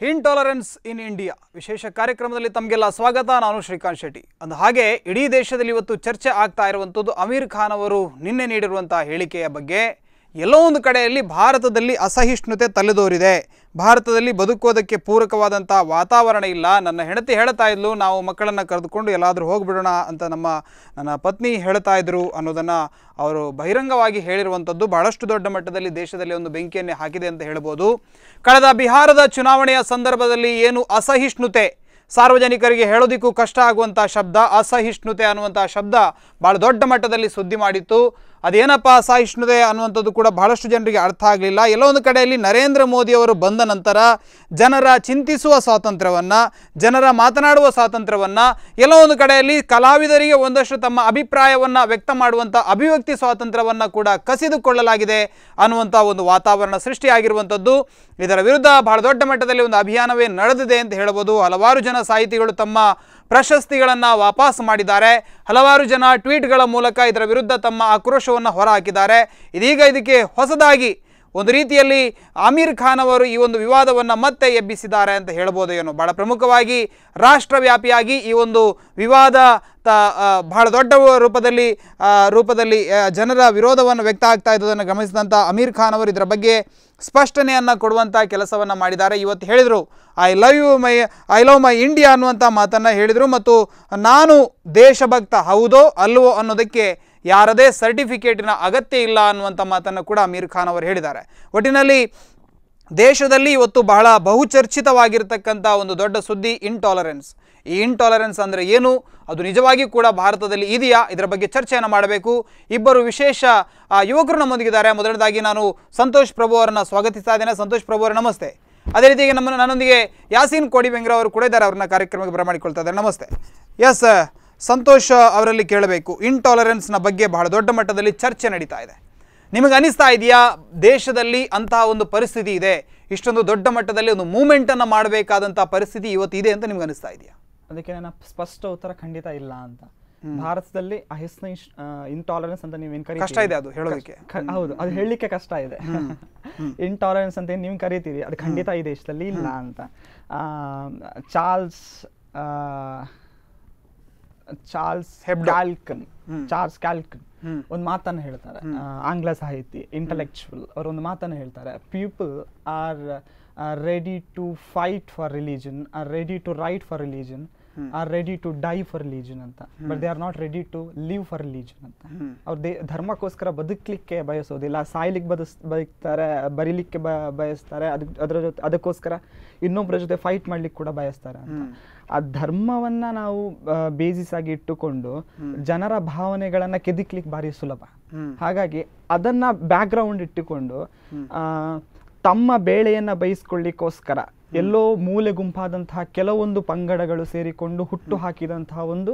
Intolerance in India ವಿಶೇಷ ಕಾರ್ಯಕ್ರಮದಲ್ಲಿ ತಮಗೆಲ್ಲ ಸ್ವಾಗತ ನಾನು ಶ್ರೀಕಾಂತ್ ಶೆಟ್ಟಿ ಅಂದ ಹಾಗೆ ಇಡೀ ದೇಶದಲ್ಲಿ ಇವತ್ತು ಚರ್ಚೆ ಆಗ್ತಾ ಇರುವಂಥದ್ದು ಅಮೀರ್ ಖಾನ್ ಅವರು ನಿನ್ನೆ ನೀಡಿರುವಂಥ ಹೇಳಿಕೆಯ ಬಗ್ಗೆ ಎಲ್ಲೋ ಒಂದು ಕಡೆಯಲ್ಲಿ ಭಾರತದಲ್ಲಿ ಅಸಹಿಷ್ಣುತೆ ತಲೆದೋರಿದೆ ಭಾರತದಲ್ಲಿ ಬದುಕೋದಕ್ಕೆ ಪೂರಕವಾದಂಥ ವಾತಾವರಣ ಇಲ್ಲ ನನ್ನ ಹೆಂಡತಿ ಹೇಳ್ತಾ ಇದ್ಲು ನಾವು ಮಕ್ಕಳನ್ನು ಕರೆದುಕೊಂಡು ಎಲ್ಲಾದರೂ ಹೋಗ್ಬಿಡೋಣ ಅಂತ ನಮ್ಮ ನನ್ನ ಪತ್ನಿ ಹೇಳ್ತಾ ಇದ್ರು ಅನ್ನೋದನ್ನು ಅವರು ಬಹಿರಂಗವಾಗಿ ಹೇಳಿರುವಂಥದ್ದು ಬಹಳಷ್ಟು ದೊಡ್ಡ ಮಟ್ಟದಲ್ಲಿ ದೇಶದಲ್ಲಿ ಒಂದು ಬೆಂಕಿಯನ್ನೇ ಹಾಕಿದೆ ಅಂತ ಹೇಳ್ಬೋದು ಕಳೆದ ಬಿಹಾರದ ಚುನಾವಣೆಯ ಸಂದರ್ಭದಲ್ಲಿ ಏನು ಅಸಹಿಷ್ಣುತೆ ಸಾರ್ವಜನಿಕರಿಗೆ ಹೇಳೋದಿಕ್ಕೂ ಕಷ್ಟ ಆಗುವಂಥ ಶಬ್ದ ಅಸಹಿಷ್ಣುತೆ ಅನ್ನುವಂಥ ಶಬ್ದ ಭಾಳ ದೊಡ್ಡ ಮಟ್ಟದಲ್ಲಿ ಸುದ್ದಿ ಮಾಡಿತ್ತು ಅದೇನಪ್ಪ ಅಸಹಿಷ್ಣುತೆ ಅನ್ನುವಂಥದ್ದು ಕೂಡ ಬಹಳಷ್ಟು ಜನರಿಗೆ ಅರ್ಥ ಆಗಲಿಲ್ಲ ಎಲ್ಲೋ ಒಂದು ಕಡೆಯಲ್ಲಿ ನರೇಂದ್ರ ಮೋದಿಯವರು ಬಂದ ನಂತರ ಜನರ ಚಿಂತಿಸುವ ಸ್ವಾತಂತ್ರ್ಯವನ್ನು ಜನರ ಮಾತನಾಡುವ ಸ್ವಾತಂತ್ರ್ಯವನ್ನು ಎಲ್ಲೋ ಒಂದು ಕಡೆಯಲ್ಲಿ ಕಲಾವಿದರಿಗೆ ಒಂದಷ್ಟು ತಮ್ಮ ಅಭಿಪ್ರಾಯವನ್ನು ವ್ಯಕ್ತ ಮಾಡುವಂಥ ಅಭಿವ್ಯಕ್ತಿ ಸ್ವಾತಂತ್ರ್ಯವನ್ನು ಕೂಡ ಕಸಿದುಕೊಳ್ಳಲಾಗಿದೆ ಅನ್ನುವಂಥ ಒಂದು ವಾತಾವರಣ ಸೃಷ್ಟಿಯಾಗಿರುವಂಥದ್ದು ಇದರ ವಿರುದ್ಧ ಬಹಳ ದೊಡ್ಡ ಮಟ್ಟದಲ್ಲಿ ಒಂದು ಅಭಿಯಾನವೇ ನಡೆದಿದೆ ಅಂತ ಹೇಳ್ಬೋದು ಹಲವಾರು ಜನ ಸಾಹಿತಿಗಳು ತಮ್ಮ ಪ್ರಶಸ್ತಿಗಳನ್ನು ವಾಪಸ್ ಮಾಡಿದ್ದಾರೆ ಹಲವಾರು ಜನ ಟ್ವೀಟ್ಗಳ ಮೂಲಕ ಇದರ ವಿರುದ್ಧ ತಮ್ಮ ಆಕ್ರೋಶವನ್ನು ಹೊರಹಾಕಿದ್ದಾರೆ ಇದೀಗ ಇದಕ್ಕೆ ಹೊಸದಾಗಿ ಒಂದು ರೀತಿಯಲ್ಲಿ ಆಮೀರ್ ಖಾನ್ ಅವರು ಈ ಒಂದು ವಿವಾದವನ್ನು ಮತ್ತೆ ಎಬ್ಬಿಸಿದ್ದಾರೆ ಅಂತ ಹೇಳ್ಬೋದು ಏನೋ ಭಾಳ ಪ್ರಮುಖವಾಗಿ ರಾಷ್ಟ್ರವ್ಯಾಪಿಯಾಗಿ ಈ ಒಂದು ವಿವಾದ ತ ಆ, ಬಹಳ ದೊಡ್ಡ ರೂಪದಲ್ಲಿ ಆ, ರೂಪದಲ್ಲಿ ಆ, ಜನರ ವಿರೋಧವನ್ನು ವ್ಯಕ್ತ ಆಗ್ತಾ ಇದ್ದದನ್ನು ಗಮನಿಸಿದಂಥ ಅಮೀರ್ ಖಾನ್ ಅವರು ಇದರ ಬಗ್ಗೆ ಸ್ಪಷ್ಟನೆಯನ್ನು ಕೊಡುವಂಥ ಕೆಲಸವನ್ನು ಮಾಡಿದ್ದಾರೆ ಇವತ್ತು ಹೇಳಿದರು I love you my I love my India ಅನ್ನುವಂಥ ಮಾತನ್ನು ಹೇಳಿದರು ಮತ್ತು ನಾನು ದೇಶಭಕ್ತ ಹೌದೋ ಅಲ್ವೋ ಅನ್ನೋದಕ್ಕೆ ಯಾರದೇ ಸರ್ಟಿಫಿಕೇಟಿನ ಅಗತ್ಯ ಇಲ್ಲ ಅನ್ನುವಂಥ ಮಾತನ್ನು ಕೂಡ ಅಮೀರ್ ಖಾನ್ ಅವರು ಹೇಳಿದ್ದಾರೆ ಒಟ್ಟಿನಲ್ಲಿ ದೇಶದಲ್ಲಿ ಇವತ್ತು ಬಹಳ ಬಹುಚರ್ಚಿತವಾಗಿರ್ತಕ್ಕಂಥ ಒಂದು ದೊಡ್ಡ ಸುದ್ದಿ ಇಂಟಾಲರೆನ್ಸ್ ಈ ಇಂಟಾಲರೆನ್ಸ್ ಅಂದರೆ ಏನು ಅದು ನಿಜವಾಗಿ ಕೂಡ ಭಾರತದಲ್ಲಿ ಇದೆಯಾ ಇದರ ಬಗ್ಗೆ ಚರ್ಚೆಯನ್ನು ಮಾಡಬೇಕು ಇಬ್ಬರು ವಿಶೇಷ ಆ, ಯುವಕರು ನಮ್ಮೊಂದಿಗಿದ್ದಾರೆ ಮೊದಲನೇದಾಗಿ ನಾನು ಸಂತೋಷ್ ಪ್ರಭು ಅವರನ್ನು ಸ್ವಾಗತಿಸ್ತಾ ಇದ್ದೇನೆ ಸಂತೋಷ್ ಪ್ರಭು ಅವರೇ ನಮಸ್ತೆ ಅದೇ ರೀತಿಯಾಗಿ ನಮ್ಮ ನನ್ನೊಂದಿಗೆ ಯಾಸೀನ್ ಕೋಡಿ ಬೆಂಗ್ರ ಅವರು ಕೂಡ ಇದ್ದಾರೆ ಅವ್ರನ್ನ ಕಾರ್ಯಕ್ರಮಕ್ಕೆ ಬರಮಾಡಿಕೊಳ್ತಾ ಇದ್ದಾರೆ ನಮಸ್ತೆ ಎಸ್ ಸಂತೋಷ್ ಅವರಲ್ಲಿ ಕೇಳಬೇಕು ಇಂಟಾಲರೆನ್ಸ್ನ ಬಗ್ಗೆ ಬಹಳ ದೊಡ್ಡ ಮಟ್ಟದಲ್ಲಿ ಚರ್ಚೆ ನಡೀತಾ ಇದೆ ನಿಮಗೆ ಅನಿಸ್ತಾ ಇದೆಯಾ ದೇಶದಲ್ಲಿ ಅಂತಹ ಒಂದು ಪರಿಸ್ಥಿತಿ ಇದೆ ಇಷ್ಟೊಂದು ದೊಡ್ಡ ಮಟ್ಟದಲ್ಲಿ ಒಂದು ಮೂಮೆಂಟನ್ನು ಮಾಡಬೇಕಾದಂಥ ಪರಿಸ್ಥಿತಿ ಇವತ್ತು ಇದೆ ಅಂತ ನಿಮ್ಗೆ ಅನಿಸ್ತಾ ಇದೆಯಾ ಅದಕ್ಕೆ ನನ್ನ ಸ್ಪಷ್ಟ ಉತ್ತರ ಖಂಡಿತ ಇಲ್ಲ ಅಂತ ಭಾರತದಲ್ಲಿ ಅಹಿಸ್ನಿಶ್ ಇಂಟಾಲರೆನ್ಸ್ ಅಂತ ನೀವೇನ್ ಕರೀತೀರಿ ಕಷ್ಟ ಇದೆ ಅದು ಹೇಳೋದಕ್ಕೆ. ಕ- ಹೌದು ಅದು ಹೇಳಲಿಕ್ಕೆ ಕಷ್ಟ ಇದೆ ಇಂಟಾಲರೆನ್ಸ್ ಅಂತ ಏನ್ ನೀವು ಕರಿತೀರಿ ಅದು ಖಂಡಿತ ಈ ದೇಶದಲ್ಲಿ ಇಲ್ಲ ಅಂತ ಆ, ಚಾರ್ಲ್ಸ್ ಆ, ಚಾರ್ಲ್ಸ್ ಹೆಬ್ಡೋ. ಕ್ಯಾಲ್ಕನ್ ಹ್ಮ್. ಚಾರ್ಲ್ಸ್ ಕ್ಯಾಲ್ಕನ್ ಹ್ಮ್. ಒಂದು ಮಾತನ್ನು ಹೇಳ್ತಾರೆ ಆ, ಆಂಗ್ಲ ಸಾಹಿತಿ ಇಂಟಲೆಕ್ಚುವಲ್ ಅವರು ಒಂದು ಮಾತನ್ನು ಹೇಳ್ತಾರೆ people are ready to fight for religion are ready to write for religion are ready to die for religion ಅಂತ but they are not ready to live for religion ಅಂತ ಹ್ಮ್. ಅವ್ರು ದೇ ಧರ್ಮಕ್ಕೋಸ್ಕರ ಬದುಕಲಿಕ್ಕೆ ಬಯಸೋದಿಲ್ಲ ಸಾಯ್ಲಿಕ್ಕೆ ಬದಸ್ ಬದುಕ್ತಾರೆ ಬರೀಲಿಕ್ಕೆ ಬ ಬಯಸ್ತಾರೆ ಅದಕ್ಕೆ ಅದರ ಜೊತೆ ಅದಕ್ಕೋಸ್ಕರ ಇನ್ನೊಬ್ಬರ ಜೊತೆ ಫೈಟ್ ಮಾಡ್ಲಿಕ್ಕೆ ಕೂಡ ಬಯಸ್ತಾರೆ ಅಂತ ಆ ಧರ್ಮವನ್ನ ನಾವು ಬೇಸಿಸ್ ಆಗಿ ಇಟ್ಟುಕೊಂಡು ಜನರ ಭಾವನೆಗಳನ್ನ ಕೆದಕ್ಲಿಕ್ಕೆ ಭಾರಿ ಸುಲಭ ಹ್ಮ್. ಹಾಗಾಗಿ ಅದನ್ನ ಬ್ಯಾಕ್ಗ್ರೌಂಡ್ ಇಟ್ಟುಕೊಂಡು ಆ, ತಮ್ಮ ಬೇಳೆಯನ್ನ ಬಯಸ್ಕೊಳ್ಳಿಕ್ಕೋಸ್ಕರ ಎಲ್ಲೋ ಮೂಲೆ ಗುಂಪಾದಂತಹ ಕೆಲವೊಂದು ಪಂಗಡಗಳು ಸೇರಿಕೊಂಡು ಹುಟ್ಟು ಹಾಕಿದಂತಹ ಒಂದು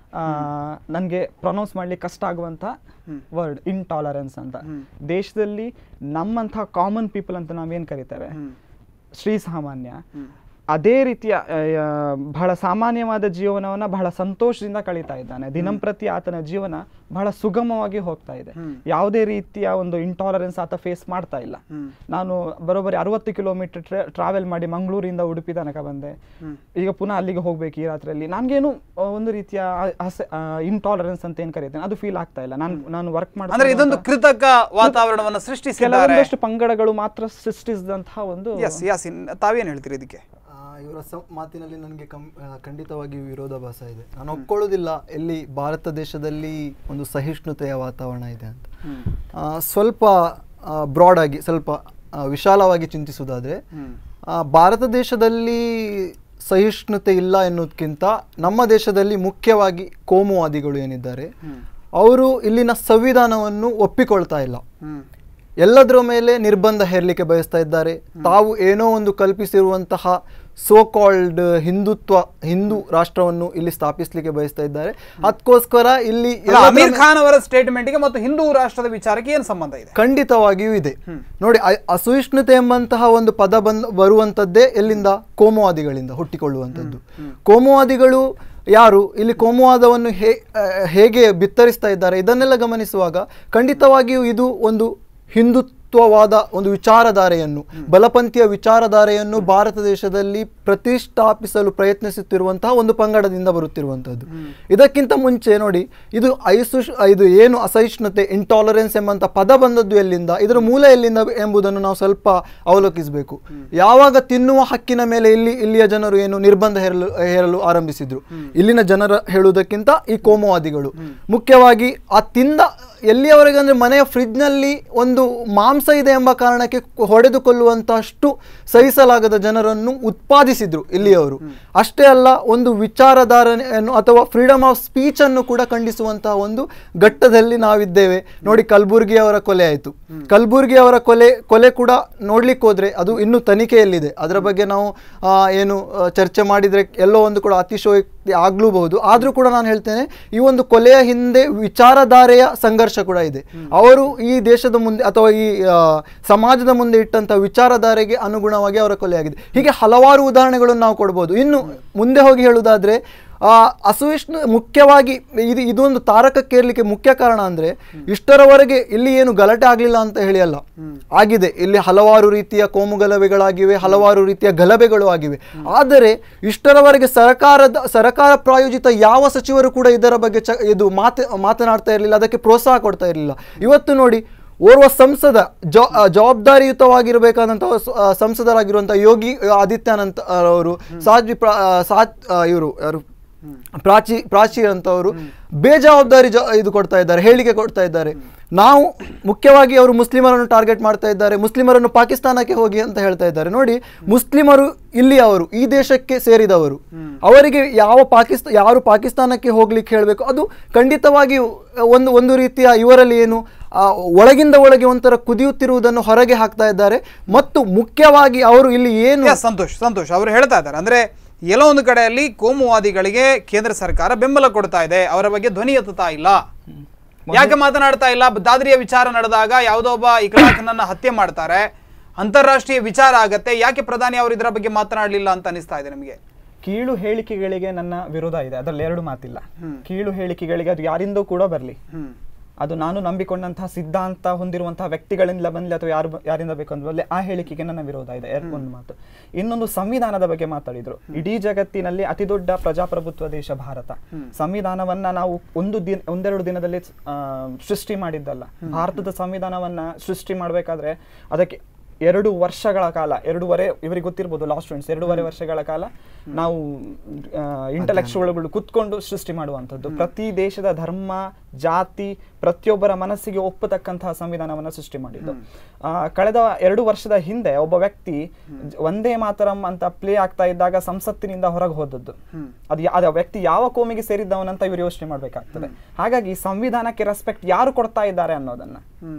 ನನಗೆ ಪ್ರೊನೌನ್ಸ್ ಮಾಡ್ಲಿಕ್ಕೆ ಕಷ್ಟ ಆಗುವಂಥ ವರ್ಡ್ ಇಂಟಾಲರೆನ್ಸ್ ಅಂತ ದೇಶದಲ್ಲಿ ನಮ್ಮಂಥ ಕಾಮನ್ ಪೀಪಲ್ ಅಂತ ನಾವೇನು ಕರಿತೇವೆ ಶ್ರೀ ಸಾಮಾನ್ಯ ಅದೇ ರೀತಿಯ ಆ, ಆ, ಬಹಳ ಸಾಮಾನ್ಯವಾದ ಜೀವನವನ್ನ ಬಹಳ ಸಂತೋಷದಿಂದ ಕಳೀತಾ ಇದ್ದಾನೆ ದಿನಂಪ್ರತಿ ಆತನ ಜೀವನ ಬಹಳ ಸುಗಮವಾಗಿ ಹೋಗ್ತಾ ಇದೆ ಯಾವುದೇ ರೀತಿಯ ಒಂದು ಇಂಟಾಲರೆನ್ಸ್ ಆತ ಫೇಸ್ ಮಾಡ್ತಾ ಇಲ್ಲ ನಾನು ಬರೋಬ್ಬರಿ ಅರವತ್ತು ಕಿಲೋಮೀಟರ್ ಟ್ರಾವೆಲ್ ಮಾಡಿ ಮಂಗಳೂರಿಂದ ಉಡುಪಿ ತನಕ ಬಂದೆ ಈಗ ಪುನಃ ಅಲ್ಲಿಗೆ ಹೋಗ್ಬೇಕು ಈ ರಾತ್ರಿಯಲ್ಲಿ ನನಗೇನು ಒಂದು ರೀತಿಯ ಇಂಟಾಲರೆನ್ಸ್ ಅಂತ ಏನ್ ಕರೀತೇನೆ ಅದು ಫೀಲ್ ಆಗ್ತಾ ಇಲ್ಲ ನಾನು ನಾನು ವರ್ಕ್ ಅಂದ್ರೆ ಇದೊಂದು ಮಾಡಿ ಕೃತಕ ವಾತಾವರಣವನ್ನು ಸೃಷ್ಟಿಸಿದ್ದಾರೆ ಕೆಲವೊಂದಷ್ಟು ಪಂಗಡಗಳು ಮಾತ್ರ ಸೃಷ್ಟಿಸಿದಂತಹ ಒಂದು ಎಸ್ ಯಾಸಿನ್ ತಾವೇನು ಹೇಳ್ತೀರಿ ಇದಕ್ಕೆ ಆ, ಇವರ ಸ ಮಾತಿನಲ್ಲಿ ನನಗೆ ಕಂ ಆ, ಖಂಡಿತವಾಗಿಯೂ ವಿರೋಧಾಭಾಸ ಇದೆ ನಾನು ಒಪ್ಕೊಳ್ಳೋದಿಲ್ಲ ಎಲ್ಲಿ ಭಾರತ ದೇಶದಲ್ಲಿ ಒಂದು ಸಹಿಷ್ಣುತೆಯ ವಾತಾವರಣ ಇದೆ ಅಂತ ಆ, ಸ್ವಲ್ಪ ಬ್ರಾಡ್ ಆಗಿ ಸ್ವಲ್ಪ ಆ, ವಿಶಾಲವಾಗಿ ಚಿಂತಿಸುವುದಾದ್ರೆ ಆ, ಭಾರತ ದೇಶದಲ್ಲಿ ಸಹಿಷ್ಣುತೆ ಇಲ್ಲ ಎನ್ನುವುದಕ್ಕಿಂತ ನಮ್ಮ ದೇಶದಲ್ಲಿ ಮುಖ್ಯವಾಗಿ ಕೋಮುವಾದಿಗಳು ಏನಿದ್ದಾರೆ ಅವರು ಇಲ್ಲಿನ ಸಂವಿಧಾನವನ್ನು ಒಪ್ಪಿಕೊಳ್ತಾ ಇಲ್ಲ ಎಲ್ಲದರ ಮೇಲೆ ನಿರ್ಬಂಧ ಹೇರಲಿಕ್ಕೆ ಬಯಸ್ತಾ ಇದ್ದಾರೆ ತಾವು ಏನೋ ಒಂದು ಕಲ್ಪಿಸಿರುವಂತಹ ಸೋ ಕಾಲ್ಡ್ ಹಿಂದುತ್ವ ಹಿಂದೂ ರಾಷ್ಟ್ರವನ್ನು ಇಲ್ಲಿ ಸ್ಥಾಪಿಸಲಿಕ್ಕೆ ಬಯಸ್ತಾ ಇದ್ದಾರೆ ಅದಕ್ಕೋಸ್ಕರ ಇಲ್ಲಿ ಅಲ್ಲ, ಎಲ್ಲದರ ಅಮೀರ್ ಮೇ- ಖಾನ್ ಅವರ ಸ್ಟೇಟ್ಮೆಂಟ್ಗೆ ಮತ್ತು ಹಿಂದೂ ರಾಷ್ಟ್ರದ ವಿಚಾರಕ್ಕೆ ಏನು ಸಂಬಂಧ ಇದೆ ಖಂಡಿತವಾಗಿಯೂ ಇದೆ ನೋಡಿ ಅ- ಅಸಹಿಷ್ಣುತೆ ಎಂಬಂತಹ ಒಂದು ಪದ ಬಂದ್ ಬರುವಂತದ್ದೇ ಎಲ್ಲಿಂದ ಕೋಮುವಾದಿಗಳಿಂದ ಹುಟ್ಟಿಕೊಳ್ಳುವಂಥದ್ದು ಕೋಮುವಾದಿಗಳು ಯಾರು ಇಲ್ಲಿ ಕೋಮುವಾದವನ್ನು ಹೇ ಆ, ಹೇಗೆ ಬಿತ್ತರಿಸ್ತಾ ಇದ್ದಾರೆ ಇದನ್ನೆಲ್ಲ ಗಮನಿಸುವಾಗ ಖಂಡಿತವಾಗಿಯೂ ಇದು ಒಂದು ಹಿಂದುತ್ವ ಹಿಂದುತ್ವವಾದ ಒಂದು ವಿಚಾರಧಾರೆಯನ್ನು ಬಲಪಂಥೀಯ ವಿಚಾರಧಾರೆಯನ್ನು ಭಾರತ ದೇಶದಲ್ಲಿ ಪ್ರತಿಷ್ಠಾಪಿಸಲು ಪ್ರಯತ್ನಿಸುತ್ತಿರುವಂತಹ ಒಂದು ಪಂಗಡದಿಂದ ಬರುತ್ತಿರುವಂತಹದ್ದು ಇದಕ್ಕಿಂತ ಮುಂಚೆ ನೋಡಿ ಇದು ಐಸುಷ್ ಇದು ಏನು ಅಸಹಿಷ್ಣುತೆ ಇಂಟಾಲರೆನ್ಸ್ ಎಂಬಂತ ಪದ ಬಂದದ್ದು ಎಲ್ಲಿಂದ ಇದರ ಮೂಲ ಎಲ್ಲಿಂದ ಎಂಬುದನ್ನು ನಾವು ಸ್ವಲ್ಪ ಅವಲೋಕಿಸಬೇಕು ಯಾವಾಗ ತಿನ್ನುವ ಹಕ್ಕಿನ ಮೇಲೆ ಇಲ್ಲಿ ಇಲ್ಲಿಯ ಜನರು ಏನು ನಿರ್ಬಂಧ ಹೇರಲು ಹೇರಲು ಆರಂಭಿಸಿದ್ರು ಇಲ್ಲಿನ ಜನರ ಹೇಳುವುದಕ್ಕಿಂತ ಈ ಕೋಮುವಾದಿಗಳು ಮುಖ್ಯವಾಗಿ ಆ ತಿಂದ ಎಲ್ಲಿಯವರೆಗೆ ಅಂದ್ರೆ ಮನೆಯ ಫ್ರಿಡ್ಜ್ನಲ್ಲಿ ಒಂದು ಮಾಂಸ ಇದೆ ಎಂಬ ಕಾರಣಕ್ಕೆ ಕೊ- ಹೊಡೆದುಕೊಳ್ಳುವಂತಷ್ಟು ಸಹಿಸಲಾಗದ ಜನರನ್ನು ಉತ್ಪಾದಿಸಿದ್ರು ಇಲ್ಲಿಯವರು ಅಷ್ಟೇ ಅಲ್ಲ ಒಂದು ವಿಚಾರಧಾರಣೆಯನ್ನು ಅಥವಾ ಫ್ರೀಡಮ್ ಆಫ್ ಸ್ಪೀಚ್ ಅನ್ನು ಕೂಡ ಖಂಡಿಸುವಂತಹ ಒಂದು ಘಟ್ಟದಲ್ಲಿ ನಾವಿದ್ದೇವೆ ನೋಡಿ ಕಲಬುರ್ಗಿ ಅವರ ಕೊಲೆ ಆಯಿತು ಕಲಬುರ್ಗಿ ಅವರ ಕೊಲೆ ಕೊಲೆ ಕೂಡ ನೋಡ್ಲಿಕ್ಕೆ ಹೋದ್ರೆ ಅದು ಇನ್ನೂ ತನಿಖೆಯಲ್ಲಿದೆ ಅದರ ಬಗ್ಗೆ ನಾವು ಆ, ಏನು ಆ, ಚರ್ಚೆ ಮಾಡಿದ್ರೆ ಎಲ್ಲೋ ಒಂದು ಕೂಡ ಅತಿಶಯೋಕ್ತಿ ಆಗ್ಲೂಬಹುದು ಆದ್ರೂ ಕೂಡ ನಾನು ಹೇಳ್ತೇನೆ ಈ ಒಂದು ಕೊಲೆಯ ಹಿಂದೆ ವಿಚಾರಧಾರೆಯ ಸಂಘರ್ಷ ಕೂಡ ಇದೆ ಅವರು ಈ ದೇಶದ ಮುಂದೆ ಅಥವಾ ಈ ಆ, ಸಮಾಜದ ಮುಂದೆ ಇಟ್ಟಂತ ವಿಚಾರಧಾರೆಗೆ ಅನುಗುಣವಾಗಿ ಅವರ ಕೊಲೆಯಾಗಿದೆ ಹೀಗೆ ಹಲವಾರು ಉದಾಹರಣೆಗಳನ್ನು ನಾವು ಕೊಡ್ಬೋದು ಇನ್ನು ಮುಂದೆ ಹೋಗಿ ಹೇಳುವುದಾದ್ರೆ ಆ ಅಸಹಿಷ್ಣು ಮುಖ್ಯವಾಗಿ ಇದು ಇದೊಂದು ತಾರಕಕ್ಕೇರ್ಲಿಕ್ಕೆ ಮುಖ್ಯ ಕಾರಣ ಅಂದ್ರೆ ಇಷ್ಟರವರೆಗೆ ಇಲ್ಲಿ ಏನು ಗಲಾಟೆ ಆಗ್ಲಿಲ್ಲ ಅಂತ ಹೇಳಿ ಅಲ್ಲ ಆಗಿದೆ ಇಲ್ಲಿ ಹಲವಾರು ರೀತಿಯ ಕೋಮು ಗಲಭೆಗಳಾಗಿವೆ ಹಲವಾರು ರೀತಿಯ ಗಲಭೆಗಳು ಆಗಿವೆ ಆದರೆ ಇಷ್ಟರವರೆಗೆ ಸರ್ಕಾರದ ಸರ್ಕಾರ ಪ್ರಾಯೋಜಿತ ಯಾವ ಸಚಿವರು ಕೂಡ ಇದರ ಬಗ್ಗೆ ಚ ಇದು ಮಾತೆ ಮಾತನಾಡ್ತಾ ಇರಲಿಲ್ಲ ಅದಕ್ಕೆ ಪ್ರೋತ್ಸಾಹ ಕೊಡ್ತಾ ಇರಲಿಲ್ಲ ಇವತ್ತು ನೋಡಿ ಓರ್ವ ಸಂಸದ ಜಾ ಜವಾಬ್ದಾರಿಯುತವಾಗಿರಬೇಕಾದಂತಹ ಸ- ಆ, ಸಂಸದರಾಗಿರುವಂತಹ ಯೋಗಿ ಆದಿತ್ಯಾನಂದ್ ಅವರು ಸಾಧ್ವಿ ಪ್ರಾ ಸಾತ್ ಇವರು ಯಾರು ಪ್ರಾಚಿ ಪ್ರಾಚಿ ಅಂತವರು ಬೇಜವಾಬ್ದಾರಿ ಜ ಇದು ಕೊಡ್ತಾ ಇದ್ದಾರೆ ಹೇಳಿಕೆ ಕೊಡ್ತಾ ಇದ್ದಾರೆ ನಾವು ಮುಖ್ಯವಾಗಿ ಅವರು ಮುಸ್ಲಿಮರನ್ನು ಟಾರ್ಗೆಟ್ ಮಾಡ್ತಾ ಇದ್ದಾರೆ ಮುಸ್ಲಿಮರನ್ನು ಪಾಕಿಸ್ತಾನಕ್ಕೆ ಹೋಗಿ ಅಂತ ಹೇಳ್ತಾ ಇದ್ದಾರೆ ನೋಡಿ ಮುಸ್ಲಿಮರು ಇಲ್ಲಿ ಅವರು ಈ ದೇಶಕ್ಕೆ ಸೇರಿದವರು ಅವರಿಗೆ ಯಾವ ಪಾಕಿಸ್ತಾನ ಯಾರು ಪಾಕಿಸ್ತಾನಕ್ಕೆ ಹೋಗ್ಲಿಕ್ಕೆ ಹೇಳಬೇಕು ಅದು ಖಂಡಿತವಾಗಿಯೂ ಒಂದು ಒಂದು ರೀತಿಯ ಇವರಲ್ಲಿ ಏನು ಆ, ಒಳಗಿಂದ ಒಳಗೆ ಒಂಥರ ಕುದಿಯುತ್ತಿರುವುದನ್ನು ಹೊರಗೆ ಹಾಕ್ತಾ ಇದ್ದಾರೆ ಮತ್ತು ಮುಖ್ಯವಾಗಿ ಅವರು ಇಲ್ಲಿ ಏನು ಎಸ್ ಸಂತೋಷ್ ಸಂತೋಷ್ ಅವರು ಹೇಳ್ತಾ ಇದ್ದಾರೆ ಅಂದ್ರೆ ಎಲ್ಲೋ ಒಂದು ಕಡೆಯಲ್ಲಿ ಕೋಮುವಾದಿಗಳಿಗೆ ಕೇಂದ್ರ ಸರ್ಕಾರ ಬೆಂಬಲ ಕೊಡ್ತಾ ಇದೆ ಅವರ ಬಗ್ಗೆ ಧ್ವನಿ ಎತ್ತುತ್ತಾ ಇಲ್ಲ ಯಾಕೆ ಮಾತನಾಡ್ತಾ ಇಲ್ಲ ದಾದ್ರಿಯ ವಿಚಾರ ನಡೆದಾಗ ಯಾವುದೋ ಒಬ್ಬ ಇಕ್ಲಾಖನನ್ನ ಹತ್ಯೆ ಮಾಡ್ತಾರೆ ಅಂತಾರಾಷ್ಟ್ರೀಯ ವಿಚಾರ ಆಗತ್ತೆ ಯಾಕೆ ಪ್ರಧಾನಿ ಅವರು ಇದರ ಬಗ್ಗೆ ಮಾತನಾಡಲಿಲ್ಲ ಅಂತ ಅನಿಸ್ತಾ ಇದೆ ನಿಮಗೆ ಕೀಳು ಹೇಳಿಕೆಗಳಿಗೆ ನನ್ನ ವಿರೋಧ ಇದೆ ಅದರಲ್ಲಿ ಎರಡು ಮಾತಿಲ್ಲ ಕೀಳು ಹೇಳಿಕೆಗಳಿಗೆ ಅದು ಯಾರಿಂದೂ ಕೂಡ ಬರಲಿ ಹ್ಮ್ ಅದು ನಾನು ನಂಬಿಕೊಂಡಂತಹ ಸಿದ್ಧಾಂತ ಹೊಂದಿರುವಂತಹ ವ್ಯಕ್ತಿಗಳಿಂದ ಬಂದ್ಲಿ ಅಥವಾ ಯಾರು ಯಾರಿಂದ ಬೇಕಂದ್ ಬರಲಿ ಆ ಹೇಳಿಕೆಗೆ ನನ್ನ ವಿರೋಧ ಇದೆ ಎರಡು ಒಂದು ಮಾತು ಇನ್ನೊಂದು ಸಂವಿಧಾನದ ಬಗ್ಗೆ ಮಾತಾಡಿದ್ರು ಇಡೀ ಜಗತ್ತಿನಲ್ಲಿ ಅತಿ ದೊಡ್ಡ ಪ್ರಜಾಪ್ರಭುತ್ವ ದೇಶ ಭಾರತ ಸಂವಿಧಾನವನ್ನ ನಾವು ಒಂದು ದಿನ ಒಂದೆರಡು ದಿನದಲ್ಲಿ ಆ, ಸೃಷ್ಟಿ ಮಾಡಿದ್ದಲ್ಲ ಭಾರತದ ಸಂವಿಧಾನವನ್ನ ಸೃಷ್ಟಿ ಮಾಡಬೇಕಾದ್ರೆ ಅದಕ್ಕೆ ಎರಡು ವರ್ಷಗಳ ಕಾಲ ಎರಡೂವರೆ ಇವರಿಗೆ ಗೊತ್ತಿರ್ಬೋದು ಲಾಸ್ಟ್ ಸ್ಟೂಡೆಂಟ್ಸ್ ಎರಡೂವರೆ ವರ್ಷಗಳ ಕಾಲ ನಾವು ಇಂಟಲೆಕ್ಚುವಲ್ಗಳು ಕುತ್ಕೊಂಡು ಸೃಷ್ಟಿ ಮಾಡುವಂಥದ್ದು ಪ್ರತಿ ದೇಶದ ಧರ್ಮ ಜಾತಿ ಪ್ರತಿಯೊಬ್ಬರ ಮನಸ್ಸಿಗೆ ಒಪ್ಪತಕ್ಕಂತಹ ಸಂವಿಧಾನವನ್ನ ಸೃಷ್ಟಿ ಮಾಡಿದ್ದು ಆ, ಕಳೆದ ಎರಡು ವರ್ಷದ ಹಿಂದೆ ಒಬ್ಬ ವ್ಯಕ್ತಿ ಜ- ಒಂದೇ ಮಾತರಂ ಅಂತ ಪ್ಲೇ ಆಗ್ತಾ ಇದ್ದಾಗ ಸಂಸತ್ತಿನಿಂದ ಹೊರಗೆ ಹೋದದ್ದು ಅದು ಯಾ- ಅದು ಆ ವ್ಯಕ್ತಿ ಯಾವ ಕೋಮಿಗೆ ಸೇರಿದ್ದವನಂತ ಇವರು ಯೋಚನೆ ಮಾಡ್ಬೇಕಾಗ್ತದೆ ಹಾಗಾಗಿ ಸಂವಿಧಾನಕ್ಕೆ ರೆಸ್ಪೆಕ್ಟ್ ಯಾರು ಕೊಡ್ತಾ ಇದ್ದಾರೆ ಅನ್ನೋದನ್ನ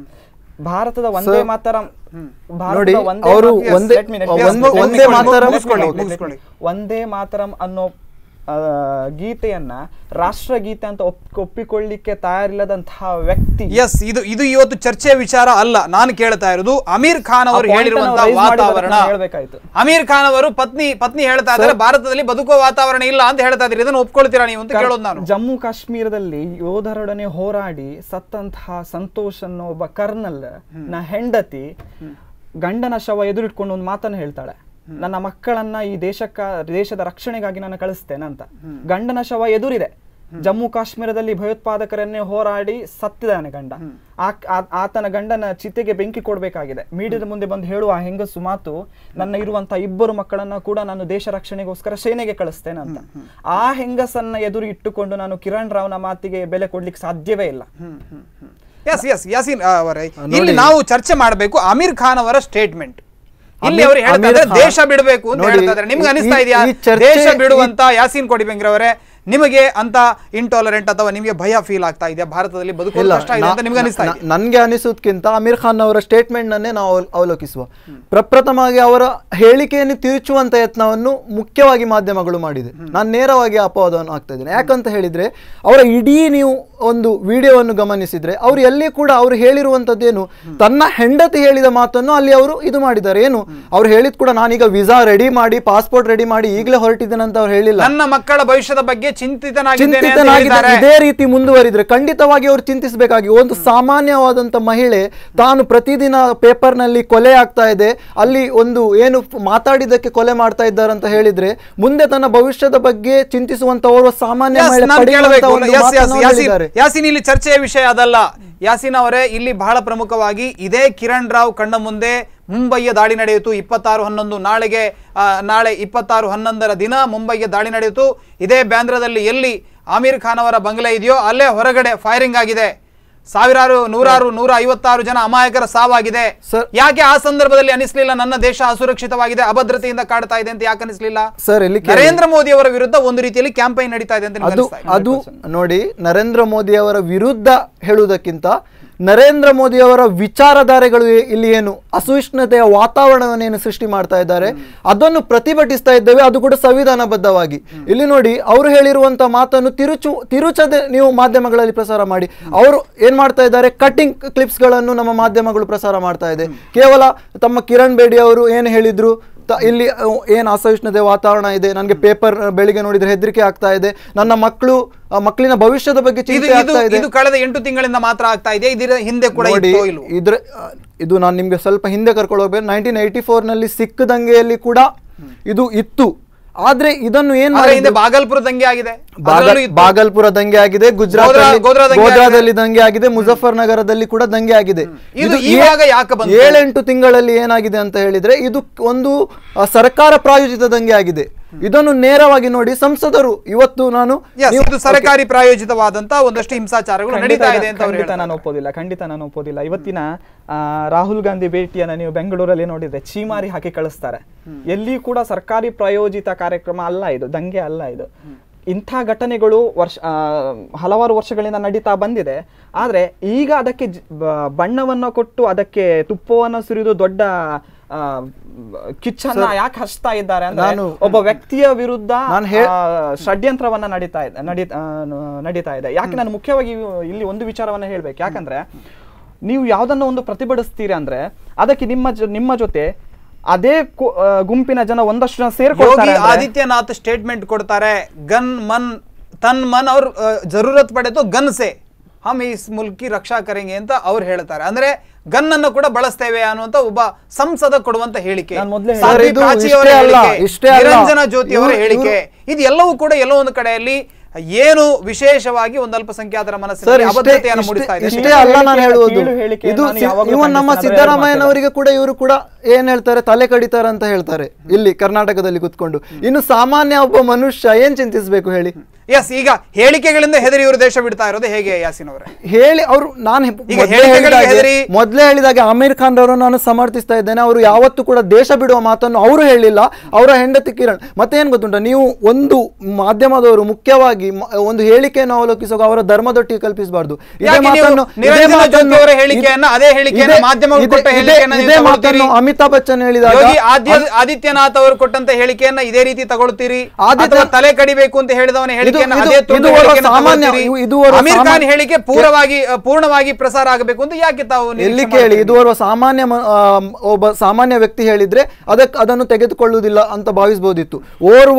ಭಾರತದ ಒಂದೇ ಮಾತರಂ ಭಾರತದ ನೋಡಿ, ಒಂದೇ ಅವರು ಮಾತ- Yes, ಒಂದೇ- let me- let ಒಂದೇ- me- ಒಂದೇ let me- ಮಾತರಂ- ಮುಗಿಸ್ಕೊಳ್ಳಿ, ಮುಗಿಸ್ಕೊಳ್ಳಿ, ಮುಗಿಸ್ಕೊಳ್ಳಿ. ಮುಗಿಸ್ಕೊಳ್ಳಿ. ಒಂದೇ ಮಾತರಂ ಅನ್ನೋ ಆ, ಗೀತೆಯನ್ನ ರಾಷ್ಟ್ರಗೀತೆ ಅಂತ ಒಪ್- ಒಪ್ಪಿಕೊಳ್ಳಿಕ್ಕೆ ತಯಾರಿಲ್ಲದಂತಹ ವ್ಯಕ್ತಿ ಎಸ್ ಇದು ಇದು ಇವತ್ತು ಚರ್ಚೆಯ ವಿಚಾರ ಅಲ್ಲ ನಾನು ಕೇಳ್ತಾ ಇರೋದು ಅಮೀರ್ ಖಾನ್ ಅವರು ಆ point ಹೇಳಿರುವಂತಹ ಅನ್ನು raise ಮಾಡಿದ್ದಕ್ಕೆ ವಾತಾವರಣ ನಾನು ಹೇಳ್ಬೇಕಾಯ್ತು. ಅಮೀರ್ ಖಾನ್ ಅವರು ಪತ್ನಿ ಪತ್ನಿ ಹೇಳ್ತಾ ಇದ್ದಾರೆ ಭಾರತದಲ್ಲಿ ಬದುಕುವ ವಾತಾವರಣ ಇಲ್ಲ ಅಂತ ಹೇಳ್ತಾ ಇದ್ದೀರಿ ಇದನ್ನು ಒಪ್ಕೊಳ್ತೀರಾ ನೀವು ಅಂತ ಕೇಳೋದು ನಾನು ಜಮ್ಮು ಕಾಶ್ಮೀರದಲ್ಲಿ ಯೋಧರೊಡನೆ ಹೋರಾಡಿ ಸತ್ತಂತಹ ಸಂತೋಷ್ ಅನ್ನೋ ಒಬ್ಬ ಕರ್ನಲ್ ನ ಹೆಂಡತಿ ಗಂಡನ ಶವ ಎದುರಿಟ್ಕೊಂಡು ಒಂದು ಮಾತನ್ನು ಹೇಳ್ತಾಳೆ ನನ್ನ ಮಕ್ಕಳನ್ನ ಈ ದೇಶಕ್ಕ ದೇಶದ ರಕ್ಷಣೆಗಾಗಿ ನಾನು ಕಳಿಸ್ತೇನೆ ಅಂತ ಗಂಡನ ಶವ ಎದುರಿದೆ ಜಮ್ಮು ಕಾಶ್ಮೀರದಲ್ಲಿ ಭಯೋತ್ಪಾದಕರನ್ನೇ ಹೋರಾಡಿ ಸತ್ತಿದ್ದಾನೆ ಗಂಡ ಆ- ಆ- ಆತನ ಗಂಡನ ಚಿತೆಗೆ ಬೆಂಕಿ ಕೊಡ್ಬೇಕಾಗಿದೆ ಮೀಡಿಯಾದ ಮುಂದೆ ಬಂದು ಹೇಳುವ ಆ ಹೆಂಗಸು ಮಾತು ನನ್ನ ಇರುವಂತ ಇಬ್ಬರು ಮಕ್ಕಳನ್ನ ಕೂಡ ನಾನು ದೇಶ ರಕ್ಷಣೆಗೋಸ್ಕರ ಸೇನೆಗೆ ಕಳಿಸ್ತೇನೆ ಅಂತ ಆ ಹೆಂಗಸನ್ನ ಎದುರು ಇಟ್ಟುಕೊಂಡು ನಾನು ಕಿರಣ್ ರಾವ್ನ ಮಾತಿಗೆ ಬೆಲೆ ಕೊಡ್ಲಿಕ್ಕೆ ಸಾಧ್ಯವೇ ಇಲ್ಲ ಎಸ್ ಎಸ್ ಯಾಸೀನ್ ಅವರೇ ಇಲ್ಲಿ ನಾವು ಚರ್ಚೆ ಮಾಡಬೇಕು ಅಮೀರ್ ಖಾನ್ ಅವರ ಸ್ಟೇಟ್ಮೆಂಟ್ ಇಲ್ಲಿ ಅವರು ಹೇಳ್ತಾ ಅಮೀರ್ ಇದ್ದಾರೆ ಖಾನ್- ದೇಶ ಬಿಡಬೇಕು ಅಂತ ನೋಡಿ, ಹೇಳ್ತಾ ಇದ್ದಾರೆ ನಿಮ್ಗೆ ಈ- ಅನಿಸ್ತಾ ಇದೆಯಾ ಈ ಚರ್ಚೆ- ದೇಶ ಬಿಡುವಂತ ಯಾಸೀನ್ ಕೊಡಿಬೆಂಗ್ರವರೇ ನಿಮಗೆ ಅಂತ ಇಂಟಾಲರೆಂಟ್ ಅಥವಾ ನಿಮಗೆ ಭಯ ಫೀಲ್ ಆಗ್ತಾ ಇದೆಯಾ ಭಾರತದಲ್ಲಿ ಬದುಕೋದು ಇಲ್ಲ ಕಷ್ಟ ಇದೆ ಅಂತ ನಿಮ್ಗೆ ಅನಿಸ್ತಾ ನ- ಇದೆ ನನ್ಗೆ ಅನಿಸೋದ್ಕಿಂತ ಅಮೀರ್ ಖಾನ್ ಅವರ ಸ್ಟೇಟ್ಮೆಂಟ್ ನನ್ನೇ ನಾವು ಅವಲ್- ಅವಲೋಕಿಸುವ ಪ್ರಪ್ರಥಮವಾಗಿ ಅವರ ಹೇಳಿಕೆಯನ್ನು ತಿರುಚುವಂತ ಯತ್ನವನ್ನು ಮುಖ್ಯವಾಗಿ ಮಾಧ್ಯಮಗಳು ಮಾಡಿದೆ ನಾನು ನೇರವಾಗಿ ಅಪವಾದವನ್ನು ಆಗ್ತಾ ಇದ್ದೇನೆ ಯಾಕಂತ ಹೇಳಿದ್ರೆ ಅವರ ಇಡೀ ನೀವು ಒಂದು ವಿಡಿಯೋವನ್ನು ಗಮನಿಸಿದ್ರೆ ಅವರು ಎಲ್ಲಿ ಕೂಡ ಅವರು ಹೇಳಿರುವಂತದ್ದೇನು ತನ್ನ ಹೆಂಡತಿ ಹೇಳಿದ ಮಾತನ್ನು ಅಲ್ಲಿ ಅವರು ಇದು ಮಾಡಿದ್ದಾರೆ ಏನು ಅವ್ರು ಹೇಳಿದ್ ಕೂಡ ನಾನೀಗ ವಿಸಾ ರೆಡಿ ಮಾಡಿ ಪಾಸ್ಪೋರ್ಟ್ ರೆಡಿ ಮಾಡಿ ಈಗಲೇ ಹೊರಟಿದ್ದೇನೆ ಅಂತ ಅವ್ರು ಹೇಳಿಲ್ಲ ನನ್ನ ಮಕ್ಕಳ ಭವಿಷ್ಯದ ಬಗ್ಗೆ ಚಿಂತಿತನಾಗಿದ್ದೇನೆ ಅಂತ ಚಿಂತಿತನಾಗಿದೆ ಹೇಳಿದ್ದಾರೆ ಇದೇ ರೀತಿ ಮುಂದುವರಿದ್ರೆ ಖಂಡಿತವಾಗಿ ಅವರು ಚಿಂತಿಸಬೇಕಾಗಿ ಒಂದು ಸಾಮಾನ್ಯವಾದಂತ ಮಹಿಳೆ ತಾನು ಪ್ರತಿದಿನ ಪೇಪರ್ ನಲ್ಲಿ ಕೊಲೆ ಆಗ್ತಾ ಇದೆ ಅಲ್ಲಿ ಒಂದು ಏನು ಫ್- ಮಾತಾಡಿದ್ದಕ್ಕೆ ಕೊಲೆ ಮಾಡ್ತಾ ಇದ್ದಾರೆ ಅಂತ ಹೇಳಿದ್ರೆ ಮುಂದೆ ತನ್ನ ಭವಿಷ್ಯದ ಬಗ್ಗೆ ಚಿಂತಿಸುವಂತ ಓರ್ವ ಸಾಮಾನ್ಯ Yes, ಮಹಿಳೆ ನಾನ್ ಪಡೆಯುವಂತ ಕೇಳಬೇಕು. ಒಂದು Yes, yes, ಮಾತನ್ನು ಯಾಸಿನ್ ಹೇಳಿದ್ದಾರೆ. ಯಾಸಿನ್ ಇಲ್ಲಿ ಚರ್ಚೆಯ ವಿಷಯ ಅದಲ್ಲ ಯಾಸಿನ್ ಅವರೇ ಇಲ್ಲಿ ಬಹಳ ಪ್ರಮುಖವಾಗಿ ಇದೇ ಕಿರಣ್ ರಾವ್ ಕಣ್ಣ ಮುಂದೆ ಮುಂಬೈಯ ದಾಳಿ ನಡೆಯಿತು ಇಪ್ಪತ್ತಾರು ಹನ್ನೊಂದು ನಾಳೆಗೆ ಆ, ನಾಳೆ ಇಪ್ಪತ್ತಾರು ಹನ್ನೊಂದರ ದಿನ ಮುಂಬೈಗೆ ದಾಳಿ ನಡೆಯಿತು ಇದೇ ಬ್ಯಾಂದ್ರದಲ್ಲಿ ಎಲ್ಲಿ ಆಮೀರ್ ಖಾನ್ ಅವರ ಬಂಗಲೆ ಇದೆಯೋ ಅಲ್ಲೇ ಹೊರಗಡೆ ಫೈರಿಂಗ್ ಆಗಿದೆ ಸಾವಿರಾರು ನೂರಾರು ನೂರ ಐವತ್ತಾರು ಜನ ಅಮಾಯಕರ ಸಾವಾಗಿದೆ ಸರ್- ಯಾಕೆ ಆ ಸಂದರ್ಭದಲ್ಲಿ ಅನಿಸ್ಲಿಲ್ಲ ನನ್ನ ದೇಶ ಅಸುರಕ್ಷಿತವಾಗಿದೆ ಅಭದ್ರತೆಯಿಂದ ಕಾಡ್ತಾ ಇದೆ ಅಂತ ಯಾಕೆ ಅನಿಸ್ಲಿಲ್ಲ ಸರ್ ಇಲ್ಲಿ ಕೇಳಿ. ನರೇಂದ್ರ ಮೋದಿ ಅವರ ವಿರುದ್ಧ ಒಂದು ರೀತಿಯಲ್ಲಿ ಕ್ಯಾಂಪೈನ್ ನಡೀತಾ ಇದೆ ಅಂತ ನಿಮ್ಗೆ ಅದು ಅನಿಸ್ತಾ ಇದೆಯಾ? ಅದು ನೋಡಿ ನರೇಂದ್ರ ಮೋದಿ ಅವರ ವಿರುದ್ಧ ಹೇಳುವುದಕ್ಕಿಂತ ನರೇಂದ್ರ ಮೋದಿ ಅವರ ವಿಚಾರಧಾರೆಗಳು ಏ- ಇಲ್ಲಿ ಏನು ಅಸಹಿಷ್ಣುತೆಯ ವಾತಾವರಣವನ್ನೇನು ಸೃಷ್ಟಿ ಮಾಡ್ತಾ ಇದ್ದಾರೆ ಅದನ್ನು ಪ್ರತಿಭಟಿಸ್ತಾ ಇದ್ದೇವೆ ಅದು ಕೂಡ ಸಂವಿಧಾನಬದ್ಧವಾಗಿ ಇಲ್ಲಿ ನೋಡಿ ಅವರು ಹೇಳಿರುವಂತ ಮಾತನ್ನು ತಿರುಚು ತಿರುಚದೆ ನೀವು ಮಾಧ್ಯಮಗಳಲ್ಲಿ ಪ್ರಸಾರ ಮಾಡಿ ಅವರು ಏನ್ ಮಾಡ್ತಾ ಇದ್ದಾರೆ ಕಟಿಂಗ್ ಕ್ಲಿಪ್ಸ್ ಗಳನ್ನು ನಮ್ಮ ಮಾಧ್ಯಮಗಳು ಪ್ರಸಾರ ಮಾಡ್ತಾ ಇದೆ ಕೇವಲ ತಮ್ಮ ಕಿರಣ್ ಬೇಡಿ ಅವರು ಏನು ಹೇಳಿದ್ರು ತ- ಇಲ್ಲಿ ಅಹ್, ಏನ್ ಅಸಹಿಷ್ಣುತೆ ವಾತಾವರಣ ಇದೆ ನನಗೆ ಪೇಪರ್ ಬೆಳಿಗ್ಗೆ ನೋಡಿದ್ರೆ ಹೆದರಿಕೆ ಆಗ್ತಾ ಇದೆ ನನ್ನ ಮಕ್ಕಳು ಆ ಮಕ್ಕಳಿನ ಭವಿಷ್ಯದ ಬಗ್ಗೆ ಇದು ಚಿಂತೆ ಇದು ಆಗ್ತಾ ಇದೆ ಇದು ಕಳೆದ ಎಂಟು ತಿಂಗಳಿಂದ ಮಾತ್ರ ಆಗ್ತಾ ಇದೆ ಇದರ ಹಿಂದೆ ಕೂಡ ನೋಡಿ ಇತ್ತೋ ಇಲ್ವೋ? ಇದ್ರ ಅಹ್, ಇದು ನಾನು ನಿಮ್ಗೆ ಸ್ವಲ್ಪ ಹಿಂದೆ ಕರ್ಕೊಂಡು ಹೋಗ್ಬೇಕು ನೈನ್ಟೀನ್ ಏಯ್ಟಿ ಫೋರ್ ನಲ್ಲಿ ಸಿಖ್ ದಂಗೆಯಲ್ಲಿ ಕೂಡ ಇದು ಇತ್ತು ಆದ್ರೆ ಇದನ್ನು ಏನ್ ಆದ್ರೆ ಹಿಂದೆ ಮಾಡಿದ್ರು ಬಾಗಲ್ಪುರ ದಂಗೆ ಆಗಿದೆ ಬಾಗಲ್- ಅದ್ರಲ್ಲೂ ಇತ್ತು. ಬಾಗಲ್ಪುರ ದಂಗೆ ಆಗಿದೆ ಗುಜರಾತ್ ಗೋಧ್ರಾ- ಗೋಧ್ರಾ ದಂಗೆ ಗೋಧ್ರಾದಲ್ಲಿ ದಂಗೆ ಆಗಿದೆ ಮುಜಫರ್ ನಗರದಲ್ಲಿ ಕೂಡ ದಂಗೆ ಆಗಿದೆ ಇದು ಏ- ಇವಾಗ ಯಾಕೆ ಬಂತು? ಏಳೆಂಟು ತಿಂಗಳಲ್ಲಿ ಏನಾಗಿದೆ ಅಂತ ಹೇಳಿದ್ರೆ ಇದು ಒಂದು ಆ, ಸರ್ಕಾರ ಪ್ರಾಯೋಜಿತ ದಂಗೆ ಆಗಿದೆ ಇದನ್ನು ನೇರವಾಗಿ ನೋಡಿ ಸಂಸದರು ಇವತ್ತು ನಾನು Yes, ನೀವು- ಇದು ಸರ್ಕಾರಿ ಪ್ರಾಯೋಜಿತವಾದಂತ ಒಂದಷ್ಟು ಹಿಂಸಾಚಾರಗಳು ಖಂಡಿತ ನಡೀತಾ ಇದೆ ಅಂತ ಅವ್ರು ಖಂಡಿತ ಹೇಳ್ತಾರೆ. ನಾನು ಒಪ್ಪೋದಿಲ್ಲ ಖಂಡಿತ ನಾನು ಒಪ್ಪೋದಿಲ್ಲ ಇವತ್ತಿನ ಆ, ರಾಹುಲ್ ಗಾಂಧಿ ಭೇಟಿಯನ್ನ ನೀವು ಬೆಂಗಳೂರಲ್ಲಿ ನೋಡಿದ್ರೆ ಚೀಮಾರಿ ಹಾಕಿ ಕಳಿಸ್ತಾರೆ ಎಲ್ಲಿ ಕೂಡ ಸರ್ಕಾರಿ ಪ್ರಾಯೋಜಿತ ಕಾರ್ಯಕ್ರಮ ಅಲ್ಲ ಇದು ದಂಗೆ ಅಲ್ಲ ಇದು ಇಂಥ ಘಟನೆಗಳು ವರ್ಷ ಆ, ಹಲವಾರು ವರ್ಷಗಳಿಂದ ನಡೀತಾ ಬಂದಿದೆ ಆದ್ರೆ ಈಗ ಅದಕ್ಕೆ ಜ- ಬ- ಬಣ್ಣವನ್ನು ಕೊಟ್ಟು ಅದಕ್ಕೆ ತುಪ್ಪವನ್ನು ಸುರಿದು ದೊಡ್ಡ ಆ, ಕಿಚ್ಚನ್ನ ಯಾಕೆ ಹಚ್ತಾ ಇದ್ದಾರೆ ಅಂದ್ರೆ ನಾನು- ಒಬ್ಬ ವ್ಯಕ್ತಿಯ ವಿರುದ್ಧ ನಾನು ಹೇಳ್- ಆ, ಷಡ್ಯಂತ್ರವನ್ನ ನಡೀತಾ ಇದೆ ನಡೀ ಆ, ನ- ನಡೀತಾ ಇದೆ ಯಾಕೆ ನಾನು ಮುಖ್ಯವಾಗಿ ಇವ್- ಇಲ್ಲಿ ಒಂದು ವಿಚಾರವನ್ನ ಹೇಳ್ಬೇಕು ಯಾಕಂದ್ರೆ ನೀವು ಯಾವ್ದನ್ನ ಒಂದು ಪ್ರತಿಭಟಿಸ್ತೀರಿ ಅಂದ್ರೆ ಅದಕ್ಕೆ ನಿಮ್ಮ ಜೊ- ನಿಮ್ಮ ಜೊತೆ ಅದೇ ಕು- ಆ, ಗುಂಪಿನ ಜನ ಒಂದಷ್ಟು ಜನ ಯೋಗಿ ಸೇರ್ಕೊಳ್ತಾರೆ ಅಂದ್ರೆ- ಆದಿತ್ಯನಾಥ್ ಸ್ಟೇಟ್ಮೆಂಟ್ ಕೊಡ್ತಾರೆ ಗನ್ ಮನ್ ತನ್ ಮನ್ ಅವ್ರ ಅ, ಜರೂರತ್ ಪಡೆದು ಗನ್ ಸೆ ಹಮ್ ಇಸ್ ಮುಲ್ಕಿ ರಕ್ಷಾ ಕರೆಂಗೆ ಅಂತ ಅವ್ರು ಹೇಳ್ತಾರೆ ಅಂದ್ರೆ ಗನ್ ಅನ್ನು ಕೂಡ ಬಳಸ್ತೇವೆ ಅನ್ನುವಂತ ಒಬ್ಬ ಸಂಸದ ಕೊಡುವಂತ ಹೇಳಿಕೆ ನಾನ್ ಮೊದ್ಲೇ ಸಾಧ್ವಿ ಹೇಳಿದೆ. ಇದು ಪ್ರಾಚಿಯವರ ಇಷ್ಟೇ ಅಲ್ಲ, ಹೇಳಿಕೆ, ಇಷ್ಟೇ ಅಲ್ಲ. ನಿರಂಜನ ಜ್ಯೋತಿ ಅವರ ಇವ್ರು- ಹೇಳಿಕೆ ಇದು ಎಲ್ಲವೂ ಕೂಡ ಎಲ್ಲೋ ಒಂದು ಕಡೆಯಲ್ಲಿ ಏನು ವಿಶೇಷವಾಗಿ ಒಂದು ಅಲ್ಪಸಂಖ್ಯಾತರ ಸರ್ ಮನಸ್ಸಿನಲ್ಲಿ ಇಷ್ಟೇ ಅಭದ್ರತೆಯನ್ನು ಇಷ್ಟೇ- ಮೂಡಿಸ್ತಾ ಇದೆ ಇಷ್ಟೇ ಅಲ್ಲ ನಾನು ಹೇಳಿಕೆ- ಹೇಳುವುದು ಕೀಳು ಹೇಳಿಕೆ ಇದು ನಾನು ಸಿ- ಯಾವಾಗ್ಲೂ ಇವನ್ ನಮ್ಮ ಖಂಡಿಸ್ತೇನೆ, ಅದ್ರ ಸಿದ್ದರಾಮಯ್ಯನವರಿಗೆ ಕೂಡ ಇವರು ಕೂಡ ಏನ್ ಹೇಳ್ತಾರೆ ತಲೆ ಕಡಿತಾರೆ ಅಂತ ಹೇಳ್ತಾರೆ ಇಲ್ಲಿ ಕರ್ನಾಟಕದಲ್ಲಿ ಕುತ್ಕೊಂಡು ಇನ್ನು ಸಾಮಾನ್ಯ ಒಬ್ಬ ಮನುಷ್ಯ ಏನ್ ಚಿಂತಿಸ್ಬೇಕು ಹೇಳಿ ಎಸ್ ಈಗ ಹೇಳಿಕೆಗಳಿಂದ ಹೆದರಿ ಇವರು ದೇಶ ಬಿಡ್ತಾ ಇರೋದು ಹೇಗೆ ಯಾಸಿನ್ ಅವರೇ ಹೇಳಿ ಅವರು ನಾನು ಈಗ ಹೇಳಿಕೆಗಳಿಗೆ ಹೆದರಿ- ಮೊದಲೇ ಹೇಳಿದಾಗೆ ಆಮೀರ್ ಖಾನ್ ಅವರು ನಾನು ಸಮರ್ಥಿಸ್ತಾ ಇದ್ದೇನೆ ಅವರು ಯಾವತ್ತೂ ಕೂಡ ದೇಶ ಬಿಡುವ ಮಾತನ್ನು ಅವರು ಹೇಳಿಲ್ಲ ಅವರ ಹೆಂಡತಿ ಕಿರಣ್ ಮತ್ತೆ ಏನ್ ಗೊತ್ತುಂಟ ನೀವು ಒಂದು ಮಾಧ್ಯಮದವರು ಮುಖ್ಯವಾಗಿ ಮ- ಒಂದು ಹೇಳಿಕೆಯನ್ನು ಅವಲೋಕಿಸುವಾಗ ಅವರ ಧರ್ಮದೊಟ್ಟಿಗೆ ಕಲ್ಪಿಸಬಾರ್ದು ಇದೇ ಯಾಕೆ ನೀವು ಮಾತನ್ನು ಇದೇ ನಿರಂಜನ ಮಾತನ್ನು- ಜ್ಯೋತಿ ಅವರ ಹೇಳಿಕೆಯನ್ನ, ಅದೇ ಹೇಳಿಕೆಯನ್ನ ಇದೇ- ಮಾಧ್ಯಮಗಳು ಇದೇ- ಕೊಟ್ಟ ಇದೇ- ಹೇಳಿಕೆಯನ್ನ ನೀವು ಇದೇ ತಗೊಳ್ತೀರಿ? ಮಾತನ್ನು ಅಮಿತಾಬ್ ಬಚ್ಚನ್ ಹೇಳಿದಾಗ ಯೋಗಿ ಆದ್ಯ ಆದಿತ್ಯನಾಥ್ ಅವರು ಕೊಟ್ಟಂತ ಹೇಳಿಕೆಯನ್ನ ಇದೇ ರೀತಿ ತಗೊಳ್ತೀರಿ ಆದಿತ್ಯ- ಅಥವಾ ತಲೆ ಕಡಿಬೇಕು ಅಂತ ಹೇಳಿದವನ ಹೇಳಿಕೆಯನ್ನ ಇದು- ಅದೇ ತುಂಡು ಇದು ಅವರ ಹೇಳಿಕೆಯನ್ನ ಸಾಮಾನ್ಯ- ತಗೊಳ್ತೀರಿ? ಇದು- ಇದು ಅವರ ಅಮೀರ್ ಖಾನ್ ಸಾಮಾನ್ಯ- ಹೇಳಿಕೆ ಪೂರ್ಣವಾಗಿ ಅ, ಪೂರ್ಣವಾಗಿ ಪ್ರಸಾರ ಆಗಬೇಕು ಅಂತ ಯಾಕೆ ತಾವು ನಿರೀಕ್ಷೆ ಎಲ್ಲಿ ಕೇಳಿ ಮಾಡ್ತೀರಿ? ಇದು ಓರ್ವ ಸಾಮಾನ್ಯ ಮ- ಆ, ಒಬ್ಬ ಸಾಮಾನ್ಯ ವ್ಯಕ್ತಿ ಹೇಳಿದ್ರೆ ಅದಕ್ಕೆ ಅದನ್ನು ತೆಗೆದುಕೊಳ್ಳುವುದಿಲ್ಲ ಅಂತ ಭಾವಿಸಬಹುದಿತ್ತು ಓರ್ವ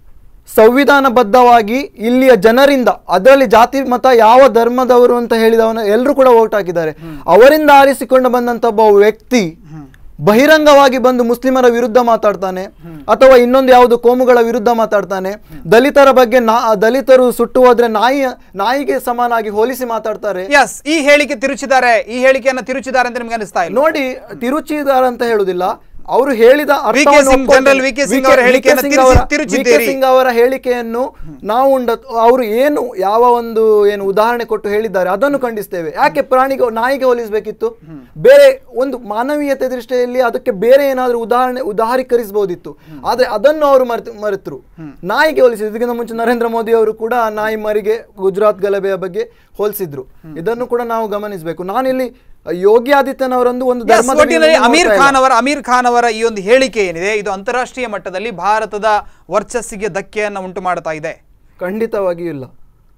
ಸಂವಿಧಾನಬದ್ಧವಾಗಿ ಇಲ್ಲಿಯ ಜನರಿಂದ ಅದರಲ್ಲಿ ಜಾತಿ ಮತ ಯಾವ ಧರ್ಮದವರು ಅಂತ ಹೇಳಿದವನು ಎಲ್ಲರೂ ಕೂಡ ವೋಟ್ ಹಾಕಿದ್ದಾರೆ ಅವರಿಂದ ಆರಿಸಿಕೊಂಡು ಬಂದಂತ ಒಬ್ಬ ವ್ಯಕ್ತಿ ಬಹಿರಂಗವಾಗಿ ಬಂದು ಮುಸ್ಲಿಮರ ವಿರುದ್ಧ ಮಾತಾಡ್ತಾನೆ ಅಥವಾ ಇನ್ನೊಂದು ಯಾವುದು ಕೋಮುಗಳ ವಿರುದ್ಧ ಮಾತಾಡ್ತಾನೆ ದಲಿತರ ಬಗ್ಗೆ ನಾ ದಲಿತರು ಸುಟ್ಟು ಹೋದ್ರೆ ನಾಯಿ ನಾಯಿಗೆ ಸಮಾನಾಗಿ ಹೋಲಿಸಿ ಮಾತಾಡ್ತಾರೆ ಎಸ್ ಈ ಹೇಳಿಕೆ ತಿರುಚಿದ್ದಾರೆ ಈ ಹೇಳಿಕೆಯನ್ನ ತಿರುಚಿದ್ದಾರೆ ಅಂತ ನಿಮ್ಗೆ ಅನಿಸ್ತಾ ಇಲ್ಲ ನೋಡಿ ತಿರುಚಿದಾರ ಅಂತ ಹೇಳುದಿಲ್ಲ ಅವರು ಹೇಳಿದ ವಿ ಕೆ ಅರ್ಥವನ್ನು ಸಿಂಗ್, ಒಪ್ಕೊಳ್ತೇನೆ. General V K Singh V K- ಅವರ ವಿ ಕೆ ಹೇಳಿಕೆಯನ್ನು ಸಿಂಗ್ ತಿರುಚಿ- ಅವರ- ತಿರುಚಿದ್ದೀರಿ. ವಿ ಕೆ ಸಿಂಗ್ ಅವರ ಹೇಳಿಕೆಯನ್ನು ನಾವು ಉಂಡ ಅವರು ಏನು ಯಾವ ಒಂದು ಏನು ಉದಾಹರಣೆ ಕೊಟ್ಟು ಹೇಳಿದ್ದಾರೆ ಅದನ್ನು ಖಂಡಿಸ್ತೇವೆ ಯಾಕೆ ಪ್ರಾಣಿಗೆ ನಾಯಿಗೆ ಹೋಲಿಸಬೇಕಿತ್ತು ಬೇರೆ ಒಂದು ಮಾನವೀಯತೆ ದೃಷ್ಟಿಯಲ್ಲಿ ಅದಕ್ಕೆ ಬೇರೆ ಏನಾದರೂ ಉದಾಹರಣೆ ಉದಾಹರೀಕರಿಸಬಹುದಿತ್ತು ಆದ್ರೆ ಅದನ್ನು ಅವರು ಮರೆತು ಮರೆತರು ನಾಯಿಗೆ ಹೋಲಿಸಿದ್ರು ಇದಕ್ಕಿಂತ ಮುಂಚೆ ನರೇಂದ್ರ ಮೋದಿ ಅವರು ಕೂಡ ನಾಯಿ ಮರಿಗೆ ಗುಜರಾತ್ ಗಲಭೆಯ ಬಗ್ಗೆ ಹೋಲಿಸಿದ್ರು ಇದನ್ನು ಕೂಡ ನಾವು ಗಮನಿಸಬೇಕು ನಾನಿಲ್ಲಿ ಯೋಗಿ ಆದಿತ್ಯನವರೊಂದು ಒಂದು Yes, ಧರ್ಮದ ಒಟ್ಟಿನಲ್ಲಿ ವಿರುದ್ಧ ಅಮೀರ್ ನೋಡ್ತಾ ಖಾನ್ ಇಲ್ಲ. ಅವರ ಅಮೀರ್ ಖಾನ್ ಅವರ ಈ ಒಂದು ಹೇಳಿಕೆ ಏನಿದೆ ಇದು ಅಂತಾರಾಷ್ಟ್ರೀಯ ಮಟ್ಟದಲ್ಲಿ ಭಾರತದ ವರ್ಚಸ್ಸಿಗೆ ಧಕ್ಕೆಯನ್ನು ಉಂಟು ಮಾಡ್ತಾ ಇದೆ ಖಂಡಿತವಾಗಿಯೂ ಇಲ್ಲ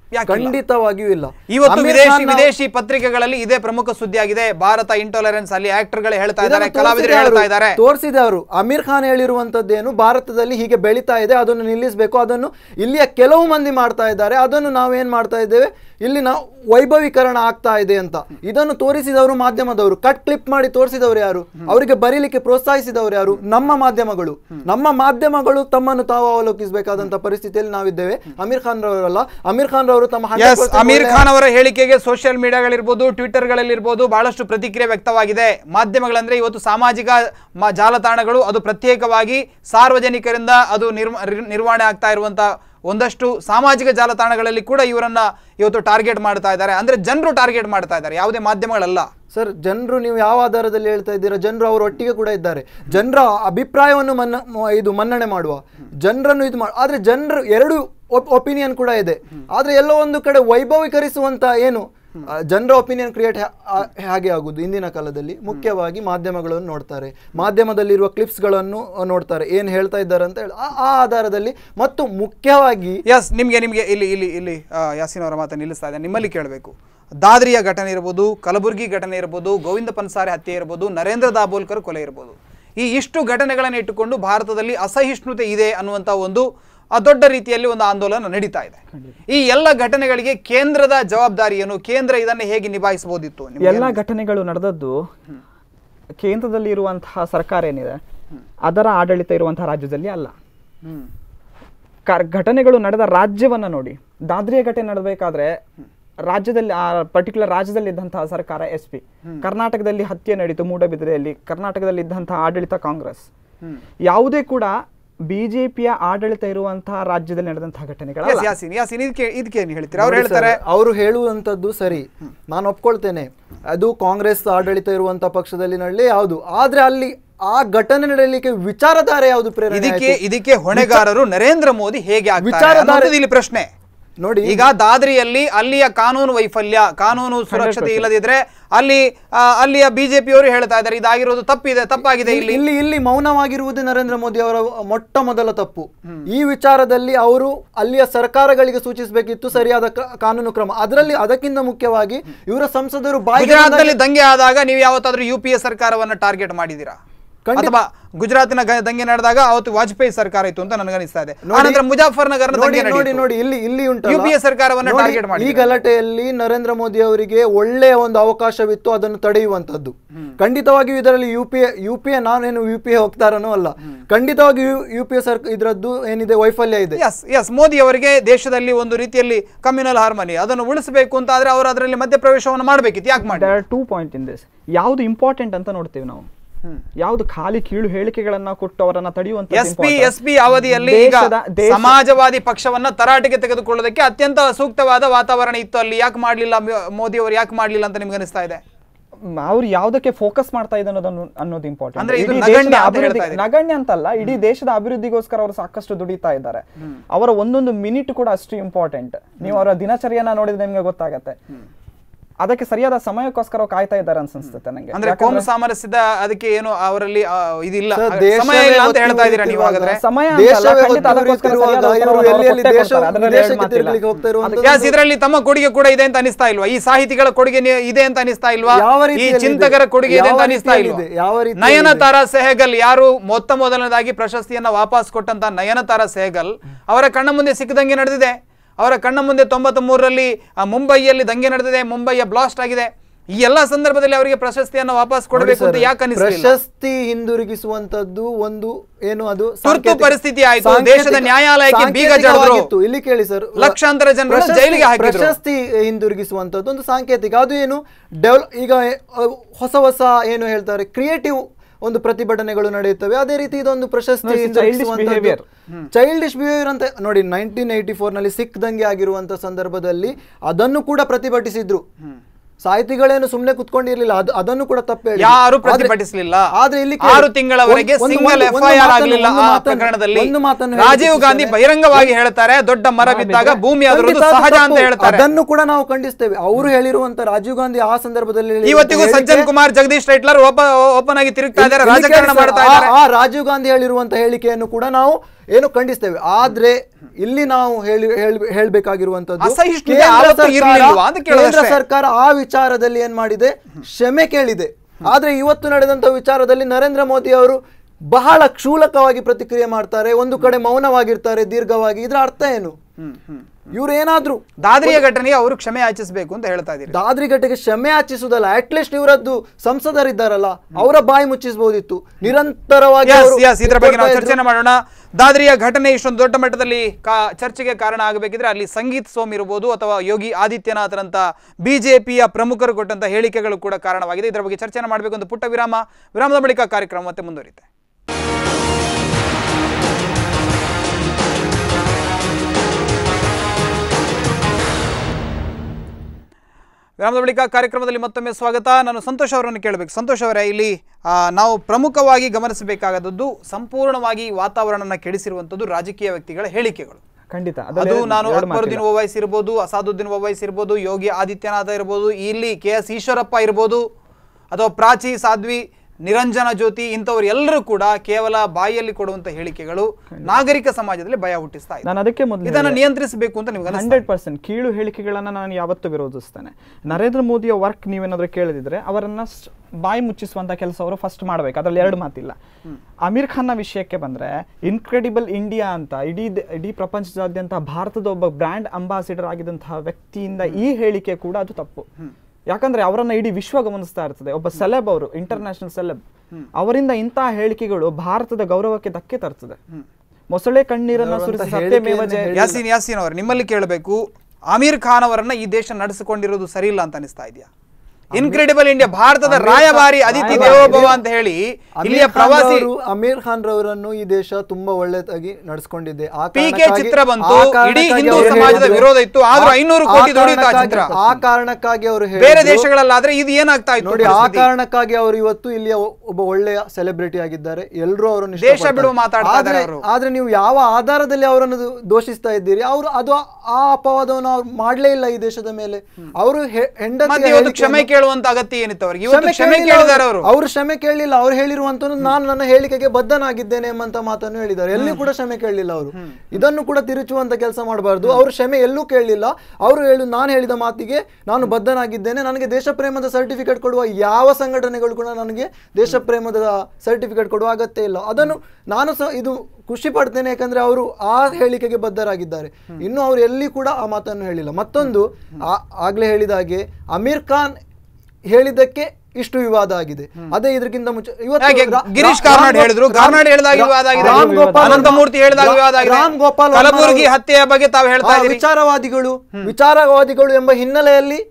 ಯಾಕಿಲ್ಲ? ಖಂಡಿತವಾಗಿಯೂ ಇಲ್ಲ ಇವತ್ತು ಅಮೀರ್ ವಿದೇಶಿ ಖಾನ್ ನಾವು- ವಿದೇಶಿ ಪತ್ರಿಕೆಗಳಲ್ಲಿ ಇದೇ ಪ್ರಮುಖ ಸುದ್ದಿ ಆಗಿದೆ ಭಾರತ ಇಂಟಾಲರೆನ್ಸ್ ಅಲ್ಲಿ ಆಕ್ಟರ್ಗಳು ಹೇಳ್ತಾ ಇದ್ದಾರೆ ಇದನ್ನು ಕಲಾವಿದರು ತೋರಿಸಿದೆ ಹೇಳ್ತಾ ಅವರು. ಇದ್ದಾರೆ ತೋರಿಸಿದೆ ಅವರು ಅಮೀರ್ ಖಾನ್ ಹೇಳಿರುವಂತದ್ದೇನು ಭಾರತದಲ್ಲಿ ಹೀಗೆ ಬೆಳೀತಾ ಇದೆ ಅದನ್ನು ನಿಲ್ಲಿಸಬೇಕು ಅದನ್ನು ಇಲ್ಲಿಯ ಕೆಲವು ಮಂದಿ ಮಾಡ್ತಾ ಇದ್ದಾರೆ ಅದನ್ನು ನಾವೇನ್ ಮಾಡ್ತಾ ಇದ್ದೇವೆ ಇಲ್ಲಿ ನಾವು ವೈಭವೀಕರಣ ಆಗ್ತಾ ಇದೆ ಅಂತ ಇದನ್ನು ತೋರಿಸಿದವರು ಮಾಧ್ಯಮದವರು ಕಟ್ ಕ್ಲಿಪ್ ಮಾಡಿ ತೋರಿಸಿದವರು ಯಾರು ಅವರಿಗೆ ಬರೀಲಿಕ್ಕೆ ಪ್ರೋತ್ಸಾಹಿಸಿದವರು ಯಾರು ನಮ್ಮ ಮಾಧ್ಯಮಗಳು ನಮ್ಮ ಮಾಧ್ಯಮಗಳು ತಮ್ಮನ್ನು ತಾವು ಅವಲೋಕಿಸಬೇಕಾದಂತ ಪರಿಸ್ಥಿತಿಯಲ್ಲಿ ನಾವಿದ್ದೇವೆ ಅಮೀರ್ ಖಾನ್ ರವರಲ್ಲ ಅಮೀರ್ ಖಾನ್ ರವರು ತಮ್ಮ 100% ಎಸ್ ಅಮೀರ್ ಒಳ್ಳೆಯ- ಖಾನ್ ಅವರ ಹೇಳಿಕೆಗೆ ಸೋಷಿಯಲ್ ಮೀಡಿಯಾಗಳಿರ್ಬೋದು ಟ್ವಿಟರ್ಗಳಲ್ಲಿರ್ಬೋದು ಬಹಳಷ್ಟು ಪ್ರತಿಕ್ರಿಯೆ ವ್ಯಕ್ತವಾಗಿದೆ ಮಾಧ್ಯಮಗಳಂದ್ರೆ ಇವತ್ತು ಸಾಮಾಜಿಕ ಮ- ಜಾಲತಾಣಗಳು ಅದು ಪ್ರತ್ಯೇಕವಾಗಿ ಸಾರ್ವಜನಿಕರಿಂದ ಅದು ನಿರ್ಮ- ರಿ- ನಿರ್ವಹಣೆ ಆಗ್ತಾ ಇರುವಂತ ಒಂದಷ್ಟು ಸಾಮಾಜಿಕ ಜಾಲತಾಣಗಳಲ್ಲಿ ಕೂಡ ಇವರನ್ನ ಇವತ್ತು ಟಾರ್ಗೆಟ್ ಮಾಡ್ತಾ ಇದ್ದಾರೆ ಅಂದ್ರೆ ಜನರು ಟಾರ್ಗೆಟ್ ಮಾಡ್ತಾ ಇದ್ದಾರೆ ಯಾವುದೇ ಮಾಧ್ಯಮಗಳಲ್ಲ ಸರ್ ಜನರು ನೀವು ಯಾವ ಆಧಾರದಲ್ಲಿ ಹೇಳ್ತಾ ಇದ್ದೀರಾ ಜನರು ಅವರ ಒಟ್ಟಿಗೆ ಕೂಡ ಇದ್ದಾರೆ ಜನರ ಅಭಿಪ್ರಾಯವನ್ನು ಮನ್ನ ಮ- ಇದು ಮನ್ನಣೆ ಮಾಡುವ ಜನರನ್ನು ಇದು ಮಾಡ ಆದ್ರೆ ಜನರು ಎರಡು ಒಪಿನಿಯನ್ ಕೂಡ ಇದೆ ಆದ್ರೆ ಎಲ್ಲೋ ಒಂದು ಕಡೆ ವೈಭವೀಕರಿಸುವಂತ ಏನು ಜನರ ಒಪಿನಿಯನ್ ಕ್ರಿಯೇಟ್ ಹಾಗೆ ಆಗುದು ಇಂದಿನ ಕಾಲದಲ್ಲಿ ಮುಖ್ಯವಾಗಿ ಮಾಧ್ಯಮಗಳನ್ನು ನೋಡ್ತಾರೆ ಮಾಧ್ಯಮದಲ್ಲಿರುವ ಕ್ಲಿಪ್ಸ್ಗಳನ್ನು ನೋಡ್ತಾರೆ ಏನು ಹೇಳ್ತಾ ಇದ್ದಾರೆ ಅಂತ ಹೇಳಿ ಆ- ಆ ಆಧಾರದಲ್ಲಿ ಮತ್ತು ಮುಖ್ಯವಾಗಿ ಎಸ್ ನಿಮಗೆ ನಿಮಗೆ ಇಲ್ಲಿ ಇಲ್ಲಿ ಇಲ್ಲಿ ಆ, ಯಾಸೀನ್ ಅವರ ಮಾತನ್ನು ನಿಲ್ಲಿಸ್ತಾ ಇದೆ ನಿಮ್ಮಲ್ಲಿ ಕೇಳಬೇಕು ದಾದ್ರಿಯ ಘಟನೆ ಇರ್ಬೋದು ಕಲಬುರಗಿ ಘಟನೆ ಇರ್ಬೋದು ಗೋವಿಂದ ಪನ್ಸಾರೆ ಹತ್ಯೆ ಇರ್ಬೋದು ನರೇಂದ್ರ ದಾಬೋಲ್ಕರ್ ಕೊಲೆ ಇರ್ಬೋದು ಈ ಇಷ್ಟು ಘಟನೆಗಳನ್ನು ಇಟ್ಟುಕೊಂಡು ಭಾರತದಲ್ಲಿ ಅಸಹಿಷ್ಣುತೆ ಇದೆ ಅನ್ನುವಂಥ ಒಂದು ಆ ದೊಡ್ಡ ರೀತಿಯಲ್ಲಿ ಒಂದು ಆಂದೋಲನ ನಡೀತಾ ಇದೆ ಈ ಎಲ್ಲ ಘಟನೆಗಳಿಗೆ ಕೇಂದ್ರದ ಜವಾಬ್ದಾರಿ ಏನು ಕೇಂದ್ರ ಇದನ್ನು ಹೇಗೆ ನಿಭಾಯಿಸಬಹುದಿತ್ತು ನಿಮ್ಗೆ ಎಲ್ಲ ಘಟನೆಗಳು ನಡೆದದ್ದು ಕೇಂದ್ರದಲ್ಲಿ ಇರುವಂತಹ ಸರ್ಕಾರ ಏನಿದೆ ಅದರ ಆಡಳಿತ ಇರುವಂತಹ ರಾಜ್ಯದಲ್ಲಿ ಅಲ್ಲ ಹ್ಮ್. ಕರ್- ಘಟನೆಗಳು ನಡೆದ ರಾಜ್ಯವನ್ನ ನೋಡಿ ದಾದ್ರಿಯ ಘಟನೆ ನಡೆಬೇಕಾದ್ರೆ ರಾಜ್ಯದಲ್ಲಿ ಆ ಪರ್ಟಿಕ್ಯುಲರ್ ರಾಜ್ಯದಲ್ಲಿ ಇದ್ದಂತಹ ಸರ್ಕಾರ ಎಸ್ ಪಿ ಕರ್ನಾಟಕದಲ್ಲಿ ಹತ್ಯೆ ನಡೀತು ಮೂಡಬಿದ್ರೆಯಲ್ಲಿ ಕರ್ನಾಟಕದಲ್ಲಿ ಇದ್ದಂತಹ ಆಡಳಿತ ಕಾಂಗ್ರೆಸ್ ಹ್ಮ್. ಯಾವುದೇ ಕೂಡ ಬಿಜೆಪಿಯ ಆಡಳಿತ ಇರುವಂತಹ ರಾಜ್ಯದಲ್ಲಿ ನಡೆದಂತಹ ಘಟನೆಗಳ ಎಸ್ ಯಾಸೀನ್ ಯಾಸೀನ್ ಇದಕ್ಕೆ ಇದಕ್ಕೆ ಏನು ಹೇಳ್ತೀರಾ ಅವ್ರು ಹೇಳ್ತಾರೆ ಅವರು ಹೇಳುವಂತದ್ದು ಸರಿ ನಾನು ಒಪ್ಕೊಳ್ತೇನೆ ಅದು ಕಾಂಗ್ರೆಸ್ ಆಡಳಿತ ಇರುವಂತ ಪಕ್ಷದಲ್ಲಿ ನಡಲಿ ಯಾವುದು ಆದ್ರೆ ಅಲ್ಲಿ ಆ ಘಟನೆ ನಡೆಯಲಿಕ್ಕೆ ವಿಚಾರಧಾರೆ ಯಾವುದು ಪ್ರೇರಣೆ ಇದಕ್ಕೆ ಆಯ್ತು? ಇದಕ್ಕೆ ಹೊಣೆಗಾರರು ನರೇಂದ್ರ ಮೋದಿ ಹೇಗೆ ಆಗ್ತಾರೆ ವಿಚಾರಧಾರೆ- ಅನ್ನೋದು ಇಲ್ಲಿ ಪ್ರಶ್ನೆ ನೋಡಿ ಈಗ ದಾದ್ರಿಯಲ್ಲಿ ಅಲ್ಲಿಯ ಕಾನೂನು ವೈಫಲ್ಯ ಕಾನೂನು ಸುರಕ್ಷತೆ ಇಲ್ಲದಿದ್ರೆ ಅಲ್ಲಿ ಆ, ಅಲ್ಲಿಯ ಬಿಜೆಪಿಯವರು ಹೇಳ್ತಾ ಇದ್ದಾರೆ ಇದಾಗಿರೋದು ತಪ್ಪಿದೆ ತಪ್ಪಾಗಿದೆ ಇಲ್ಲಿ ಇಲ್ಲಿ ಇಲ್ಲಿ ಮೌನವಾಗಿರುವುದೇ ನರೇಂದ್ರ ಮೋದಿ ಅವರ ಮೊಟ್ಟ ಮೊದಲ ತಪ್ಪು ಈ ವಿಚಾರದಲ್ಲಿ ಅವರು ಅಲ್ಲಿಯ ಸರ್ಕಾರಗಳಿಗೆ ಸೂಚಿಸಬೇಕಿತ್ತು ಸರಿಯಾದ ಕ- ಕಾನೂನು ಕ್ರಮ ಅದರಲ್ಲಿ ಅದಕ್ಕಿಂತ ಮುಖ್ಯವಾಗಿ ಇವರ ಸಂಸದರು ಬಾಯಿಗೆ ಗುಜರಾತ್ ಬಂದಾಗ- ನಲ್ಲಿ ದಂಗೆ ಆದಾಗ ನೀವು ಯಾವತ್ತಾದ್ರೂ ಯು ಪಿ ಎ ಸರ್ಕಾರವನ್ನ ಟಾರ್ಗೆಟ್ ಮಾಡಿದ್ದೀರಾ ಖಂಡಿತ. ಅಥವಾ ಗುಜರಾತಿನ ಗ- ದಂಗೆ ನಡೆದಾಗ ಅವತ್ತು ವಾಜಪೇಯಿ ಸರ್ಕಾರ ಇತ್ತು ಅಂತ ನನಗನಿಸ್ತಾ ಇದೆ ನೋಡಿ- ಆನಂತರ ಮುಜಾಫರ್ ನಗರ ನೋಡಿ ದಂಗೆ ನೋಡಿ ನಡೆಯಿತು. ನೋಡಿ ಇಲ್ಲಿ ಇಲ್ಲಿ ಉಂಟಲ್ಲ UPA ಸರ್ಕಾರವನ್ನ ನೋಡಿ, target ಮಾಡಿದ್ದಾರೆ. ಈ ಗಲಾಟೆಯಲ್ಲಿ ನರೇಂದ್ರ ಮೋದಿ ಅವರಿಗೆ ಒಳ್ಳೆಯ ಒಂದು ಅವಕಾಶವಿತ್ತು ಅದನ್ನು ತಡೆಯುವಂತದ್ದು ಖಂಡಿತವಾಗಿಯೂ ಇದರಲ್ಲಿ U P A U P A ನಾನೇನು ಯು ಪಿ ಎ ಹೋಗ್ತಾರನೋ ಅಲ್ಲ ಖಂಡಿತವಾಗಿಯೂ ಯು ಪಿ ಎ ಸರ್ ಇದರದ್ದು ಏನಿದೆ ವೈಫಲ್ಯ ಇದೆ ಎಸ್ ಎಸ್ ಮೋದಿ ಅವರಿಗೆ ದೇಶದಲ್ಲಿ ಒಂದು ರೀತಿಯಲ್ಲಿ ಕಮ್ಯುನಲ್ ಹಾರ್ಮನಿ ಅದನ್ನು ಉಳಿಸಬೇಕು ಅಂತ ಆದ್ರೆ ಅವರು ಅದರಲ್ಲಿ ಮಧ್ಯಪ್ರವೇಶವನ್ನು ಮಾಡಬೇಕಿತ್ತು ಯಾಕೆ ಮಾಡಿ there two point in this ಯಾವುದು ಇಂಪಾರ್ಟೆಂಟ್ ಅಂತ ನೋಡ್ತೀವಿ ನಾವು ಯಾವುದು ಖಾಲಿ ಕೀಳು ಹೇಳಿಕೆಗಳನ್ನ ಕೊಟ್ಟು ಅವರನ್ನ ತಡೆಯುವಂತ ಎಸ್ ಪಿ ಎಸ್ ಪಿ ಅವಧಿಯಲ್ಲಿ ಈಗ ಸಮಾಜವಾದಿ ಪಕ್ಷವನ್ನ ತರಾಟೆಗೆ ತೆಗೆದುಕೊಳ್ಳೋದಕ್ಕೆ ಅತ್ಯಂತ ಸೂಕ್ತವಾದ ವಾತಾವರಣ ಇತ್ತು ಅಲ್ಲಿ ಯಾಕೆ ಮಾಡ್ಲಿಲ್ಲ ಮೊ- ಮೋದಿ ಅವರು ಯಾಕೆ ಮಾಡ್ಲಿಲ್ಲ ಅಂತ ನಿಮ್ಗೆ ಅನಿಸ್ತಾ ಇದೆ ಅವ್ರು ಯಾವ್ದಕ್ಕೆ ಫೋಕಸ್ ಮಾಡ್ತಾ ಇದೆ ಅನ್ನೋದನ್ನು ಅನ್ನೋದು ಇಂಪಾರ್ಟೆಂಟ್ ಅಂದ್ರೆ ಇದು ನಗಣ್ಯ ಅಂತ ಹೇಳ್ತಾ ಇದ್ದೀರಿ. ನಗಣ್ಯ ಅಂತಲ್ಲ ಇಡೀ ದೇಶದ ಅಭಿವೃದ್ಧಿಗೋಸ್ಕರ ಅವರು ಸಾಕಷ್ಟು ದುಡಿತಾ ಇದ್ದಾರೆ ಅವರ ಒಂದೊಂದು ಮಿನಿಟ್ ಕೂಡ ಅಷ್ಟು ಇಂಪಾರ್ಟೆಂಟ್ ನೀವು ಅವರ ದಿನಚರಿಯನ್ನ ನೋಡಿದ್ರೆ ನಿಮ್ಗೆ ಗೊತ್ತಾಗತ್ತೆ ಅದಕ್ಕೆ ಸರಿಯಾದ ಸಮಯಕ್ಕೋಸ್ಕರ ಅವ್ರು ಕಾಯ್ತಾ ಇದ್ದಾರೆ ಅನ್ಸುತ್ತೆ ನಂಗೆ ಅಂದ್ರೆ ಕೋಮು ಸಾಮರಸ್ಯದ ಅದಕ್ಕೆ ಏನು ಅವರಲ್ಲಿ ಆ, ಇದಿಲ್ಲ ಸರ್, ಆ, ದೇಶವೇ ಸಮಯ ಇಲ್ಲ ಅಂತ ಒತ್ತಿ ಹೇಳ್ತಾ ಇದ್ದೀರಾ ನೀವು ಉರಿಯುತ್ತಿರುವಾಗ ಹಾಗಾದ್ರೆ ಸಮಯ ಅಂತಲ್ಲ, ದೇಶವೇ ಖಂಡಿತ ಒತ್ತಿ ಅದಕ್ಕೋಸ್ಕರ ಉರಿಯುತ್ತಿರುವಾಗ ಸರಿಯಾದ ಇವರು ಉತ್ತರವನ್ನು ಎಲ್ಲಿ ಎಲ್ಲಿ ಕೊಟ್ಟೇ ದೇಶ ಕೊಡ್ತಾರೆ. ಅದರಲ್ಲಿ ವಿದೇಶಕ್ಕೆ ಎರಡು ಮಾತಿಲ್ಲ. ತಿರುಗಲಿಕ್ಕೆ ಹೋಗ್ತಾ ಇರುವಂತದ್ದು ಯಾಸ್ ಇದರಲ್ಲಿ ತಮ್ಮ ಕೊಡುಗೆ ಕೂಡ ಇದೆ ಅಂತ ಅನಿಸ್ತಾ ಇಲ್ವಾ ಈ ಸಾಹಿತಿಗಳ ಕೊಡುಗೆ ನಿ- ಇದೆ ಅಂತ ಅನಿಸ್ತಾ ಇಲ್ವಾ ಯಾವ ಈ ರೀತಿಯಲ್ಲಿ ಚಿಂತಕರ ಇದೆ? ಕೊಡುಗೆ ಇದೆ ಅಂತ ಯಾವ ಅನಿಸ್ತಾ ಇಲ್ವಾ ರೀತಿಯಲ್ಲಿ ಇದೆ? ಯಾವ ರೀತಿಯಲ್ಲಿ ನಯನತಾರ ಸೆಹಗಲ್ ಯಾರು ಮೊತ್ತ ಮೊದಲನೇದಾಗಿ ಪ್ರಶಸ್ತಿಯನ್ನ ವಾಪಸ್ ಕೊಟ್ಟಂತ ನಯನತಾರ ಸೆಹಗಲ್ ಅವರ ಕಣ್ಣ ಮುಂದೆ ಸಿಕ್ಕದಂಗೆ ನಡೆದಿದೆ ಅವರ ಕಣ್ಣ ಮುಂದೆ ತೊಂಬತ್ತ ಮೂರರಲ್ಲಿ ಮುಂಬೈಯಲ್ಲಿ ದಂಗೆ ನಡೆದಿದೆ ಮುಂಬೈಯ ಬ್ಲಾಸ್ಟ್ ಆಗಿದೆ ಈ ಎಲ್ಲಾ ಸಂದರ್ಭದಲ್ಲಿ ಅವರಿಗೆ ಪ್ರಶಸ್ತಿಯನ್ನ ವಾಪಸ್ ಕೊಡಬೇಕು ಅಂತ ಯಾಕೆ ಅನಿಸ್ಲಿಲ್ಲ ಪ್ರಶಸ್ತಿ ಹಿಂದಿರುಗಿಸುವಂತದ್ದು ಒಂದು ಏನು ಅದು ತುರ್ತು ಸಾಂಕೇತಿಕ- ಪರಿಸ್ಥಿತಿ ಆಯ್ತು. ಸಾಂಕೇತಿಕ- ದೇಶದ ನ್ಯಾಯಾಲಯಕ್ಕೆ ಬೀಗ ಜಡಿದ್ರು. ಸಾಂಕೇತಿಕವಾಗಿತ್ತು. ಇಲ್ಲಿ ಕೇಳಿ ಸರ್ ಲಕ್ಷಾಂತರ ಜನರನ್ನ ಪ್ರಶಸ್ತಿ- ಜೈಲಿಗೆ ಹಾಕಿದ್ರು. ಪ್ರಶಸ್ತಿ ಹಿಂದಿರುಗಿಸುವಂತದ್ದು ಒಂದು ಸಾಂಕೇತಿಕ ಅದು ಏನು ಡೆವಲಪ್ ಈಗ ಅಹ್, ಹೊಸ ಹೊಸ ಏನು ಹೇಳ್ತಾರೆ ಕ್ರಿಯೇಟಿವ್ ಒಂದು ಪ್ರತಿಭಟನೆಗಳು ನಡೆಯುತ್ತವೆ ಅದೇ ರೀತಿ ಇದೊಂದು ಪ್ರಶಸ್ತಿ No, it's childish behavior. Childish behaviour ಅಂತ ನೋಡಿ ನೈನ್ಟೀನ್ ಏಯ್ಟಿ ಫೋರ್ ನಲ್ಲಿ ಸಿಖ್ ದಂಗೆ ಆಗಿರುವಂತ ಸಂದರ್ಭದಲ್ಲಿ ಅದನ್ನು ಕೂಡ ಪ್ರತಿಭಟಿಸಿದ್ರು ಸಾಹಿತಿಗಳೇನು ಸುಮ್ಮನೆ ಕುತ್ಕೊಂಡಿರ್ಲಿಲ್ಲ ಅದು ಅದನ್ನು ಕೂಡ ತಪ್ಪು ಹೇಳಿದ್ರು. ಯಾರು ಆದ್ರೆ- ಪ್ರತಿಭಟಿಸಲಿಲ್ಲ ಆದ್ರೆ ಇಲ್ಲಿ ಆರು ತಿಂಗಳವರೆಗೆ ಒಂದು- ಸಿಂಗಲ್ ಒಂದು- ಎಫ್ ಒಂದು ಐ ಆರ್ ಮಾತನ್ನು- ಆಗಲಿಲ್ಲ ಒಂದು ಆ ಮಾತನ್ನು- ಪ್ರಕರಣದಲ್ಲಿ ಒಂದು ಮಾತನ್ನು ರಾಜೀವ್ ಹೇಳಲಿಕ್ಕೆ ಗಾಂಧಿ ಇಷ್ಟನೇ. ಬಹಿರಂಗವಾಗಿ ಹೇಳ್ತಾರೆ ದೊಡ್ಡ ಮರ ಬಿದ್ದಾಗ ಭೂಮಿ ಅದರದ್ದು ಖಂಡಿತ ಅದು ಸಹಜ ಅಂತ ತಪ್ಪು. ಹೇಳ್ತಾರೆ ಅದನ್ನು ಕೂಡ ನಾವು ಖಂಡಿಸ್ತೇವೆ ಅವರು ಹೇಳಿರುವಂತ ರಾಜೀವ್ ಗಾಂಧಿ ಆ ಸಂದರ್ಭದಲ್ಲಿ ಹೇಳಿರುವಂತ ಇವತ್ತಿಗೂ ಹೇಳಿಕೆ- ಸಜ್ಜನ್ ಕುಮಾರ್ ಜಗದೀಶ್ ರೈಟ್ಲರ್ ಓಪನ್ ಆಗಿ ತಿರುಗ್ತಾ ಇದ್ದಾರೆ ಇಲ್ಲಿ ರಾಜಕಾರಣ ಕೇಳಿ ಸರ್, ಮಾಡ್ತಾ ಆ- ಇದ್ದಾರೆ ಆ ರಾಜೀವ್ ಗಾಂಧಿ ಹೇಳಿರುವಂತ ಹೇಳಿಕೆಯನ್ನು ಕೂಡ ನಾವು ಏನು ಖಂಡಿಸ್ತೇವೆ ಆದ್ರೆ ಇಲ್ಲಿ ನಾವು ಹೇಳಿ ಹೇಳ್- ಹೇಳ್ಬೇಕಾಗಿರುವಂತದ್ದು ಅಸಹಿಷ್ಣುತೆ ಕೇಂದ್ರ ಆವತ್ತು ಸರ್ಕಾರ- ಇರ್ಲಿಲ್ವಾ ಅಂತ ಕೇಳೋದು ಕೇಂದ್ರ ಅಷ್ಟೇ. ಸರ್ಕಾರ ಆ ವಿಚಾರದಲ್ಲಿ ಏನ್ ಮಾಡಿದೆ ಕ್ಷಮೆ ಕೇಳಿದೆ ಆದ್ರೆ ಇವತ್ತು ನಡೆದಂತ ವಿಚಾರದಲ್ಲಿ ನರೇಂದ್ರ ಮೋದಿ ಅವರು ಬಹಳ ಕ್ಷೂಲಕವಾಗಿ ಪ್ರತಿಕ್ರಿಯೆ ಮಾಡ್ತಾರೆ ಒಂದು ಕಡೆ ಮೌನವಾಗಿರ್ತಾರೆ ದೀರ್ಘವಾಗಿ ಇದರ ಅರ್ಥ ಏನು ಇವ್ರು ಏನಾದ್ರು ದಾದ್ರಿಯ ಘಟನೆಗೆ ಅವರು ಕ್ಷಮೆ ಯಾಚಿಸಬೇಕು ಅಂತ ಹೇಳ್ತಾ ಇದ್ದೀರಿ ದಾದ್ರಿಗಟ್ಟೆಗೆ ಕ್ಷಮೆ ಯಾಚಿಸುವುದಲ್ಲ ಅಟ್ಲೀಸ್ಟ್ ಇವರದ್ದು ಸಂಸದರಿದ್ದಾರಲ್ಲ ಅವರ ಬಾಯಿ ಮುಚ್ಚಿಸಬಹುದಿತ್ತು ನಿರಂತರವಾಗಿ Yes, ಅವರು yes, ಇದ್ರ ಬಗ್ಗೆ ನಾವು ಕೊಡ್ತಾ ಇದ್ರು. ಚರ್ಚೆನ ಮಾಡೋಣ ದಾದ್ರಿಯ ಘಟನೆ ಇಷ್ಟೊಂದು ದೊಡ್ಡ ಮಟ್ಟದಲ್ಲಿ ಕಾ- ಚರ್ಚೆಗೆ ಕಾರಣ ಆಗಬೇಕಿದ್ರೆ ಅಲ್ಲಿ ಸಂಗೀತ್ ಸೋಮ್ ಇರ್ಬೋದು ಅಥವಾ ಯೋಗಿ ಆದಿತ್ಯನಾಥರಂತ ಬಿಜೆಪಿಯ ಪ್ರಮುಖರು ಕೊಟ್ಟಂತ ಹೇಳಿಕೆಗಳು ಕೂಡ ಕಾರಣವಾಗಿದೆ ಇದರ ಬಗ್ಗೆ ಚರ್ಚೆನ ಮಾಡಬೇಕು ಒಂದು ಪುಟ್ಟ ವಿರಾಮ ವಿರಾಮದ ಬಳಿಕ ಕಾರ್ಯಕ್ರಮ ಮತ್ತೆ ಮುಂದುವರಿತೆ ವಿರಾಮದ ಬಳಿಕ ಕಾರ್ಯಕ್ರಮದಲ್ಲಿ ಮತ್ತೊಮ್ಮೆ ಸ್ವಾಗತ ನಾನು ಸಂತೋಷ್ ಅವರನ್ನು ಕೇಳಬೇಕು ಸಂತೋಷ್ ಅವರೇ ಇಲ್ಲಿ ಆ, ನಾವು ಪ್ರಮುಖವಾಗಿ ಗಮನಿಸಬೇಕಾದದ್ದು ಸಂಪೂರ್ಣವಾಗಿ ಈ ವಾತಾವರಣನ ಕೆಡಿಸಿರುವಂಥದ್ದು ರಾಜಕೀಯ ವ್ಯಕ್ತಿಗಳ ಹೇಳಿಕೆಗಳು ಖಂಡಿತ ಅದು ಅದ್ರಲ್ಲಿ ನಾನು ಎರಡು ಅಕ್ಬರುದ್ದೀನ್ ಮಾತಿಲ್ಲ. ಓವೈಸ್ ಇರ್ಬೋದು ಅಸಾದುದ್ದೀನ್ ಓವೈಸ್ ಇರ್ಬೋದು ಯೋಗಿ ಆದಿತ್ಯನಾಥ ಇರ್ಬೋದು ಇಲ್ಲಿ ಕೆ ಎಸ್ ಈಶ್ವರಪ್ಪ ಇರ್ಬೋದು ಅಥವಾ ಪ್ರಾಚಿ ಸಾಧ್ವಿ ನಿರಂಜನ ಜ್ಯೋತಿ ಇಂಥವ್ರು ಎಲ್ಲರೂ ಕೂಡ ಕೇವಲ ಬಾಯಿಯಲ್ಲಿ ಕೊಡುವಂತ ಹೇಳಿಕೆಗಳು ನಾಗರಿಕ ಸಮಾಜದಲ್ಲಿ ಭಯ ಹುಟ್ಟಿಸ್ತಾ ಇದೆ ನಾನು ಅದಕ್ಕೆ ಮೊದಲು ಇದನ್ನ ನಿಯಂತ್ರಿಸಬೇಕು ಅಂತ ನಿಮ್ಗೆ ಅನಿಸ್ತಾ ಹಂಡ್ರೆಡ್ ಪರ್ಸೆಂಟ್ ಕೀಳು ಹೇಳಿಕೆಗಳನ್ನ ನಾನು ಯಾವತ್ತೂ ವಿರೋಧಿಸ್ತೇನೆ ನರೇಂದ್ರ ಮೋದಿಯ ವರ್ಕ್ ನೀವೇನಾದ್ರೂ ಕೇಳಿದಿದ್ರೆ ಅವರನ್ನ ಸ್- ಬಾಯಿ ಮುಚ್ಚಿಸುವಂತ ಕೆಲಸ ಅವರು ಫಸ್ಟ್ ಮಾಡ್ಬೇಕು ಅದ್ರಲ್ಲಿ ಎರಡು ಮಾತಿಲ್ಲ ಅಮೀರ್ ಖಾನ್ನ ವಿಷಯಕ್ಕೆ ಬಂದ್ರೆ ಇನ್ಕ್ರೆಡಿಬಲ್ ಇಂಡಿಯಾ ಅಂತ ಇಡೀ ದ- ಇಡೀ ಪ್ರಪಂಚದಾದ್ಯಂತ ಭಾರತದ ಒಬ್ಬ ಬ್ರ್ಯಾಂಡ್ ಅಂಬಾಸಿಡರ್ ಆಗಿದಂತಹ ವ್ಯಕ್ತಿಯಿಂದ ಈ ಹೇಳಿಕೆ ಕೂಡ ಅದು ತಪ್ಪು ಯಾಕಂದ್ರೆ ಅವರನ್ನ ಇಡೀ ವಿಶ್ವ ಗಮನಿಸ್ತಾ ಇರ್ತದೆ ಒಬ್ಬ ಸೆಲೆಬ್ ಅವರು ಇಂಟರ್ನ್ಯಾಷನಲ್ ಸೆಲೆಬ್ ಅವರಿಂದ ಇಂತಹ ಹೇಳಿಕೆಗಳು ಭಾರತದ ಗೌರವಕ್ಕೆ ಧಕ್ಕೆ ತರ್ತದೆ ಮೊಸಳೆ ಕಣ್ಣೀರನ್ನ ಸುರಿಸಿ ಸತ್ಯಮೇವ ಜಯ ಯಾಸೀನ್ ಯಾಸೀನ್ ಅವರು ನಿಮ್ಮಲ್ಲಿ ಕೇಳಬೇಕು ಆಮೀರ್ ಖಾನ್ ಅವರನ್ನ ಈ ದೇಶ ನಡೆಸಿಕೊಂಡಿರೋದು ಸರಿ ಇಲ್ಲ ಅಂತ ಅನಿಸ್ತಾ ಇದೆಯಾ ಇನ್ಕ್ರೆಡಿಬಲ್ ಇಂಡಿಯಾ ಭಾರತದ ರಾಯಭಾರಿ ಅದಿತಿ ದೇವೋಭವ ಅಂತ ಹೇಳಿ ಇಲ್ಲಿಯ ಅಮೀರ್ ಖಾನ್ ಪ್ರವಾಸಿ ರವರು- ಅಮೀರ್ ಖಾನ್ ರವರನ್ನು ಈ ದೇಶ ತುಂಬಾ ಒಳ್ಳೆದಾಗಿ ನಡೆಸ್ಕೊಂಡಿದೆ ಆ PK ಕಾರಣಕ್ಕಾಗಿ- ಚಿತ್ರ ಬಂತು, ಆ ಕಾರಣಕ್ಕಾಗಿ ಇಡೀ ಹಿಂದೂ ಅವರು ಸಮಾಜದ ಹೇಳಿದ್ರು. ವಿರೋಧ ಇತ್ತು, ಆದ್ರೂ ಆ- 500 ಆ ಕೋಟಿ ದುಡಿಯಿತು ಆ ಕಾರಣಕ್ಕಾಗಿ- ಚಿತ್ರ. ಆ ಕಾರಣಕ್ಕಾಗಿ ಅವರು ಬೇರೆ ಹೇಳಿದ್ರು. ದೇಶಗಳಲ್ಲಾದ್ರೆ ಇದು ಏನಾಗ್ತಾ ಇತ್ತು ನೋಡಿ ಆ ಪರಿಸ್ಥಿತಿ? ಕಾರಣಕ್ಕಾಗಿ ಅವರು ಇವತ್ತು ಇಲ್ಲಿಯ ಒ- ಒಬ್ಬ ಒಳ್ಳೆಯ ಸೆಲೆಬ್ರಿಟಿ ಆಗಿದ್ದಾರೆ ಎಲ್ಲರೂ ಅವರನ್ನು ದೇಶ ಇಷ್ಟಪಡ್ತಾರೆ. ಬಿಡುವ ಮಾತಾಡ್ತಾ ಇದ್ದಾರೆ ಆದ್ರೆ- ಅವರು. ಆದ್ರೆ ನೀವು ಯಾವ ಆಧಾರದಲ್ಲಿ ಅವರನ್ನು ದು- ದೋಷಿಸ್ತಾ ಇದ್ದೀರಿ ಅವರು ಅದು ಆ ಅಪವಾದವನ್ನು ಅವ್ರು ಮಾಡ್ಲೇ ಇಲ್ಲ ಈ ದೇಶದ ಮೇಲೆ ಅವರು ಹೆಂಡತಿ ಮತ್ತೆ ಇವತ್ತು ಕ್ಷಮೆ ಕೇಳುವಂತ ಅಗತ್ಯ ಏನಿತ್ತು ಅವರಿಗೆ ಇವತ್ತು ಕ್ಷಮೆ ಕೇಳಿಲ್ಲ ಕೇಳಿದ್ದಾರೆ ಅವರು. ಅವರು ಅವರು ಕ್ಷಮೆ ಕೇಳಲಿಲ್ಲ ಅವ್ರು ಹೇಳಿರುವಂತದ್ದು ನಾನು ನನ್ನ ಹೇಳಿಕೆಗೆ ಬದ್ಧನಾಗಿದ್ದೇನೆ ಎಂಬಂತ ಮಾತನ್ನು ಹೇಳಿದ್ದಾರೆ ಎಲ್ಲಿ ಕೂಡ ಕ್ಷಮೆ ಕೇಳಲಿಲ್ಲ ಅವರು ಇದನ್ನು ಕೂಡ ತಿರುಚುವಂತ ಕೆಲಸ ಮಾಡಬಾರ್ದು ಅವರು ಕ್ಷಮೆ ಎಲ್ಲೂ ಕೇಳಲಿಲ್ಲ ಅವರು ಹೇಳು ನಾನು ಹೇಳಿದ ಮಾತಿಗೆ ನಾನು ಬದ್ಧನಾಗಿದ್ದೇನೆ ನನಗೆ ದೇಶ ಪ್ರೇಮದ ಸರ್ಟಿಫಿಕೇಟ್ ಕೊಡುವ ಯಾವ ಸಂಘಟನೆಗಳು ಕೂಡ ನನಗೆ ದೇಶ ಪ್ರೇಮದ ಸರ್ಟಿಫಿಕೇಟ್ ಕೊಡುವ ಅಗತ್ಯ ಇಲ್ಲ ಅದನ್ನು ನಾನು ಸಹ ಇದು ಖುಷಿ ಪಡ್ತೇನೆ ಯಾಕಂದ್ರೆ ಅವರು ಆ ಹೇಳಿಕೆಗೆ ಬದ್ಧರಾಗಿದ್ದಾರೆ ಇನ್ನು ಅವರು ಎಲ್ಲಿ ಕೂಡ ಆ ಮಾತನ್ನು ಹೇಳಿಲ್ಲ ಮತ್ತೊಂದು ಆ- ಆಗ್ಲೇ ಹೇಳಿದ ಹಾಗೆ ಅಮೀರ್ ಖಾನ್ ಹೇಳಿದ್ದಕ್ಕೆ ಇಷ್ಟು ವಿವಾದ ಆಗಿದೆ ಅದೇ ಇದಕ್ಕಿಂತ ಮುಂಚೆ ಇವತ್ತು ಯಾಕೆ ರಾ- ಗಿರೀಶ್ ರಾ- ಕಾರ್ನಾಡ್ ರಾಮ್ ಹೇಳಿದ್ರು ಗೋ- ಕಾರ್ನಾಡ್ ಹೇಳಿದಾಗ ರಾಮ್- ವಿವಾದ ಆಗಿದೆ ರಾಮ್ ಗೋಪಾಲ್ ವರ್ಮ- ಅನಂತಮೂರ್ತಿ ಹೇಳಿದಾಗ ರಾ- ವಿವಾದ ಆಗಿದೆ ರಾಮ್ ಗೋಪಾಲ್ ವರ್ಮ ಕಲಬುರಗಿ ಅವರು- ಹತ್ಯೆಯ ಬಗ್ಗೆ ತಾವು ಹೇಳ್ತಾ ಆ ಇದ್ದೀರಿ ವಿಚಾರವಾದಿಗಳು ವಿಚಾರವಾದಿಗಳು ಎಂಬ ಹಿನ್ನೆಲೆಯಲ್ಲಿ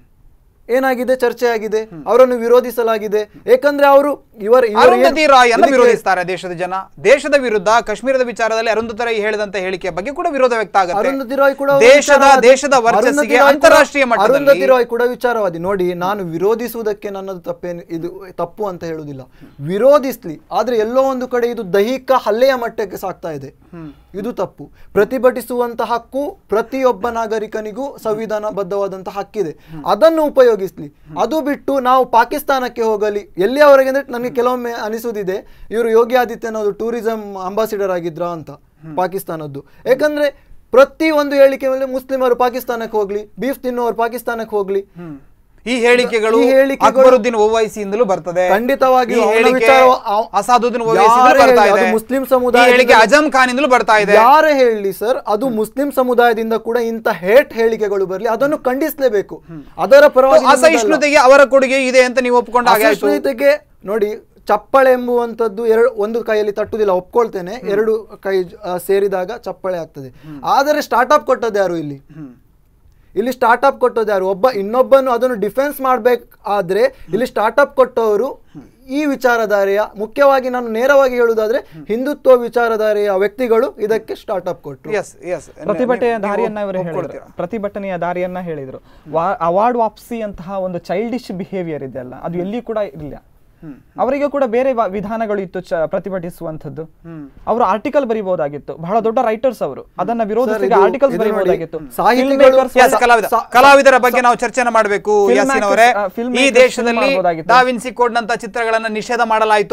ಏನಾಗಿದೆ ಚರ್ಚೆ ಆಗಿದೆ ಅವರನ್ನು ವಿರೋಧಿಸಲಾಗಿದೆ ಏಕೆಂದ್ರೆ ಅವರು ಇವರ ಇವರ ಏನ್- ಅರುಂಧತಿ ರಾಯ್ ಅನ್ನು ಇದಕ್ಕೆ- ವಿರೋಧಿಸ್ತಾರೆ ದೇಶದ ಜನ ದೇಶದ ವಿರುದ್ಧ ಕಾಶ್ಮೀರದ ವಿಚಾರದಲ್ಲಿ ಅರುಂಧತಿ ರಾಯ್ ಹೇಳಿದಂತ ಹೇಳಿಕೆಯ ಬಗ್ಗೆ ಕೂಡ ವಿರೋಧ ವ್ಯಕ್ತ ಅರುಂಧತಿ ಆಗುತ್ತೆ ರಾಯ್ ಕೂಡ ಅವರು ದೇಶದ ವಿಚಾರವಾದಿ. ದೇಶದ ಅರುಂಧತಿ ವರ್ಚಸ್ಸಿಗೆ ರಾಯ್ ಕೂಡ- ಅಂತಾರಾಷ್ಟ್ರೀಯ ಮಟ್ಟದಲ್ಲಿ ಅರುಂಧತಿ ರಾಯ್ ಕೂಡ ವಿಚಾರವಾದಿ ನೋಡಿ ನಾನು ವಿರೋಧಿಸುವುದಕ್ಕೆ ನನ್ನದು ತಪ್ಪೇನು ಇದು ತಪ್ಪು ಅಂತ ಹೇಳುವುದಿಲ್ಲ ವಿರೋಧಿಸ್ಲಿ ಆದ್ರೆ ಎಲ್ಲೋ ಒಂದು ಕಡೆ ಇದು ದೈಹಿಕ ಹಲ್ಲೆಯ ಮಟ್ಟಕ್ಕೆ ಸಾಕ್ತಾ ಇದೆ ಇದು ತಪ್ಪು ಪ್ರತಿಭಟಿಸುವಂತಹ ಹಕ್ಕು ಪ್ರತಿಯೊಬ್ಬ ನಾಗರಿಕನಿಗೂ ಸಂವಿಧಾನಬದ್ಧವಾದಂತಹ ಹಕ್ಕಿದೆ ಅದನ್ನು ಉಪಯೋಗಿಸ್ಲಿ ಅದು ಬಿಟ್ಟು ನಾವು ಪಾಕಿಸ್ತಾನಕ್ಕೆ ಹೋಗಲಿ ಎಲ್ಲಿಯವರೆಗೆ ಅಂದ್ರೆ ನನಗೆ ಕೆಲವೊಮ್ಮೆ ಅನಿಸುವುದಿದೆ ಇವರು ಯೋಗಿ ಆದಿತ್ಯನಾಥ್ ಟೂರಿಸಂ ಅಂಬಾಸಿಡರ್ ಆಗಿದ್ರಾ ಅಂತ ಪಾಕಿಸ್ತಾನದ್ದು ಯಾಕಂದ್ರೆ ಪ್ರತಿ ಒಂದು ಹೇಳಿಕೆ ಮೇಲೆ ಮುಸ್ಲಿಮರು ಪಾಕಿಸ್ತಾನಕ್ಕೆ ಹೋಗ್ಲಿ ಬೀಫ್ ತಿನ್ನುವವರು ಪಾಕಿಸ್ತಾನಕ್ಕೆ ಹೋಗ್ಲಿ ಈ ಹೇಳಿಕೆಗಳು ಈ ಹೇಳಿಕೆಗಳು- ಅಕ್ಬರುದ್ದೀನ್ ಓವೈಸಿಯಿಂದಲೂ ಬರ್ತದೆ ಖಂಡಿತವಾಗಿ ಈ ಅವನ ಹೇಳಿಕೆ ವಿಚಾರ ಅವ- ಅಸಾದುದ್ದೀನ್ ಯಾರೇ ಓವೈಸಿಯಿಂದಲೂ ಬರ್ತಾ ಹೇಳಿ, ಇದೆ ಅದು ಮುಸ್ಲಿಂ ಈ ಸಮುದಾಯದಿಂದ- ಹೇಳಿಕೆ ಅಜಮ್ ಖಾನ್ ಇಂದಲೂ ಬರ್ತಾ ಇದೆ ಯಾರೇ ಹೇಳಲಿ ಸರ್ ಅದು ಮುಸ್ಲಿಂ ಸಮುದಾಯದಿಂದ ಕೂಡ ಇಂಥ ಹೇಟ್ ಹೇಳಿಕೆಗಳು ಬರಲಿ ಅದನ್ನು ಖಂಡಿಸಲೇಬೇಕು ಅದರ ಪರವಾಗಿ ನಿಲ್ಲುವುದಲ್ಲ. ಅಸಹಿಷ್ಣುತೆಗೆ ಅವರ ಕೊಡುಗೆ ಇದೆ ಅಂತ ನೀವು ಒಪ್ಕೊಂಡ ಹಾಗೆ ಆಯ್ತು ಅಸಹಿಷ್ಣುತೆಗೆ ನೋಡಿ ಚಪ್ಪಳೆ ಎಂಬುವಂಥದ್ದು ಎರಡು ಒಂದು ಕೈಯಲ್ಲಿ ತಟ್ಟುದಿಲ್ಲ ಒಪ್ಕೊಳ್ತೇನೆ ಎರಡು ಕೈ ಆ, ಸೇರಿದಾಗ ಚಪ್ಪಳೆ ಆಗ್ತದೆ ಆದರೆ ಸ್ಟಾರ್ಟ್ಅಪ್ ಕೊಟ್ಟದ್ದು ಯಾರು ಇಲ್ಲಿ ಇಲ್ಲಿ ಸ್ಟಾರ್ಟ್ಅಪ್ ಕೊಟ್ಟದ್ದು ಯಾರು ಒಬ್ಬ ಇನ್ನೊಬ್ಬನು ಅದನ್ನು ಡಿಫೆನ್ಸ್ ಮಾಡ್ಬೇಕಾದ್ರೆ ಇಲ್ಲಿ ಸ್ಟಾರ್ಟ್ಅಪ್ ಕೊಟ್ಟವರು ಈ ವಿಚಾರಧಾರೆಯ ಮುಖ್ಯವಾಗಿ ನಾನು ನೇರವಾಗಿ ಹೇಳುವುದಾದ್ರೆ ಹಿಂದುತ್ವ ವಿಚಾರಧಾರೆಯ ವ್ಯಕ್ತಿಗಳು ಇದಕ್ಕೆ ಸ್ಟಾರ್ಟ್ಅಪ್ ಕೊಟ್ಟರು ಎಸ್ ಎಸ್ ಪ್ರತಿಭಟನೆಯ ದಾರಿಯನ್ನ ಇವರು ಹೇಳಿದ್ರು ಪ್ರತಿಭಟನೆಯ ದಾರಿಯನ್ನ ಹೇಳಿದ್ರು ಅವಾರ್ಡ್ ವಾಪಸಿ ಅಂತಹ ಒಂದು ಚೈಲ್ಡಿಶ್ ಬಿಹೇವಿಯರ್ ಇದೆಯಲ್ಲ ಅದು ಎಲ್ಲಿ ಕೂಡ ಇರಲಿಲ್ಲ ಅವರಿಗೆ ಕೂಡ ಬೇರೆ ವ- ವಿಧಾನಗಳು ಇತ್ತು ಚ- ಪ್ರತಿಭಟಿಸುವಂತದ್ದು ಅವರು ಆರ್ಟಿಕಲ್ ಬರೀಬಹುದಾಗಿತ್ತು ಬಹಳ ದೊಡ್ಡ ರೈಟರ್ಸ್ ಅವರು ಅದನ್ನ ವಿರೋಧಿಸಿ ಇದು- ಆರ್ಟಿಕಲ್ಸ್ ಇದು ನೋಡಿ, ಬರೀಬಹುದಾಗಿತ್ತು ಸಾಹಿತಿಗಳು- Filmmakers Yes, ಕಲಾವಿದ ಸ- ಕಲಾವಿದರ ಬಗ್ಗೆ ನಾವು ಚರ್ಚೆನ ಮಾಡಬೇಕು Film ಯಾಸಿನ್ makers- ಅವರೇ ಆ, film ಈ makers ದೇಶದಲ್ಲಿ ಮಾಡ್ಬೋದಾಗಿತ್ತು. ಡಾವಿನ್ಸಿ ಕೋಡ್ ನಂತ ಚಿತ್ರಗಳನ್ನ ನಿಷೇಧ ಮಾಡಲಾಯಿತು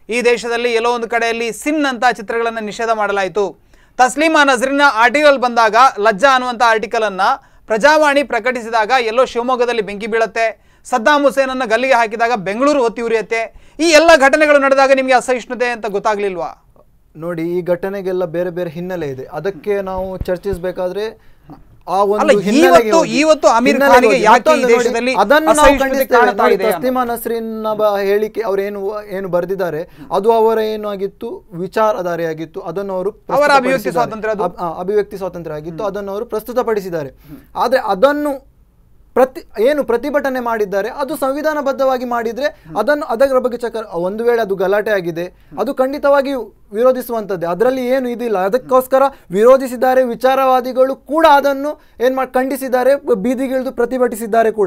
ಈ ದೇಶದಲ್ಲಿ ಎಲ್ಲೋ ಒಂದು ಕಡೆಯಲ್ಲಿ ಸಿನ್ ಅಂತ ಚಿತ್ರಗಳನ್ನು ನಿಷೇಧ ಮಾಡಲಾಯಿತು ತಸ್ಲೀಮಾ ನಜ್ರಿನ ಆರ್ಟಿಕಲ್ ಬಂದಾಗ ಲಜ್ಜಾ ಅನ್ನುವಂಥ ಆರ್ಟಿಕಲನ್ನು ಪ್ರಜಾವಾಣಿ ಪ್ರಕಟಿಸಿದಾಗ ಎಲ್ಲೋ ಶಿವಮೊಗ್ಗದಲ್ಲಿ ಬೆಂಕಿ ಬೀಳುತ್ತೆ ಸದ್ದಾಂ ಹುಸೇನನ್ನು ಗಲ್ಲಿಗೆ ಹಾಕಿದಾಗ ಬೆಂಗಳೂರು ಹೊತ್ತಿ ಉರಿಯುತ್ತೆ ಈ ಎಲ್ಲ ಘಟನೆಗಳು ನಡೆದಾಗ ನಿಮಗೆ ಅಸಹಿಷ್ಣುತೆ ಅಂತ ಗೊತ್ತಾಗ್ಲಿಲ್ವಾ ನೋಡಿ ಈ ಘಟನೆಗೆಲ್ಲ ಬೇರೆ ಬೇರೆ ಹಿನ್ನೆಲೆ ಇದೆ ಅದಕ್ಕೆ ನಾವು ಚರ್ಚಿಸಬೇಕಾದ್ರೆ ಆ ಅಲ್ಲ, ಒಂದು ಹಿನ್ನೆಲೆಗೆ ಇವತ್ತು- ಹೋಗಿ- ಇವತ್ತು ಅಮೀರ್ ಹಿನ್ನೆಲೆಗೆ ಖಾನ್ಗೆ ಹೋಗಿ. ಯಾಕೆ ಈ ಮತ್ತೊಂದು ನೋಡಿ, ದೇಶದಲ್ಲಿ ಅದನ್ನು ನಾವು ಅಸಹಿಷ್ಣುತೆ ಖಂಡಿಸ್ತೇವೆ. ಕಾಣ್ತಾ ನೋಡಿ, ಇದೆ ಅನ್ನೋದು. ತಸ್ಲಿಮಾ ನಸ್ರಿನ್ ಬ ಹೇಳಿಕೆ ಅವರೇನು ಏನು ಬರೆದಿದ್ದಾರೆ ಅದು ಅವರ ಏನು ಆಗಿತ್ತು ವಿಚಾರಧಾರೆಯಾಗಿತ್ತು ಅದನ್ನು ಅವರು ಅವರ ಅಭಿವ್ಯಕ್ತಿ ಪ್ರಸ್ತುತಪಡಿಸಿದ್ದಾರೆ. ಸ್ವಾತಂತ್ರ್ಯ ಅದು. ಅಬ್- ಆ, ಅಭಿವ್ಯಕ್ತಿ ಸ್ವಾತಂತ್ರ್ಯ ಆಗಿತ್ತು ಅದನ್ನು ಅವರು ಪ್ರಸ್ತುತಪಡಿಸಿದ್ದಾರೆ ಆದ್ರೆ ಅದನ್ನು ಪ್ರತಿ ಏನು ಪ್ರತಿಭಟನೆ ಮಾಡಿದ್ದಾರೆ ಅದು ಸಂವಿಧಾನಬದ್ಧವಾಗಿ ಮಾಡಿದ್ರೆ ಅದನ್ನು ಅದರ ಬಗ್ಗೆ ಚಕ ಒಂದು ವೇಳೆ ಅದು ಗಲಾಟೆ ಆಗಿದೆ ಅದು ಖಂಡಿತವಾಗಿ ವಿರೋಧಿಸುವಂಥದ್ದೇ ಅದರಲ್ಲಿ ಏನು ಇದಿಲ್ಲ ಅದಕ್ಕೋಸ್ಕರ ವಿರೋಧಿಸಿದ್ದಾರೆ ವಿಚಾರವಾದಿಗಳು ಕೂಡ ಅದನ್ನು ಏನ್ ಮಾಡಿ ಖಂಡಿಸಿದ್ದಾರೆ ಬೀದಿಗಿಳಿದು ಪ್ರತಿಭಟಿಸಿದ್ದಾರೆ ಕೂಡ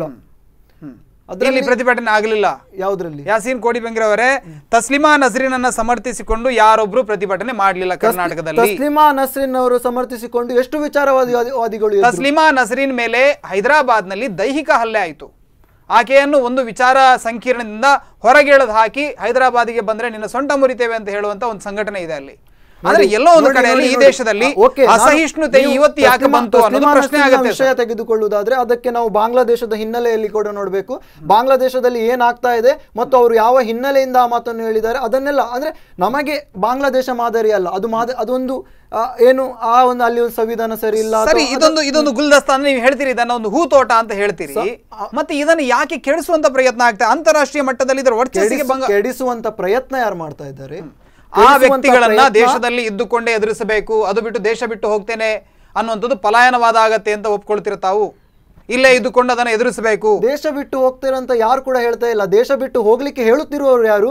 ಇಲ್ಲಿ ಪ್ರತಿಭಟನೆ ಆಗಲಿಲ್ಲ ಯಾವುದ್ರಲ್ಲಿ ಯಾಸೀನ್ ಕೋಡಿಬೆಂಗ್ರೆ ಅವರೇ ತಸ್ಲಿಮಾ ನಜ್ರಿನನ್ನ ಸಮರ್ಥಿಸಿಕೊಂಡು ಯಾರೊಬ್ರು ಪ್ರತಿಭಟನೆ ಮಾಡಲಿಲ್ಲ ಕರ್ನಾಟಕದಲ್ಲಿ ತಸ್ಲಿಮಾ ನಸ್ರಿನ್ ಅವರು ಸಮರ್ಥಿಸಿಕೊಂಡು ಎಷ್ಟು ವಿಚಾರವಾದಿ ವಾದಿಗಳು ಎದ್ರು? ತಸ್ಲಿಮಾ ನಸರೀನ್ ಮೇಲೆ ಹೈದರಾಬಾದ್ನಲ್ಲಿ ದೈಹಿಕ ಹಲ್ಲೆ ಆಯಿತು ಆಕೆಯನ್ನು ಒಂದು ವಿಚಾರ ಸಂಕೀರ್ಣದಿಂದ ಹೊರಗೆಳೆದು ಹಾಕಿ ಹೈದರಾಬಾದಿಗೆ ಬಂದ್ರೆ ನಿನ್ನ ಸೊಂಟ ಮುರಿತೇವೆ ಅಂತ ಹೇಳುವಂತ ಒಂದು ಸಂಘಟನೆ ಇದೆ ಅಲ್ಲಿ ಆದ್ರೆ ಎಲ್ಲೋ ಒಂದು ನೋಡಿ, ಕಡೆಯಲ್ಲಿ ನೋಡಿ, ಈ ನೋಡಿ. ದೇಶದಲ್ಲಿ ಆ, okay, ನಾನು- ಅಸಹಿಷ್ಣುತೆ ನೀವು ಇವತ್ತು ಯಾಕೆ ತಸ್ಲಿಮಾ- ಬಂತು ಅನ್ನೋದು ತಸ್ಲಿಮಾ ಪ್ರಶ್ನೆ ನಸ್ರಿನ್ನ ಆಗುತ್ತೆ ವಿಷಯ ತೆಗೆದುಕೊಳ್ಳುವುದಾದ್ರೆ ಅದಕ್ಕೆ ನಾವು ಬಾಂಗ್ಲಾದೇಶದ ಹಿನ್ನೆಲೆಯಲ್ಲಿ ಕೂಡ ನೋಡಬೇಕು ಬಾಂಗ್ಲಾದೇಶದಲ್ಲಿ ಏನಾಗ್ತಾ ಇದೆ ಮತ್ತು ಅವರು ಯಾವ ಹಿನ್ನೆಲೆಯಿಂದ ಆ ಮಾತನ್ನು ಹೇಳಿದ್ದಾರೆ ಅದನ್ನೆಲ್ಲ ಅಂದ್ರೆ ನಮಗೆ ಬಾಂಗ್ಲಾದೇಶ ಮಾದರಿ ಅಲ್ಲ ಅದು ಮಾದ ಅದೊಂದು ಆ, ಏನು ಆ ಒಂದು ಅಲ್ಲಿ ಒಂದು ಸಂವಿಧಾನ ಸರಿ ಇಲ್ಲ ಸರಿ ಅಥವಾ ಇದೊಂದು ಇದೊಂದು ಗುಲ್ದಸ್ತಾನ ನೀವು ಹೇಳ್ತೀರಿ ಇದನ್ನ ಒಂದು ಹೂತೋಟ ಅಂತ ಹೇಳ್ತೀರಿ ಮತ್ತೆ ಇದನ್ನ ಯಾಕೆ ಕೆಡಿಸುವಂತ ಪ್ರಯತ್ನ ಆಗ್ತದೆ ಅಂತಾರಾಷ್ಟ್ರೀಯ ಮಟ್ಟದಲ್ಲಿ ಇದರ ವರ್ಚಸ್ಸಿಗೆ ಕೆಡಿಸು- ಭಂಗ ಕೆಡಿಸುವಂತ ಪ್ರಯತ್ನ ಯಾರು ಮಾಡ್ತಾ ಇದ್ದಾರೆ ಆ ಕೆಡಿಸುವಂತ ವ್ಯಕ್ತಿಗಳನ್ನ ಪ್ರಯತ್ನ- ದೇಶದಲ್ಲಿ ಇದ್ದುಕೊಂಡೇ ಎದುರಿಸಬೇಕು ಅದು ಬಿಟ್ಟು ದೇಶ ಬಿಟ್ಟು ಹೋಗ್ತೇನೆ ಅನ್ನುವಂಥದ್ದು ಪಲಾಯನವಾದ ಆಗತ್ತೆ ಅಂತ ಒಪ್ಕೊಳ್ತೀರ ತಾವು ಇಲ್ಲೇ ಇದ್ದುಕೊಂಡು ಅದನ್ನ ಎದುರಿಸಬೇಕು ದೇಶ ಬಿಟ್ಟು ಹೋಗ್ತೀರಂತ ಯಾರು ಕೂಡ ಹೇಳ್ತಾ ಇಲ್ಲ ದೇಶ ಬಿಟ್ಟು ಹೋಗ್ಲಿಕ್ಕೆ ಹೇಳುತ್ತಿರುವವರು ಯಾರು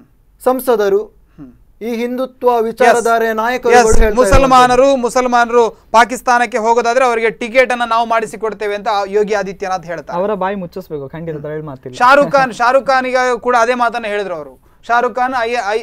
ಸಂಸದರು ಈ ಹಿಂದುತ್ವ ವಿಚಾರಧಾರೆಯ ನಾಯಕರು Yes, ಹೇಳ್ತಾ ಇರುವಂತದ್ದು. ಮುಸಲ್ಮಾನರು ಮುಸಲ್ಮಾನರು ಪಾಕಿಸ್ತಾನಕ್ಕೆ ಹೋಗೋದಾದ್ರೆ ಅವರಿಗೆ ಟಿಕೆಟ್ ಅನ್ನ ನಾವು ಮಾಡಿಸಿಕೊಡ್ತೇವೆ ಅಂತ ಯೋಗಿ ಆದಿತ್ಯನಾಥ್ ಹೇಳ್ತಾರೆ ಅವರ ಬಾಯಿ ಮುಚ್ಚಿಸ್ಬೇಕು ಖಂಡಿತ ತರಳ್ ಮಾತಿಲ್ಲ ಶಾರುಖ್ ಖಾನ್ ಶಾರುಖ್ ಖಾನಿಗ ಕೂಡ ಅದೇ ಮಾತನ್ನ ಹೇಳಿದ್ರು ಅವರು Shahrukh Khan I I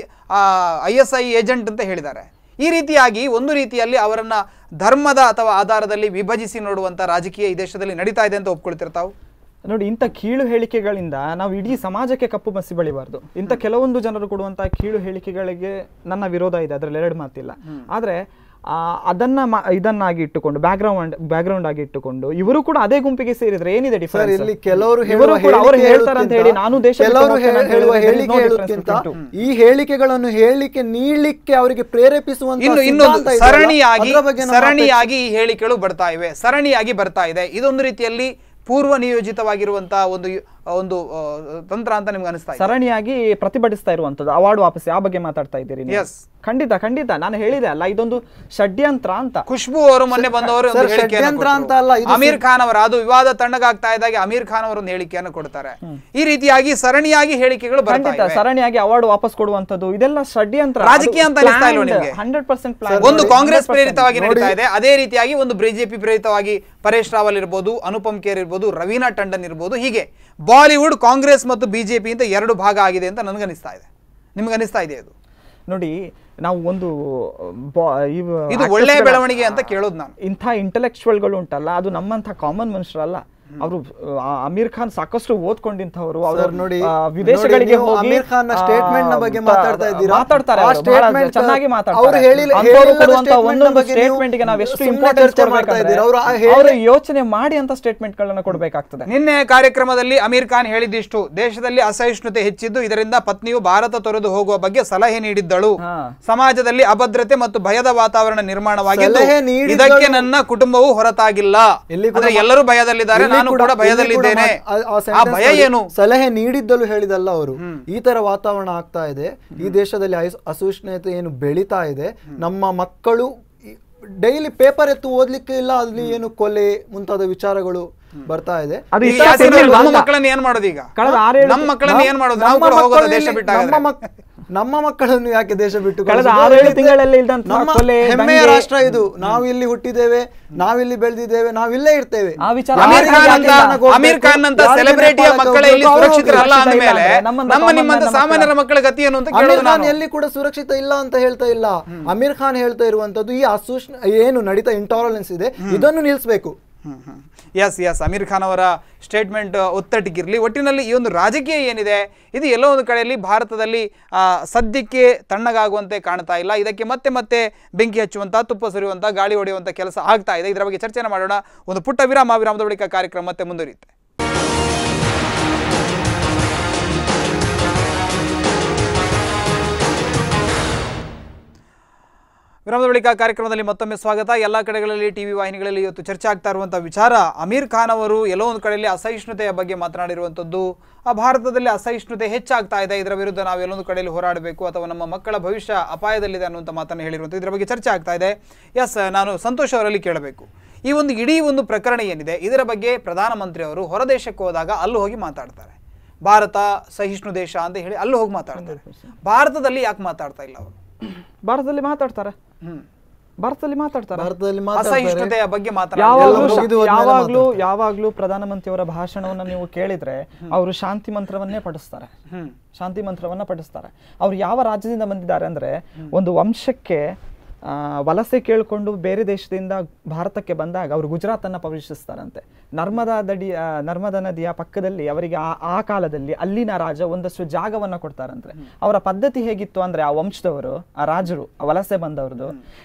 I S I agent ಅಂತ ಹೇಳಿದ್ದಾರೆ ಈ ರೀತಿಯಾಗಿ ಒಂದು ರೀತಿಯಲ್ಲಿ ಅವರನ್ನ ಧರ್ಮದ ಅಥವಾ ಆಧಾರದಲ್ಲಿ ವಿಭಜಿಸಿ ನೋಡುವಂತ ರಾಜಕೀಯ ಈ ದೇಶದಲ್ಲಿ ನಡೀತಾ ಇದೆ ಅಂತ ಒಪ್ಕೊಳ್ತೀರ ತಾವು ನೋಡಿ ಇಂಥ ಕೀಳು ಹೇಳಿಕೆಗಳಿಂದ ನಾವು ಇಡೀ ಸಮಾಜಕ್ಕೆ ಕಪ್ಪು ಮಸಿ ಬಳಿಬಾರ್ದು ಇಂಥ ಕೆಲವೊಂದು ಜನರು ಕೊಡುವಂತಹ ಕೀಳು ಹೇಳಿಕೆಗಳಿಗೆ ನನ್ನ ವಿರೋಧ ಇದೆ ಅದರಲ್ಲಿ ಎರಡು ಮಾತಿಲ್ಲ ಆದ್ರೆ ಆ, ಅದನ್ನ ಮ- ಇದನ್ನಾಗಿ ಇಟ್ಟುಕೊಂಡು ಬ್ಯಾಕ್ಗ್ರೌಂಡ್ ಬ್ಯಾಕ್ಗ್ರೌಂಡ್ ಆಗಿ ಇಟ್ಟುಕೊಂಡು ಇವರು ಕೂಡ ಅದೇ ಗುಂಪಿಗೆ ಸೇರಿದ್ರೆ ಏನಿದೆ ಸರ್ ಡಿಫರೆನ್ಸ್ ಇಲ್ಲಿ ಕೆಲವರು ಇವರು ಹೇಳುವ ಕೂಡ ಅವರು ಹೇಳಿಕೆ ಹೇಳ್ತಾರೆ ಅಂತ ಹೇಳಿ ನಾನು ದೇಶ ಬಿಟ್ಟು ಕೆಲವರು ಹೋಗ್ತೇನೆ ಅಂತ ಹೇಳುವ ಹೇಳಿದ್ರೆ there is ಹೇಳಿಕೆ no difference ಹೇಳುವುದಕ್ಕಿಂತ between two. ಈ ಹೇಳಿಕೆಗಳನ್ನು ಹೇಳಲಿಕ್ಕೆ ನೀಡಲಿಕ್ಕೆ ಅವರಿಗೆ ಪ್ರೇರೇಪಿಸುವಂತ ಇನ್ನು ಸಿದ್ಧಾಂತ ಇನ್ನೊಂದು ಇದೆಯಲ್ಲ, ಸರಣಿಯಾಗಿ ಅದರ ಬಗ್ಗೆ ನಮ್ಮ ಸರಣಿಯಾಗಿ ಈ ಹೇಳಿಕೆಗಳು ಬರ್ತಾ ಇವೆ ಸರಣಿಯಾಗಿ ಬರ್ತಾ ಇದೆ ಇದೊಂದು ರೀತಿಯಲ್ಲಿ ಪೂರ್ವ ನಿಯೋಜಿತವಾಗಿರುವಂತಹ ಒಂದು ಒಂದು ಆ, ತಂತ್ರ ಅಂತ ನಿಮ್ಗೆ ಅನಿಸ್ತಾ ಇದೆ ಸರಣಿಯಾಗಿ ಪ್ರತಿಭಟಿಸ್ತಾ ಇರುವಂತದ್ದು ಅವಾರ್ಡ್ ವಾಪಸ್ ಯಾವ ಬಗ್ಗೆ ಮಾತಾಡ್ತಾ ಇದ್ದೀರಿ ನೀವು? Yes. ಖಂಡಿತ ಖಂಡಿತ ನಾನು ಹೇಳಿದೆ ಅಲ್ಲ ಇದೊಂದು ಷಡ್ಯಂತ್ರ ಅಂತ ಖುಷ್ಬು ಅವರು ಮೊನ್ನೆ ಬಂದವರು ಒಂದು ಸರ್, ಹೇಳಿಕೆಯನ್ನು ಷಡ್ಯಂತ್ರ ಕೊಟ್ರು. ಅಂತ ಅಲ್ಲ, ಇದು ಅಮೀರ್ ಖಾನ್ ಅವರ ಅದು ವಿವಾದ ತಣ್ಣಗಾಗ್ತಾ ಇದ್ದಾಗ ಅಮೀರ್ ಖಾನ್ ಅವರು ಒಂದು ಹೇಳಿಕೆಯನ್ನು ಕೊಡ್ತಾರೆ ಈ ರೀತಿಯಾಗಿ ಸರಣಿಯಾಗಿ ಹೇಳಿಕೆಗಳು ಬರ್ತಾ ಖಂಡಿತ ಇವೆ ಸರಣಿಯಾಗಿ ಅವಾರ್ಡ್ ವಾಪಸ್ ಕೊಡುವಂತದ್ದು ಇದೆಲ್ಲ ಷಡ್ಯಂತ್ರ ರಾಜಕೀಯ ಅಂತ ಅನಿಸ್ತಾ ಇಲ್ವಾ ನಿಮ್ಗೆ? ಹಂಡ್ರೆಡ್ ಪರ್ಸೆಂಟ್ ಒಂದು ಕಾಂಗ್ರೆಸ್ ಪ್ರೇರಿತವಾಗಿ ನಡೀತಾ ಇದೆ ಅದೇ ರೀತಿಯಾಗಿ ಒಂದು ಬಿಜೆಪಿ ಪ್ರೇರಿತವಾಗಿ ಪರೇಶ್ ರಾವಲ್ ಇರ್ಬೋದು ಅನುಪಮ್ ಖೇರ್ ಇರ್ಬೋದು ರವೀನಾ ಟಂಡನ್ ಇರ್ಬೋದು ಹೀಗೆ ಬಾಲಿವುಡ್ ಕಾಂಗ್ರೆಸ್ ಮತ್ತು ಬಿಜೆಪಿ ಅಂತ ಎರಡು ಭಾಗ ಆಗಿದೆ ಅಂತ ನನಗನಿಸ್ತಾ ಇದೆ ನಿಮ್ಗೆ ಅನಿಸ್ತಾ ಇದೆ ಇದು ನೋಡಿ ನಾವು ಒಂದು ಬಾ- ಇವ್ ಇದು actors ಒಳ್ಳೆಯ ಗಳ- ಬೆಳವಣಿಗೆ ಅಂತ ಕೇಳೋದು ನಾನು ಇಂಥ ಇಂಟೆಲೆಕ್ಚುವಲ್ಗಳು ಉಂಟಲ್ಲ ಅದು ನಮ್ಮಂಥ ಕಾಮನ್ ಮನುಷ್ಯರಲ್ಲ ಅವರು ಅಮೀರ್ ಖಾನ್ ಸಾಕಷ್ಟು ಓದ್ಕೊಂಡಿಂಥವ್ರು ಅವರು ಸರ್, ನೋಡಿ, ವಿದೇಶಗಳಿಗೆ ನೋಡಿ, ನೀವು ಹೋಗಿ ಅಮೀರ್ ಖಾನ್ನ ಆ, statement ನ ಬಗ್ಗೆ ತ- ಮಾತಾಡ್ತಾ ಇದ್ದೀರಾ? ಮಾತಾಡ್ತಾರೆ ಆ ಅವ್ರು, ಬಹಳ statement ಚೆನ್ನಾಗಿ ಅವ್ರು ಮಾತಾಡ್ತಾರೆ ಹೇಳಿಲ್ಲ- ಅಂಥವ್ರು ಹೇಳಿಲ್ಲದ ಕೊಡುವಂಥ statement ನ ಒಂದೊಂದು ಬಗ್ಗೆ ನೀವು ಸ್ಟೇಟ್ಮೆಂಟ್ಗೆ ನಾವು ಎಷ್ಟು ಸುಮ್ನೆ ಇಂಪಾರ್ಟೆನ್ಸ್ ಚರ್ಚೆ ಮಾಡ್ತಾ ಇದ್ದೀರಾ? ಅವ್ರು ಆ ಹೇಳಿ- ಅವರು ಯೋಚನೆ ಮಾಡಿ ಅಂತ ಸ್ಟೇಟ್ಮೆಂಟ್ಗಳನ್ನ ಕೊಡಬೇಕಾಗ್ತದೆ ನಿನ್ನೆ ಕಾರ್ಯಕ್ರಮದಲ್ಲಿ ಅಮೀರ್ ಖಾನ್ ಹೇಳಿದಿಷ್ಟು ದೇಶದಲ್ಲಿ ಅಸಹಿಷ್ಣುತೆ ಹೆಚ್ಚಿದ್ದು ಇದರಿಂದ ಪತ್ನಿಯು ಭಾರತ ತೊರೆದು ಹೋಗುವ ಬಗ್ಗೆ ಸಲಹೆ ನೀಡಿದ್ದಳು ಹಾ. ಸಮಾಜದಲ್ಲಿ ಅಭದ್ರತೆ ಮತ್ತು ಭಯದ ವಾತಾವರಣ ನಿರ್ಮಾಣವಾಗಿದ್ದು ಸಲಹೆ ನೀಡಿದ್ದಳು. ಇದಕ್ಕೆ ನನ್ನ ಕುಟುಂಬವು ಹೊರತಾಗಿಲ್ಲ ಇಲ್ಲಿ ಕೂಡ ಅಂದ್ರೆ ಎಲ್ಲರೂ ಭಯದಲ್ಲಿದ್ದಾರೆ ಇಲ್ಲಿ ನಾನು ಕೂಡ- ಕೂಡ ಇಲ್ಲಿ ಭಯದಲ್ಲಿದ್ದೇನೆ ಕೂಡ ಮಾ- ಆ- ಆ ಆ sentence ಭಯ ನೋಡಿ, ಏನು ಸಲಹೆ ನೀಡಿದ್ದಲು ಹೇಳಿದಲ್ಲ ಅವರು ಈ ತರ ವಾತಾವರಣ ಆಗ್ತಾ ಇದೆ ಈ ದೇಶದಲ್ಲಿ ಅಸ್- ಅಸಹಿಷ್ಣುತೆ ಏನು ಬೆಳೀತಾ ಇದೆ ನಮ್ಮ ಮಕ್ಕಳು ಡೈಲಿ ಪೇಪರ್ ಎತ್ತು ಓದ್ಲಿಕ್ಕೆ ಇಲ್ಲ ಅಲ್ಲಿ ಏನು ಕೊಲೆ ಮುಂತಾದ ವಿಚಾರಗಳು ಬರ್ತಾ ಇದೆ ಅದು ಈಗ ಇಷ್ಟ ಯಾಸಿನ್ ಅವ್ರೆ, ಸಿಗ್ಲಿಲ್ವಾ ನಮ್ಮ ಅಂತ? ಮಕ್ಕಳನ್ನ ಏನ್ ಮಾಡೋದು ಈಗ ಕಳೆದ ಆರೇಳು ನಮ್ಮ ಮಕ್ಕಳನ್ನ ಏನ್ ಮಾಡೋದು ನಾವು ನಮ್ಮ ಕೂಡ ಹೋಗೋದು ಮಕ್ಕಳು ದೇಶ ಇಲ್ಲಿ- ಬಿಟ್ಟಾಗ ನಮ್ಮ ಮಕ್- ನಮ್ಮ ಮಕ್ಕಳನ್ನು ಯಾಕೆ ದೇಶ ಬಿಟ್ಟು ಕಳೆದ ಕಳಿಸುದು? ಆರೇಳು ಹೇಳಿದ್ದೆ, ತಿಂಗಳಲ್ಲಿ ಇಲ್ದಂತಹ ನಮ್ಮ ಕೊಲೆ, ಹೆಮ್ಮೆಯ ದಂಗೆ- ರಾಷ್ಟ್ರ ಇದು ನಾವು ಇಲ್ಲಿ ಹುಟ್ಟಿದ್ದೇವೆ ನಾವಿಲ್ಲಿ ಬೆಳೆದಿದ್ದೇವೆ ನಾವಿಲ್ಲೇ ಇರ್ತೇವೆ ಆ ವಿಚಾರ ಅಮೀರ್ ಯಾರಿಗೆ ಖಾನ್ ಯಾಕೆ ಅಂತ ಯಾಕೆ ಹೋಗ್ಬೇಕು? ಅಮೀರ್ ಖಾನ್ ಅಂತ ಯಾರಿಗೆ ಸೆಲೆಬ್ರಿಟಿಯ ನೇಪಾಳಕ್ಕೆ ಮಕ್ಕಳೇ ಇಲ್ಲಿ ಹೋಗ್ಬೇಕು? ಅವ್ರು ಸುರಕ್ಷಿತರಲ್ಲ ಸುರಕ್ಷಿತ ಇಲ್ಲ ಅಂದಮೇಲೆ ಅಂದ್ರೆ ನಮ್ಮಂತ ನಮ್ಮ common ನಿಮ್ಮಂತ man ಸಾಮಾನ್ಯರ ಮಕ್ಕಳ ಗತಿ ಏನು ಅಂತ ಅಮೀರ್ ಕೇಳೋದು ಖಾನ್ ನಾನು ಎಲ್ಲಿ ಕೂಡ ಸುರಕ್ಷಿತ ಇಲ್ಲ ಅಂತ ಹೇಳ್ತಾ ಇಲ್ಲ ಅಮೀರ್ ಖಾನ್ ಹೇಳ್ತಾ ಇರುವಂತದ್ದು ಈ ಅಸೂಷ್ಣ ಏನು ನಡೀತಾ ಇಂಟಾಲರೆನ್ಸ್ ಇದೆ ಇದನ್ನು ನಿಲ್ಲಿಸಬೇಕು ಎಸ್ ಎಸ್ ಅಮೀರ್ ಖಾನ್ ಅವರ ಸ್ಟೇಟ್ಮೆಂಟ್ ಒತ್ತಟ್ಟಿಗಿರಲಿ ಒಟ್ಟಿನಲ್ಲಿ ಈ ಒಂದು ರಾಜಕೀಯ ಏನಿದೆ ಇದು ಎಲ್ಲೋ ಒಂದು ಕಡೆಯಲ್ಲಿ ಭಾರತದಲ್ಲಿ ಆ, ಸದ್ಯಕ್ಕೆ ತಣ್ಣಗಾಗುವಂತೆ ಕಾಣ್ತಾ ಇಲ್ಲ ಇದಕ್ಕೆ ಮತ್ತೆ ಮತ್ತೆ ಬೆಂಕಿ ಹಚ್ಚುವಂಥ ತುಪ್ಪ ಸುರಿಯುವಂಥ ಗಾಳಿ ಹೊಡೆಯುವಂಥ ಕೆಲಸ ಆಗ್ತಾ ಇದೆ ಇದರ ಬಗ್ಗೆ ಚರ್ಚೆನ ಮಾಡೋಣ ಒಂದು ಪುಟ್ಟ ವಿರಾಮ ವಿರಾಮದ ಬಳಿಕ ಕಾರ್ಯಕ್ರಮ ಮತ್ತೆ ಮುಂದುವರಿಯುತ್ತೆ ವಿರಾಮದ ಬಳಿಕ ಕಾರ್ಯಕ್ರಮದಲ್ಲಿ ಮತ್ತೊಮ್ಮೆ ಸ್ವಾಗತ ಎಲ್ಲ ಕಡೆಗಳಲ್ಲಿ ಟಿವಿ ವಾಹಿನಿಗಳಲ್ಲಿ ಇವತ್ತು ಚರ್ಚೆ ಆಗ್ತಾ ಇರುವಂಥ ವಿಚಾರ ಅಮೀರ್ ಖಾನ್ ಅವರು ಎಲ್ಲೋ ಒಂದು ಕಡೆಯಲ್ಲಿ ಅಸಹಿಷ್ಣುತೆಯ ಬಗ್ಗೆ ಮಾತನಾಡಿರುವಂಥದ್ದು ಆ ಭಾರತದಲ್ಲಿ ಅಸಹಿಷ್ಣುತೆ ಹೆಚ್ಚಾಗ್ತಾ ಇದೆ ಇದರ ವಿರುದ್ಧ ನಾವು ಎಲ್ಲೊಂದು ಕಡೆಯಲ್ಲಿ ಹೋರಾಡಬೇಕು ಅಥವಾ ನಮ್ಮ ಮಕ್ಕಳ ಭವಿಷ್ಯ ಅಪಾಯದಲ್ಲಿದೆ ಅನ್ನುವಂಥ ಮಾತನ್ನು ಹೇಳಿರುವಂಥ ಇದರ ಬಗ್ಗೆ ಚರ್ಚೆ ಆಗ್ತಾ ಇದೆ ಎಸ್ ನಾನು ಸಂತೋಷ್ ಅವರಲ್ಲಿ ಕೇಳಬೇಕು ಈ ಒಂದು ಇಡೀ ಒಂದು ಪ್ರಕರಣ ಏನಿದೆ ಇದರ ಬಗ್ಗೆ ಪ್ರಧಾನಮಂತ್ರಿ ಅವರು ಹೊರದೇಶಕ್ಕೆ ಹೋದಾಗ ಅಲ್ಲೂ ಹೋಗಿ ಮಾತಾಡ್ತಾರೆ ಭಾರತ ಸಹಿಷ್ಣು ದೇಶ ಅಂತ ಹೇಳಿ ಅಲ್ಲೂ ಹೋಗಿ ಮಾತಾಡ್ತಾರೆ ಭಾರತದಲ್ಲಿ ಯಾಕೆ ಮಾತಾಡ್ತಾ ಇಲ್ಲ ಅವರು ಭಾರತದಲ್ಲಿ ಮಾತಾಡ್ತಾರೆ ಹ್ಮ್ ಭಾರತದಲ್ಲಿ ಮಾತಾಡ್ತಾರೆ ಭಾರತದಲ್ಲಿ ಮಾತಾಡ್ತಾರೆ ಅಸಹಿಷ್ಣುತೆಯ ಬಗ್ಗೆ ಮಾತನಾಡಿ ಯಾವಾಗ್ಲೂ ಎಲ್ಲ ಮುಗಿದು ಹೋದ್ಮೇಲೆ ಯಾವಾಗ್ಲೂ ಯಾವಾಗ್ಲೂ ಪ್ರಧಾನಮಂತ್ರಿಯವರ ಭಾಷಣವನ್ನ ನೀವು ಕೇಳಿದ್ರೆ ಅವರು ಶಾಂತಿ ಮಂತ್ರವನ್ನೇ ಪಠಿಸ್ತಾರೆ ಹ್ಮ್ ಶಾಂತಿ ಮಂತ್ರವನ್ನ ಪಠಿಸ್ತಾರೆ ಅವ್ರು ಯಾವ ರಾಜ್ಯದಿಂದ ಬಂದಿದ್ದಾರೆ ಅಂದ್ರೆ ಒಂದು ವಂಶಕ್ಕೆ ಆ, ವಲಸೆ ಕೇಳಿಕೊಂಡು ಬೇರೆ ದೇಶದಿಂದ ಭಾರತಕ್ಕೆ ಬಂದಾಗ ಅವರು ಗುಜರಾತ್ ಅನ್ನ ಪ್ರವೇಶಿಸ್ತಾರಂತೆ ನರ್ಮದಾ ದಡಿ ಆ, ನರ್ಮದಾ ನದಿಯ ಪಕ್ಕದಲ್ಲಿ ಅವರಿಗೆ ಆ ಆ ಕಾಲದಲ್ಲಿ ಅಲ್ಲಿನ ರಾಜ ಒಂದಷ್ಟು ಜಾಗವನ್ನ ಕೊಡ್ತಾರಂತೆ ಅವರ ಪದ್ಧತಿ ಹೇಗಿತ್ತು ಅಂದ್ರೆ ಆ ವಂಶದವರು ಆ ರಾಜರು ಆ ವಲಸೆ ಬಂದವ್ರದ್ದು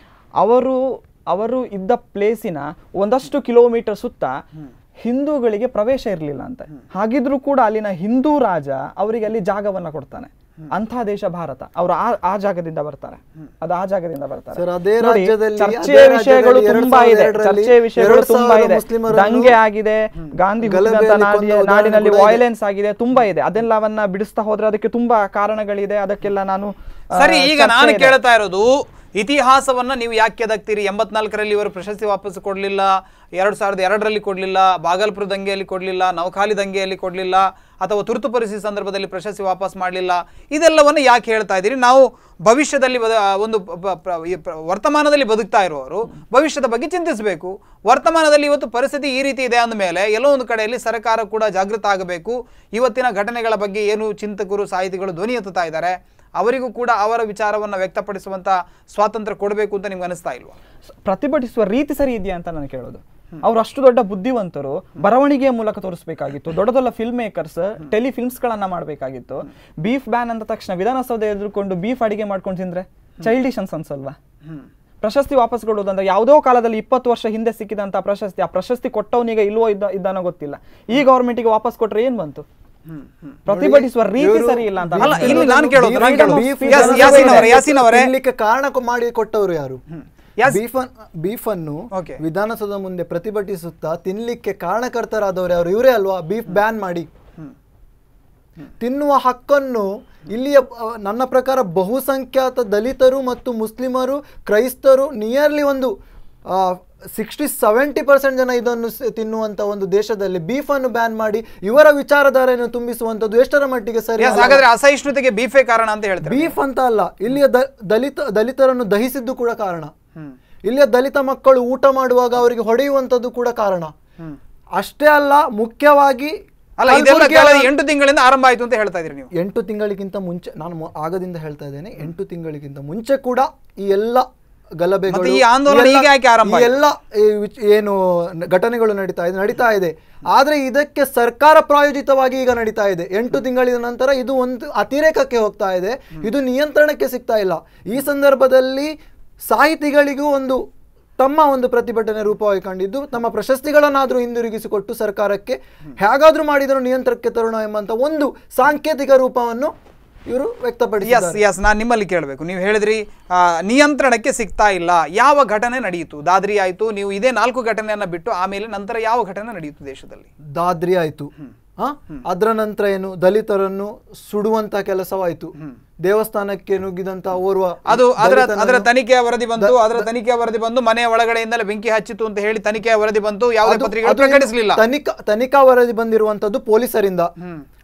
ಅವರು ಅವರು ಇದ್ದ ಪ್ಲೇಸಿನ ಒಂದಷ್ಟು ಕಿಲೋಮೀಟರ್ ಸುತ್ತ ಹಿಂದೂಗಳಿಗೆ ಪ್ರವೇಶ ಇರಲಿಲ್ಲ ಅಂತೆ ಹಾಗಿದ್ರೂ ಕೂಡ ಅಲ್ಲಿನ ಹಿಂದೂ ರಾಜ ಅವರಿಗೆ ಅಲ್ಲಿ ಜಾಗವನ್ನ ಕೊಡ್ತಾನೆ ಅಂಥ ದೇಶ ಭಾರತ ಅವರು ಆ ಆ ಜಾಗದಿಂದ ಬರ್ತಾರೆ ಅದು ಆ ಜಾಗದಿಂದ ಬರ್ತಾರೆ ಸರ್, ಅದೇ ನೋಡಿ, ರಾಜ್ಯದಲ್ಲಿ, ಚರ್ಚೆಯ ಅದೇ ವಿಷಯಗಳು ರಾಜ್ಯದಲ್ಲಿ ಎರಡ್ ತುಂಬಾ ಸಾವಿರದ ಇದೆ ಎರಡರಲ್ಲಿ ಚರ್ಚೆಯ ವಿಷಯಗಳು ಎರಡ್ ತುಂಬಾ ಸಾವಿರ ಇದೆ ಮುಸ್ಲಿಮರನ್ನು ದಂಗೆ ಆಗಿದೆ ಗಾಂಧಿ ಗಲಭೆಯಲ್ಲಿ ಹುಟ್ಟಿದಂತ ನಾಡಿ- ಕೊಂದ ಉದಾಹರಣೆ ನಾಡಿನಲ್ಲಿ ಕೂಡ ಇದೆ. ವೈಲೆನ್ಸ್ ಆಗಿದೆ ತುಂಬಾ ಇದೆ ಅದೆಲ್ಲವನ್ನ ಬಿಡಿಸ್ತಾ ಹೋದ್ರೆ ಅದಕ್ಕೆ ತುಂಬಾ ಕಾರಣಗಳಿದೆ ಅದಕ್ಕೆಲ್ಲ ನಾನು ಆ, ಸರಿ ಈಗ ಚರ್ಚೆ ನಾನು ಇದೆ. ಕೇಳ್ತಾ ಇರೋದು ಇತಿಹಾಸವನ್ನ ನೀವು ಯಾಕೆ ಕೆದಕ್ತೀರಿ ಎಂಬತ್ನಾಲ್ಕರಲ್ಲಿ ಇವರು ಪ್ರಶಸ್ತಿ ವಾಪಸ್ ಕೊಡಲಿಲ್ಲ ಎರಡು ಸಾವಿರದ ಎರಡರಲ್ಲಿ ಕೊಡಲಿಲ್ಲ ಬಾಗಲ್ಪುರ ದಂಗೆಯಲ್ಲಿ ಕೊಡಲಿಲ್ಲ ನವಖಾಲಿ ದಂಗೆಯಲ್ಲಿ ಕೊಡಲಿಲ್ಲ ಅಥವಾ ತುರ್ತು ಪರಿಸ್ಥಿತಿ ಸಂದರ್ಭದಲ್ಲಿ ಪ್ರಶಸ್ತಿ ವಾಪಸ್ ಮಾಡಲಿಲ್ಲ ಇದೆಲ್ಲವನ್ನು ಯಾಕೆ ಹೇಳ್ತಾ ಇದ್ದೀರಿ ನಾವು ಭವಿಷ್ಯದಲ್ಲಿ ಬದ ಒಂದು ಪ- ಪ- ಈ ಪ್ರ- ವರ್ತಮಾನದಲ್ಲಿ ಬದುಕ್ತಾ ಇರುವವರು ಭವಿಷ್ಯದ ಬಗ್ಗೆ ಚಿಂತಿಸಬೇಕು ವರ್ತಮಾನದಲ್ಲಿ ಇವತ್ತು ಪರಿಸ್ಥಿತಿ ಈ ರೀತಿ ಇದೆ ಅಂದಮೇಲೆ ಎಲ್ಲೋ ಒಂದು ಕಡೆಯಲ್ಲಿ ಸರ್ಕಾರ ಕೂಡ ಜಾಗೃತ ಆಗಬೇಕು ಇವತ್ತಿನ ಘಟನೆಗಳ ಬಗ್ಗೆ ಏನು ಚಿಂತಕರು ಸಾಹಿತಿಗಳು ಧ್ವನಿ ಎತ್ತುತ್ತಾ ಇದ್ದಾರೆ ಅವರಿಗೂ ಕೂಡ ಅವರ ವಿಚಾರವನ್ನು ವ್ಯಕ್ತಪಡಿಸುವಂತ ಸ್ವಾತಂತ್ರ್ಯ ಕೊಡಬೇಕು ಅಂತ ನಿಮ್ಗೆ ಅನಿಸ್ತಾ ಇಲ್ವಾ ಪ್ರತಿಭಟಿಸುವ ರೀತಿ ಸರಿ ಇದೆಯಾ ಅಂತ ನಾನು ಕೇಳೋದು ಅವ್ರು ಅಷ್ಟು ದೊಡ್ಡ ಬುದ್ಧಿವಂತರು ಬರವಣಿಗೆಯ ಮೂಲಕ ತೋರಿಸಬೇಕಾಗಿತ್ತು ದೊಡ್ಡ ದೊಡ್ಡ ಫಿಲ್ಮ್ ಮೇಕರ್ಸ್ ಟೆಲಿ ಫಿಲ್ಮ್ಸ್ ಗಳನ್ನ ಮಾಡಬೇಕಾಗಿತ್ತು ಬೀಫ್ ಬ್ಯಾನ್ ಅಂದ ತಕ್ಷಣ ವಿಧಾನಸೌಧ ಎದುರುಕೊಂಡು ಬೀಫ್ ಅಡಿಗೆ ಮಾಡ್ಕೊಂಡು ತಿಂದ್ರೆ ಚೈಲ್ಡಿಶ್ ಅನ್ಸ್ ಅನ್ಸಲ್ವಾ ಪ್ರಶಸ್ತಿ ವಾಪಸ್ ಕೊಡೋದಂದ್ರೆ ಯಾವುದೋ ಕಾಲದಲ್ಲಿ ಇಪ್ಪತ್ತು ವರ್ಷ ಹಿಂದೆ ಸಿಕ್ಕಿದಂತ ಪ್ರಶಸ್ತಿ ಆ ಪ್ರಶಸ್ತಿ ಕೊಟ್ಟವನಿಗೆ ಇಲ್ವೋ ಇದ್ದ ಇದ್ದಾನೋ ಗೊತ್ತಿಲ್ಲ ಈ ಗವರ್ಮೆಂಟ್ಗೆ ವಾಪಸ್ ಕೊಟ್ರೆ ಏನ್ ಬಂತು ಪ್ರತಿಭಟಿಸುವ ರೀತಿ ಸರಿ ಇಲ್ಲ ಅಂತ ಅಲ್ಲ, ನಾನು ಇಲ್ಲಿ ನಾನು ಕೇಳೋದು, ನಾನು Freedom of ಕೇಳೋದು. speech ಯಾಸ್- ಅನ್ನೋದು ಯಾಸೀನ್ ಇದೆ. ಅವರೇ, ಯಾಸೀನ್ ಅವರೇ. ತಿನ್ಲಿಕ್ಕೆ ಕಾರಣ ಕೊ- ಮಾಡಿ ಕೊಟ್ಟವರು ಯಾರು ಯಾಸ್- ಬೀಫ್ ಬೀಫ್ ಅನ್ನು Okay. ವಿಧಾನಸೌಧ ಮುಂದೆ ಪ್ರತಿಭಟಿಸುತ್ತಾ ತಿನ್ಲಿಕ್ಕೆ ಕಾರಣಕರ್ತರಾದವರು ಯಾರು ಇವರೇ ಅಲ್ವಾ ಬೀಫ್ ಬ್ಯಾನ್ ಮಾಡಿ ತಿನ್ನುವ ಹಕ್ಕನ್ನು ಇಲ್ಲಿಯ ಅ, ನನ್ನ ಪ್ರಕಾರ ಬಹುಸಂಖ್ಯಾತ ದಲಿತರು ಮತ್ತು ಮುಸ್ಲಿಮರು ಕ್ರೈಸ್ತರು ನಿಯರ್ಲಿ ಒಂದು ಸಿಕ್ಸ್ಟಿ ಸೆವೆಂಟಿ ಪರ್ಸೆಂಟ್ ಜನ ಇದನ್ನು ಸ- ತಿನ್ನುವಂತ ಒಂದು ದೇಶದಲ್ಲಿ ಬೀಫ್ ಅನ್ನು ಬ್ಯಾನ್ ಮಾಡಿ ಇವರ ವಿಚಾರಧಾರೆಯನ್ನು ತುಂಬಿಸುವಂತದ್ದು ಎಷ್ಟರ ಮಟ್ಟಿಗೆ ಸರಿ Yes, ಅಲ್ಲ? ಹಾಗಾದ್ರೆ ಅಸಹಿಷ್ಣುತೆಗೆ ಬೀಫೇ ಕಾರಣ ಅಂತ ಹೇಳ್ತಾರೆ ಬೀಫ್ ಅಂತ ಅಲ್ಲ ಇಲ್ಲಿಯ ದ- ದಲಿತ ದಲಿತರನ್ನು ದಹಿಸಿದ್ದು ಕೂಡ ಕಾರಣ ಇಲ್ಲಿಯ ದಲಿತ ಮಕ್ಕಳು ಊಟ ಮಾಡುವಾಗ ಅವರಿಗೆ ಹೊಡೆಯುವಂಥದ್ದು ಕೂಡ ಕಾರಣ ಅಷ್ಟೇ ಅಲ್ಲ ಮುಖ್ಯವಾಗಿ ಅಲ್ಲ ಇದೆಲ್ಲ ಕಲ್ಬುರ್ಗಿಯ ಕಳೆದ ಎಂಟು ತಿಂಗಳಿಂದ ಆರಂಭ ಆಯ್ತು ಅಂತ ಹೇಳ್ತಾ ಇದೀರಿ ನೀವು ಎಂಟು ತಿಂಗಳಿಗಿಂತ ಮುಂಚೆ ನಾನು ಮೊ- ಆಗದಿಂದ ಹೇಳ್ತಾ ಇದ್ದೇನೆ ಎಂಟು ತಿಂಗಳಿಗಿಂತ ಮುಂಚೆ ಕೂಡ ಈ ಎಲ್ಲ ಗಲಭೆಗಳು ಮತ್ತೆ ಈ ಆಂದೋಲನ ಈ ಎಲ್ಲ- ಈಗ ಯಾಕೆ ಆರಂಭ ಈ ಎಲ್ಲ ಈ ವಿಚ್- ಏನು ನ- ಘಟನೆಗಳು ನಡೀತಾ ಇದೆ ನಡೀತಾ ಇದೆ ಆದ್ರೆ ಇದಕ್ಕೆ ಸರ್ಕಾರ ಪ್ರಾಯೋಜಿತವಾಗಿ ಈಗ ನಡೀತಾ ಇದೆ ಎಂಟು ತಿಂಗಳಿನ ನಂತರ ಇದು ಒಂದು ಅತಿರೇಕಕ್ಕೆ ಹೋಗ್ತಾ ಇದೆ ಇದು ನಿಯಂತ್ರಣಕ್ಕೆ ಸಿಗ್ತಾ ಇಲ್ಲ ಈ ಸಂದರ್ಭದಲ್ಲಿ ಸಾಹಿತಿಗಳಿಗೂ ಒಂದು ತಮ್ಮ ಒಂದು ಪ್ರತಿಭಟನೆ ರೂಪವಾಗಿ ಕಂಡಿದ್ದು ತಮ್ಮ ಪ್ರಶಸ್ತಿಗಳನ್ನಾದರೂ ಹಿಂದಿರುಗಿಸಿಕೊಟ್ಟು ಸರ್ಕಾರಕ್ಕೆ ಹೇಗಾದ್ರೂ ಮಾಡಿದರೂ ನಿಯಂತ್ರಣಕ್ಕೆ ತರೋಣ ಎಂಬಂತ ಒಂದು ಸಾಂಕೇತಿಕ ರೂಪವನ್ನು ಇವರು ಎಸ್ ವ್ಯಕ್ತಪಡಿಸಿದ್ದಾರೆ ಎಸ್ ನಾನು ನಿಮ್ಮಲ್ಲಿ ಕೇಳಬೇಕು ನೀವು ಹೇಳಿದ್ರಿ ಆ, ನಿಯಂತ್ರಣಕ್ಕೆ ಸಿಗ್ತಾ ಇಲ್ಲ ಯಾವ ಘಟನೆ ನಡೆಯಿತು ದಾದ್ರಿ ಆಯ್ತು ನೀವು ಇದೇ ನಾಲ್ಕು ಘಟನೆಯನ್ನ ಬಿಟ್ಟು ಆಮೇಲೆ ನಂತರ ಯಾವ ಘಟನೆ ನಡೆಯಿತು ದೇಶದಲ್ಲಿ ದಾದ್ರಿ ಆಯ್ತು ಹ? ಅದರ ನಂತರ ಏನು ದಲಿತರನ್ನು ಸುಡುವಂತ ಕೆಲಸವಾಯ್ತು ದೇವಸ್ಥಾನಕ್ಕೆ ನುಗ್ಗಿದಂತ ಓರ್ವ ಅದು ಅದರ ದಲಿತನನ್ನು- ಅದರ ತನಿಖೆಯ ವರದಿ ಬಂತು ಅದರ ತನಿಖೆಯ ವರದಿ ಬಂದು ಮನೆಯ ಒಳಗಡೆಯಿಂದಲೇ ಬೆಂಕಿ ಹಚ್ಚಿತು ಅಂತ ಹೇಳಿ ತನಿಖೆಯ ವರದಿ ಬಂತು ಯಾವುದೇ ಅದು- ಪತ್ರಿಕೆಗಳು ಅದು ಪ್ರಕಟಿಸಲಿಲ್ಲ ತನಿಖಾ ತನಿಖಾ ವರದಿ ಬಂದಿರುವಂತದ್ದು ಪೊಲೀಸರಿಂದ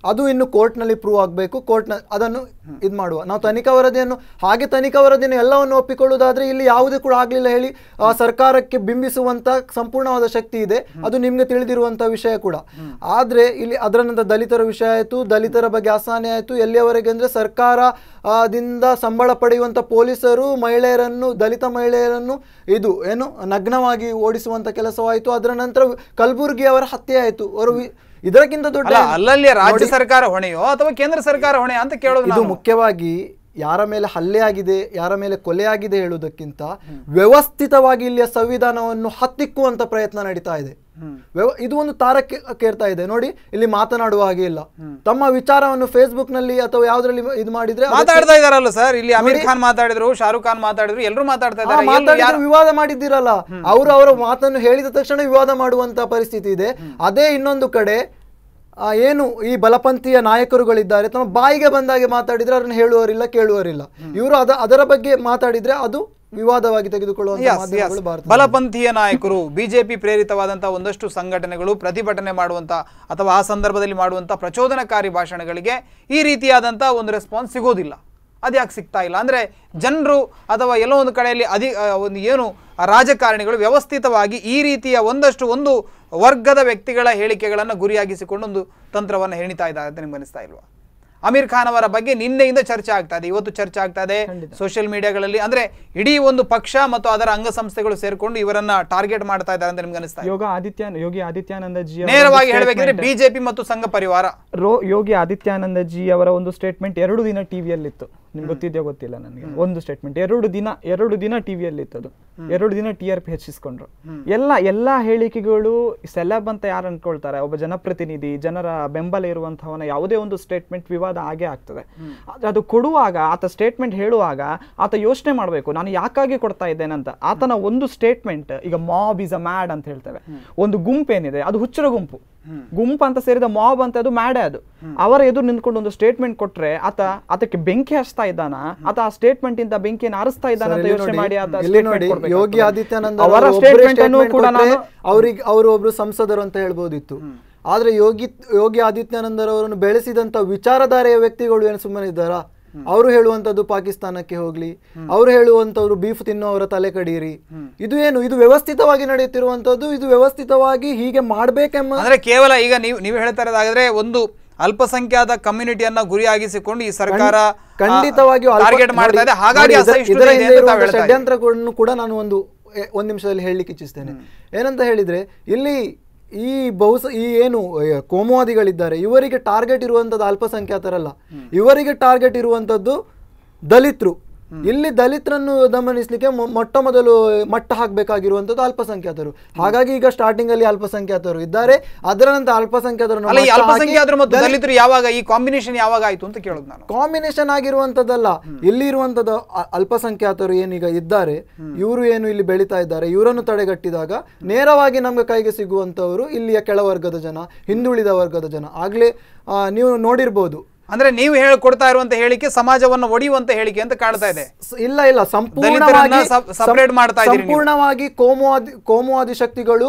ಅದು ಇನ್ನು ಕೋರ್ಟ್ನಲ್ಲಿ ಪ್ರೂವ್ ಆಗಬೇಕು ಕೋರ್ಟ್ನ ಅದನ್ನು ಇದು ಮಾಡುವ ನಾವು ತನಿಖಾ ವರದಿಯನ್ನು ಹಾಗೆ ತನಿಖಾ ವರದಿಯನ್ನು ಎಲ್ಲವನ್ನು ಒಪ್ಪಿಕೊಳ್ಳುವುದಾದ್ರೆ ಇಲ್ಲಿ ಯಾವುದೇ ಕೂಡ ಆಗಲಿಲ್ಲ ಹೇಳಿ ಆ ಸರ್ಕಾರಕ್ಕೆ ಬಿಂಬಿಸುವಂತ ಸಂಪೂರ್ಣವಾದ ಶಕ್ತಿ ಇದೆ ಅದು ನಿಮ್ಗೆ ತಿಳಿದಿರುವಂತ ವಿಷಯ ಕೂಡ ಆದ್ರೆ ಇಲ್ಲಿ ಅದರ ನಂತರ ದಲಿತರ ವಿಷಯ ಆಯಿತು ದಲಿತರ ಬಗ್ಗೆ ಅಸಹನೆ ಆಯಿತು ಎಲ್ಲಿಯವರೆಗೆ ಅಂದ್ರೆ ಸರ್ಕಾರ ಆ, ದಿಂದ ಸಂಬಳ ಪಡೆಯುವಂತ ಪೊಲೀಸರು ಮಹಿಳೆಯರನ್ನು ದಲಿತ ಮಹಿಳೆಯರನ್ನು ಇದು ಏನು ನಗ್ನವಾಗಿ ಓಡಿಸುವಂತ ಕೆಲಸವಾಯಿತು ಅದರ ನಂತರ ಕಲಬುರ್ಗಿ ಅವರ ಹತ್ಯೆ ಆಯಿತು ಅವರು ವಿ- ಇದಕ್ಕಿಂತ ದೊಡ್ಡ ಅಲ್ಲ ಅಲ್ಲಲ್ಲಿ ರಾಜ್ಯ ಸರ್ಕಾರ ಹೊಣೆಯೋ ಅಥವಾ ಕೇಂದ್ರ ಸರ್ಕಾರ ಹೊಣೆ ಅಂತ ಕೇಳೋದು ಇದು ನಾನು. ಮುಖ್ಯವಾಗಿ ಯಾರ ಮೇಲೆ ಹಲ್ಲೆ ಆಗಿದೆ ಯಾರ ಮೇಲೆ ಕೊಲೆ ಆಗಿದೆ ಹೇಳುವುದಕ್ಕಿಂತ ವ್ಯವಸ್ಥಿತವಾಗಿ ಇಲ್ಲಿಯ ಸಂವಿಧಾನವನ್ನು ಹತ್ತಿಕ್ಕುವಂತ ಪ್ರಯತ್ನ ನಡೀತಾ ಇದೆ ವ್ಯವ- ಇದು ಒಂದು ತಾರಕ್ಕೆ ಕೇರ್ತಾ ಇದೆ ನೋಡಿ ಇಲ್ಲಿ ಮಾತನಾಡುವ ಹಾಗೆ ಇಲ್ಲ ತಮ್ಮ ವಿಚಾರವನ್ನು ಫೇಸ್ಬುಕ್ ನಲ್ಲಿ ಅಥವಾ ಯಾವ್ದ್ರಲ್ಲಿ ಇದು ಮಾಡಿದ್ರೆ ಅದಕ್ಕೆ- ಮಾತಾಡ್ತಾ ಇದಾರಲ್ಲ ಸರ್ ಇಲ್ಲಿ ಅಮೀರ್ ಖಾನ್ ಮಾತಾಡಿದ್ರು ಶಾರುಖ್ ಖಾನ್ ಮಾತಾಡಿದ್ರು ಎಲ್ಲರೂ ಮಾತಾಡ್ತಾ ಆ, ಇದ್ದಾರೆ ಎಲ್ಲಿ ಮಾತಾಡಿದ್ರು ಯಾರು- ವಿವಾದ ಮಾಡಿದ್ದೀರಲ್ಲ ಅವರು ಅವರ ಮಾತನ್ನು ಹೇಳಿದ ತಕ್ಷಣ ವಿವಾದ ಮಾಡುವಂತ ಪರಿಸ್ಥಿತಿ ಇದೆ ಅದೇ ಇನ್ನೊಂದು ಕಡೆ ಆ, ಏನು ಈ ಬಲಪಂಥೀಯ ನಾಯಕರುಗಳಿದ್ದಾರೆ ತಮ್ಮ ಬಾಯಿಗೆ ಬಂದಾಗೆ ಮಾತಾಡಿದ್ರೆ ಅದನ್ನು ಹೇಳುವವರಿಲ್ಲ ಕೇಳುವವರಿಲ್ಲ ಇವರು ಅದ ಅದರ ಬಗ್ಗೆ ಮಾತಾಡಿದ್ರೆ ಅದು ವಿವಾದವಾಗಿ ತೆಗೆದುಕೊಳ್ಳುವಂತ Yes, yes. ಮಾಧ್ಯಮಗಳು ಭಾರತ ಬಲಪಂಥೀಯ ನಾಯಕರು ಬಿಜೆಪಿ ಪ್ರೇರಿತವಾದಂತಹ ಒಂದಷ್ಟು ಸಂಘಟನೆಗಳು ಪ್ರತಿಭಟನೆ ಮಾಡುವಂತ ಅಥವಾ ಆ ಸಂದರ್ಭದಲ್ಲಿ ಮಾಡುವಂತ ಪ್ರಚೋದನಕಾರಿ ಭಾಷಣಗಳಿಗೆ ಈ ರೀತಿಯಾದಂತಹ ಒಂದು ರೆಸ್ಪಾನ್ಸ್ ಸಿಗೋದಿಲ್ಲ ಅದ್ಯಾಕೆ ಸಿಗ್ತಾ ಇಲ್ಲ ಅಂದ್ರೆ ಜನರು ಅಥವಾ ಎಲ್ಲೋ ಒಂದು ಕಡೆಯಲ್ಲಿ ಅಧಿ ಆ, ಒಂದು ಏನು ಆ ರಾಜಕಾರಣಿಗಳು ವ್ಯವಸ್ಥಿತವಾಗಿ ಈ ರೀತಿಯ ಒಂದಷ್ಟು ಒಂದು ವರ್ಗದ ವ್ಯಕ್ತಿಗಳ ಹೇಳಿಕೆಗಳನ್ನು ಗುರಿಯಾಗಿಸಿಕೊಂಡು ಒಂದು ತಂತ್ರವನ್ನು ಹೆಣಿತಾ ಇದ್ದಾರೆ ಅಂತ ನಿಮ್ಗೆ ಅನಿಸ್ತಾ ಇಲ್ವಾ ಅಮೀರ್ ಖಾನ್ ಅವರ ಬಗ್ಗೆ ನಿನ್ನೆಯಿಂದ ಚರ್ಚೆ ಆಗ್ತಾ ಇದೆ ಇವತ್ತು ಚರ್ಚೆ ಆಗ್ತಾ ಇದೆ ಸೋಷಿಯಲ್ ಮೀಡಿಯಾಗಳಲ್ಲಿ ಅಂದ್ರೆ ಇಡೀ ಒಂದು ಪಕ್ಷ ಮತ್ತು ಅದರ ಅಂಗಸಂಸ್ಥೆಗಳು ಸೇರ್ಕೊಂಡು ಇವರನ್ನ ಟಾರ್ಗೆಟ್ ಮಾಡ್ತಾ ಇದ್ದಾರೆ ಅಂತ ನಿಮ್ಗೆ ಅನಿಸ್ತಾ ಇದೆ ಯೋಗ ಆದಿತ್ಯ ಯೋಗಿ ಆದಿತ್ಯಾನಂದ ಜಿ ಅವರ ನೇರವಾಗಿ ಒಂದು ಹೇಳಬೇಕಿದ್ರೆ statement- ಬಿಜೆಪಿ ಮತ್ತು ಸಂಘ ಪರಿವಾರ ರೋ ಯೋಗಿ ಆದಿತ್ಯಾನಂದ ಜಿ ಅವರ ಒಂದು ಸ್ಟೇಟ್ಮೆಂಟ್ ಎರಡು ದಿನ ಟಿವಿಯಲ್ಲಿತ್ತು ನಿಮ್ಗೆ ಗೊತ್ತಿದೆಯೋ ಗೊತ್ತಿಲ್ಲ ನನಗೆ ಒಂದು ಸ್ಟೇಟ್ಮೆಂಟ್ ಎರಡು ದಿನ ಎರಡು ದಿನ ಟಿವಿಯಲ್ಲಿತ್ತು ಅದು ಎರಡು ದಿನ ಟಿ ಆರ್ ಪಿ ಹೆಚ್ಚಿಸ್ಕೊಂಡ್ರು ಎಲ್ಲ ಎಲ್ಲಾ ಹೇಳಿಕೆಗಳು ಸೆಲೆಬ್ ಅಂತ ಯಾರು ಅನ್ಕೊಳ್ತಾರೆ ಒಬ್ಬ ಜನಪ್ರತಿನಿಧಿ ಜನರ ಬೆಂಬಲ ಇರುವಂತವನ ಯಾವುದೇ ಒಂದು ಸ್ಟೇಟ್ಮೆಂಟ್ ವಿವಾದ ಆಗೇ ಆಗ್ತದೆ ಆದ್ರೆ ಅದು ಕೊಡುವಾಗ ಆತ ಸ್ಟೇಟ್ಮೆಂಟ್ ಹೇಳುವಾಗ ಆತ ಯೋಚನೆ ಮಾಡಬೇಕು ನಾನು ಯಾಕಾಗಿ ಕೊಡ್ತಾ ಇದ್ದೇನೆ ಅಂತ ಆತನ ಒಂದು ಸ್ಟೇಟ್ಮೆಂಟ್ ಈಗ ಮಾಬ್ ಇಸ್ ಅ ಮ್ಯಾಡ್ ಅಂತ ಹೇಳ್ತೇವೆ ಒಂದು ಗುಂಪೇನಿದೆ ಅದು ಹುಚ್ಚರ ಗುಂಪು ಗುಂಪು ಅಂತ ಸೇರಿದ ಮಾಬ್ ಅಂತ ಅದು ಮ್ಯಾಡೇ ಅದು ಅವರ ಎದುರು ನಿಂತ್ಕೊಂಡು ಒಂದು ಸ್ಟೇಟ್ಮೆಂಟ್ ಕೊಟ್ರೆ ಆತ ಅದಕ್ಕೆ ಬೆಂಕಿ ಹಚ್ತಾ ಇದ್ದಾನ ಆತ ಆ ಸ್ಟೇಟ್ಮೆಂಟ್ ಇಂದ ಬೆಂಕಿಯನ್ನು ಆರಿಸ್ತಾ ಇದ್ದಾನ ಅಂತ ಇಲ್ಲಿ ಯೋಚನೆ ನೋಡಿ, ಮಾಡಿ ಆತ ಇಲ್ಲಿ statement ನೋಡಿ ಕೊಡ್ಬೇಕಾಗ್ತದೆ. ಯೋಗಿ ಆದಿತ್ಯಾನಂದ ಅವರ ಅವರು ಒಬ್ಬರೇ ಸ್ಟೇಟ್ಮೆಂಟ್ ಅನ್ನು statement ಕೂಡ ಕೊಟ್ರೆ ನಾನು ಅವ್ರಿಗೆ ಅವರು ಒಬ್ರು ಸಂಸದರು ಅಂತ ಹೇಳ್ಬೋದಿತ್ತು ಆದ್ರೆ ಯೋಗಿ ಯೋಗಿ ಆದಿತ್ಯಾನಂದರವರನ್ನು ಬೆಳೆಸಿದಂತ ವಿಚಾರಧಾರೆಯ ವ್ಯಕ್ತಿಗಳು ಏನು ಸುಮ್ಮನೆ ಇದ್ದಾರಾ ಅವರು ಹೇಳುವಂತದ್ದು ಪಾಕಿಸ್ತಾನಕ್ಕೆ ಹೋಗ್ಲಿ ಅವರು ಹೇಳುವಂತವ್ರು ಬೀಫ್ ತಿನ್ನುವವರ ತಲೆ ಕಡೀರಿ ಇದು ಏನು ಇದು ವ್ಯವಸ್ಥಿತವಾಗಿ ನಡೆಯುತ್ತಿರುವಂತದ್ದು ಇದು ವ್ಯವಸ್ಥಿತವಾಗಿ ಹೀಗೆ ಮಾಡ್ಬೇಕೆಂಬ ಅಂದ್ರೆ ಕೇವಲ ಈಗ ನೀವು ನೀವು ಹೇಳ್ತಾ ಇರೋದಾದ್ರೆ ಒಂದು ಅಲ್ಪಸಂಖ್ಯಾತ ಕಮ್ಯುನಿಟಿಯನ್ನ ಗುರಿಯಾಗಿಸಿಕೊಂಡು ಈ ಸರ್ಕಾರ ಖಂಡಿತವಾಗಿಯೂ ಅಲ್ಪ- ಟಾರ್ಗೆಟ್ ಮಾಡ್ತಾ ಇದೆ ನೋಡಿ, ಹಾಗಾಗಿ ನೋಡಿ, ಇದರ- ಅಸಹಿಷ್ಣುತೆ ಇದರ ಇದೆ ಹಿಂದೆ ಅಂತ ತಾವು ಇರುವಂತಹ ಹೇಳ್ತಾ ಇದ್ದೀರಿ. ಷಡ್ಯಂತ್ರಗಳನ್ನು ಕೂಡ ನಾನು ಒಂದು ಎ- ಒಂದ್ ನಿಮಿಷದಲ್ಲಿ ಹೇಳಲಿಕ್ಕೆ ಇಚ್ಛಿಸ್ತೇನೆ ಏನಂತ ಹೇಳಿದ್ರೆ ಇಲ್ಲಿ ಈ ಬಹುಸ ಈ ಏನು ಎ, ಕೋಮುವಾದಿಗಳಿದ್ದಾರೆ ಇವರಿಗೆ ಟಾರ್ಗೆಟ್ ಇರುವಂತದ್ದು ಅಲ್ಪಸಂಖ್ಯಾತರಲ್ಲ ಇವರಿಗೆ ಟಾರ್ಗೆಟ್ ಇರುವಂತದ್ದು ದಲಿತರು ಇಲ್ಲಿ ದಲಿತರನ್ನು ದಮನಿಸ್ಲಿಕ್ಕೆ ಮೊ- ಮೊಟ್ಟ ಮೊದಲು ಮಟ್ಟ ಹಾಕಬೇಕಾಗಿರುವಂತದ್ದು ಅಲ್ಪಸಂಖ್ಯಾತರು ಹಾಗಾಗಿ ಈಗ ಸ್ಟಾರ್ಟಿಂಗ್ ಅಲ್ಲಿ ಅಲ್ಪಸಂಖ್ಯಾತರು ಇದ್ದಾರೆ ಅದರ ನಂತರ ಅಲ್ಪಸಂಖ್ಯಾತರನ್ನು ಅಲ್ಲ ಈ ಮಟ್ಟ ಹಾಕಿ ಅಲ್ಪಸಂಖ್ಯಾತರು ಮತ್ತು ದಲಿತ- ದಲಿತರು ಯಾವಾಗ ಈ ಕಾಂಬಿನೇಷನ್ ಯಾವಾಗ ಆಯ್ತು ಅಂತ ಕೇಳೋದು ನಾನು ಕಾಂಬಿನೇಷನ್ ಆಗಿರುವಂತದ್ದಲ್ಲ ಇಲ್ಲಿ ಇರುವಂತದ್ದು ಅ- ಅಲ್ಪಸಂಖ್ಯಾತರು ಏನೀಗ ಇದ್ದಾರೆ ಇವರು ಏನು ಇಲ್ಲಿ ಬೆಳೀತಾ ಇದ್ದಾರೆ ಇವರನ್ನು ತಡೆಗಟ್ಟಿದಾಗ ನೇರವಾಗಿ ನಮ್ಗೆ ಕೈಗೆ ಸಿಗುವಂತವರು ಇಲ್ಲಿಯ ಕೆಳವರ್ಗದ ಜನ ಹಿಂದುಳಿದ ವರ್ಗದ ಜನ ಆಗ್ಲೇ ಆ, ನೀವು ನೋಡಿರ್ಬೋದು ಅಂದ್ರೆ ನೀವು ಹೇಳಿ ಕೊಡ್ತಾ ಇರುವಂತ ಹೇಳಿಕೆ ಸಮಾಜವನ್ನು ಒಡೆಯುವಂತ ಹೇಳಿಕೆ ಅಂತ ಕಾಣ್ತಾ ಇದೆ ಸ- ಇಲ್ಲ ಇಲ್ಲ ಸಂಪೂರ್ಣವಾಗಿ ಸಪ್- separate ಮಾಡ್ತಾ ಇದ್ದೀರಿ ನೀವು. ಸಂಪೂರ್ಣವಾಗಿ ಕೋಮುವಾದಿ ಕೋಮುವಾದಿ ಶಕ್ತಿಗಳು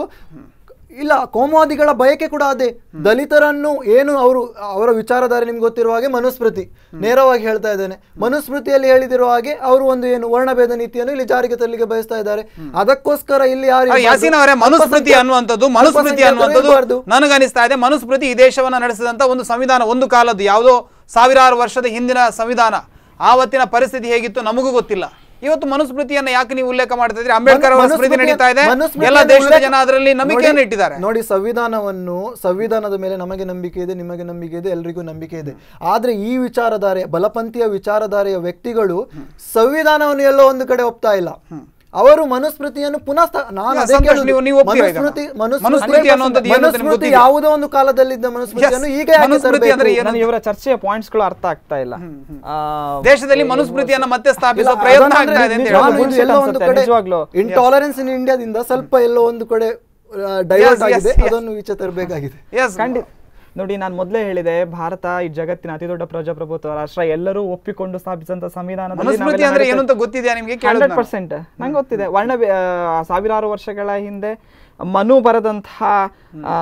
ಇಲ್ಲ ಕೋಮುವಾದಿಗಳ ಬಯಕೆ ಕೂಡ ಅದೇ ದಲಿತರನ್ನು ಏನು ಅವರು ಅವರ ವಿಚಾರಧಾರೆ ನಿಮ್ಗೆ ಗೊತ್ತಿರುವ ಹಾಗೆ ಮನುಸ್ಮೃತಿ ನೇರವಾಗಿ ಹೇಳ್ತಾ ಇದ್ದೇನೆ ಮನುಸ್ಮೃತಿಯಲ್ಲಿ ಹೇಳಿದಿರುವ ಹಾಗೆ ಅವರು ಒಂದು ಏನು ವರ್ಣಭೇದ ನೀತಿಯನ್ನು ಇಲ್ಲಿ ಜಾರಿಗೆ ತರಲಿಕ್ಕೆ ಬಯಸ್ತಾ ಇದ್ದಾರೆ ಅದಕ್ಕೋಸ್ಕರ ಇಲ್ಲಿ ಯಾರು ಅಲ್ಲ, ಯಾಸೀನ್ ಅವರೇ ಮನುಸ್ಮೃತಿ ಅನ್ನುವಂಥದ್ದು ಮನುಸ್ಮೃತಿ ಅನ್ನುವಂಥದ್ದು ನನಗನಿಸ್ತಾ ಇದೆ ಮನುಸ್ಮೃತಿ ಈ ದೇಶವನ್ನ ನಡೆಸಿದಂತ ಒಂದು ಸಂವಿಧಾನ ಒಂದು ಕಾಲದ್ದು ಯಾವುದೋ ಸಾವಿರಾರು ವರ್ಷದ ಹಿಂದಿನ ಸಂವಿಧಾನ ಆವತ್ತಿನ ಪರಿಸ್ಥಿತಿ ಹೇಗಿತ್ತು ನಮಗೂ ಗೊತ್ತಿಲ್ಲ ಇವತ್ತು ಮನುಸ್ಮೃತಿಯನ್ನ ಯಾಕೆ ನೀವು ಉಲ್ಲೇಖ ಮಾಡ್ತಾ ಇದ್ರಿ ಅಂಬೇಡ್ಕರ್ ಅವರ ಸ್ಮೃತಿ ನಡೀತಾ ಇದೆ ಮನುಸ್ಮೃತಿಯನ್ನು ಎಲ್ಲ ದೇಶದ ಉಲ್ಲೇಖ- ಜನ ಅದರಲ್ಲಿ ನಂಬಿಕೆಯನ್ನು ನೋಡಿ- ಇಟ್ಟಿದ್ದಾರೆ ನೋಡಿ ಸಂವಿಧಾನವನ್ನು ಸಂವಿಧಾನದ ಮೇಲೆ ನಮಗೆ ನಂಬಿಕೆ ಇದೆ ನಿಮಗೆ ನಂಬಿಕೆ ಇದೆ ಎಲ್ರಿಗೂ ನಂಬಿಕೆ ಇದೆ ಆದ್ರೆ ಈ ವಿಚಾರಧಾರೆ ಬಲಪಂಥೀಯ ವಿಚಾರಧಾರೆಯ ವ್ಯಕ್ತಿಗಳು ಸಂವಿಧಾನವನ್ನು ಎಲ್ಲೋ ಒಂದು ಕಡೆ ಒಪ್ತಾ ಇಲ್ಲ ಅವರು ಮನುಸ್ಮೃತಿಯನ್ನು ಪುನಃ ಸ್ಥಾ- ನಾನು ಯಾ, ಅದೇ ಸಂತೋಷ್, ಕೇಳುದು. ನೀವು- ನೀವು ಒಪ್ತೀರಾ ಇದನ್ನ? ಮನುಸ್ಮೃತಿ ಮನುಸ್ಮೃತಿ ಅನ್ನುವಂಥದ್ದು ಏನು ಅಂತ ನಿಮ್ಗೆ ಮನುಸ್ಮೃತಿ ಗೊತ್ತಿದೆಯಾ? ಯಾವುದೋ ಒಂದು ಕಾಲದಲ್ಲಿದ್ದ ಮನುಸ್ಮೃತಿಯನ್ನು Yes, ಈಗ ಯಾಕೆ ಮನುಸ್ಮೃತಿ ಅಂದ್ರೆ ತರಬೇಕು? ಏನು? ನನಗೆ ಇವರ ಚರ್ಚೆಯ ಪಾಯಿಂಟ್ಸ್ಗಳು ಅರ್ಥ ಆಗ್ತಾ ಇಲ್ಲ ಆ, ದೇಶದಲ್ಲಿ ಮನುಸ್ಮೃತಿಯನ್ನ ಮತ್ತೆ ಸ್ಥಾಪಿಸುವ ಇಲ್ಲ, ಪ್ರಯತ್ನ ಅದನ್ನಂದ್ರೆ ಆಗ್ತಾ ಇದೆ ಅಂತ ನಿಜವಾಗ್ಲೂ ಹೇಳ್ಬೋದು. ಇದು ಎಲ್ಲೋ ಒಂದು ಅನ್ಸುತ್ತೆ, ಕಡೆ ನಿಜವಾಗ್ಲೂ. ಇಂಟಾಲರೆನ್ಸ್ ಇನ್ ಇಂಡಿಯಾದಿಂದ ಸ್ವಲ್ಪ ಎಲ್ಲೋ ಒಂದು ಕಡೆ ಡೈವರ್ಟ್ Yes, yes, ಆಗಿದೆ yes. ಅದನ್ನು ಈಚೆ ತರಬೇಕಾಗಿದೆ Yes, ಖಂಡಿತ ನೋಡಿ ನಾನು ಮೊದಲೇ ಹೇಳಿದೆ ಭಾರತ ಈ ಜಗತ್ತಿನ ಅತಿ ದೊಡ್ಡ ಪ್ರಜಾಪ್ರಭುತ್ವ ರಾಷ್ಟ್ರ ಎಲ್ಲರೂ ಒಪ್ಪಿಕೊಂಡು ಸ್ಥಾಪಿಸಿದಂತ ಸಂವಿಧಾನದಲ್ಲಿ ಮನುಸ್ಮೃತಿ ಅಂದ್ರೆ ಏನು ಅಂತ ಗೊತ್ತಿದೆಯಾ ನಿಮ್ಗೆ ಕೇಳೋದು ಹಂಡ್ರೆಡ್ ನಾನು. ಪರ್ಸೆಂಟ್ ನಂಗೆ ಗೊತ್ತಿದೆ ವರ್ಣ ಬೇ- ಆ, ಸಾವಿರಾರು ವರ್ಷಗಳ ಹಿಂದೆ ಮನು ಬರೆದಂತಹ ಆ,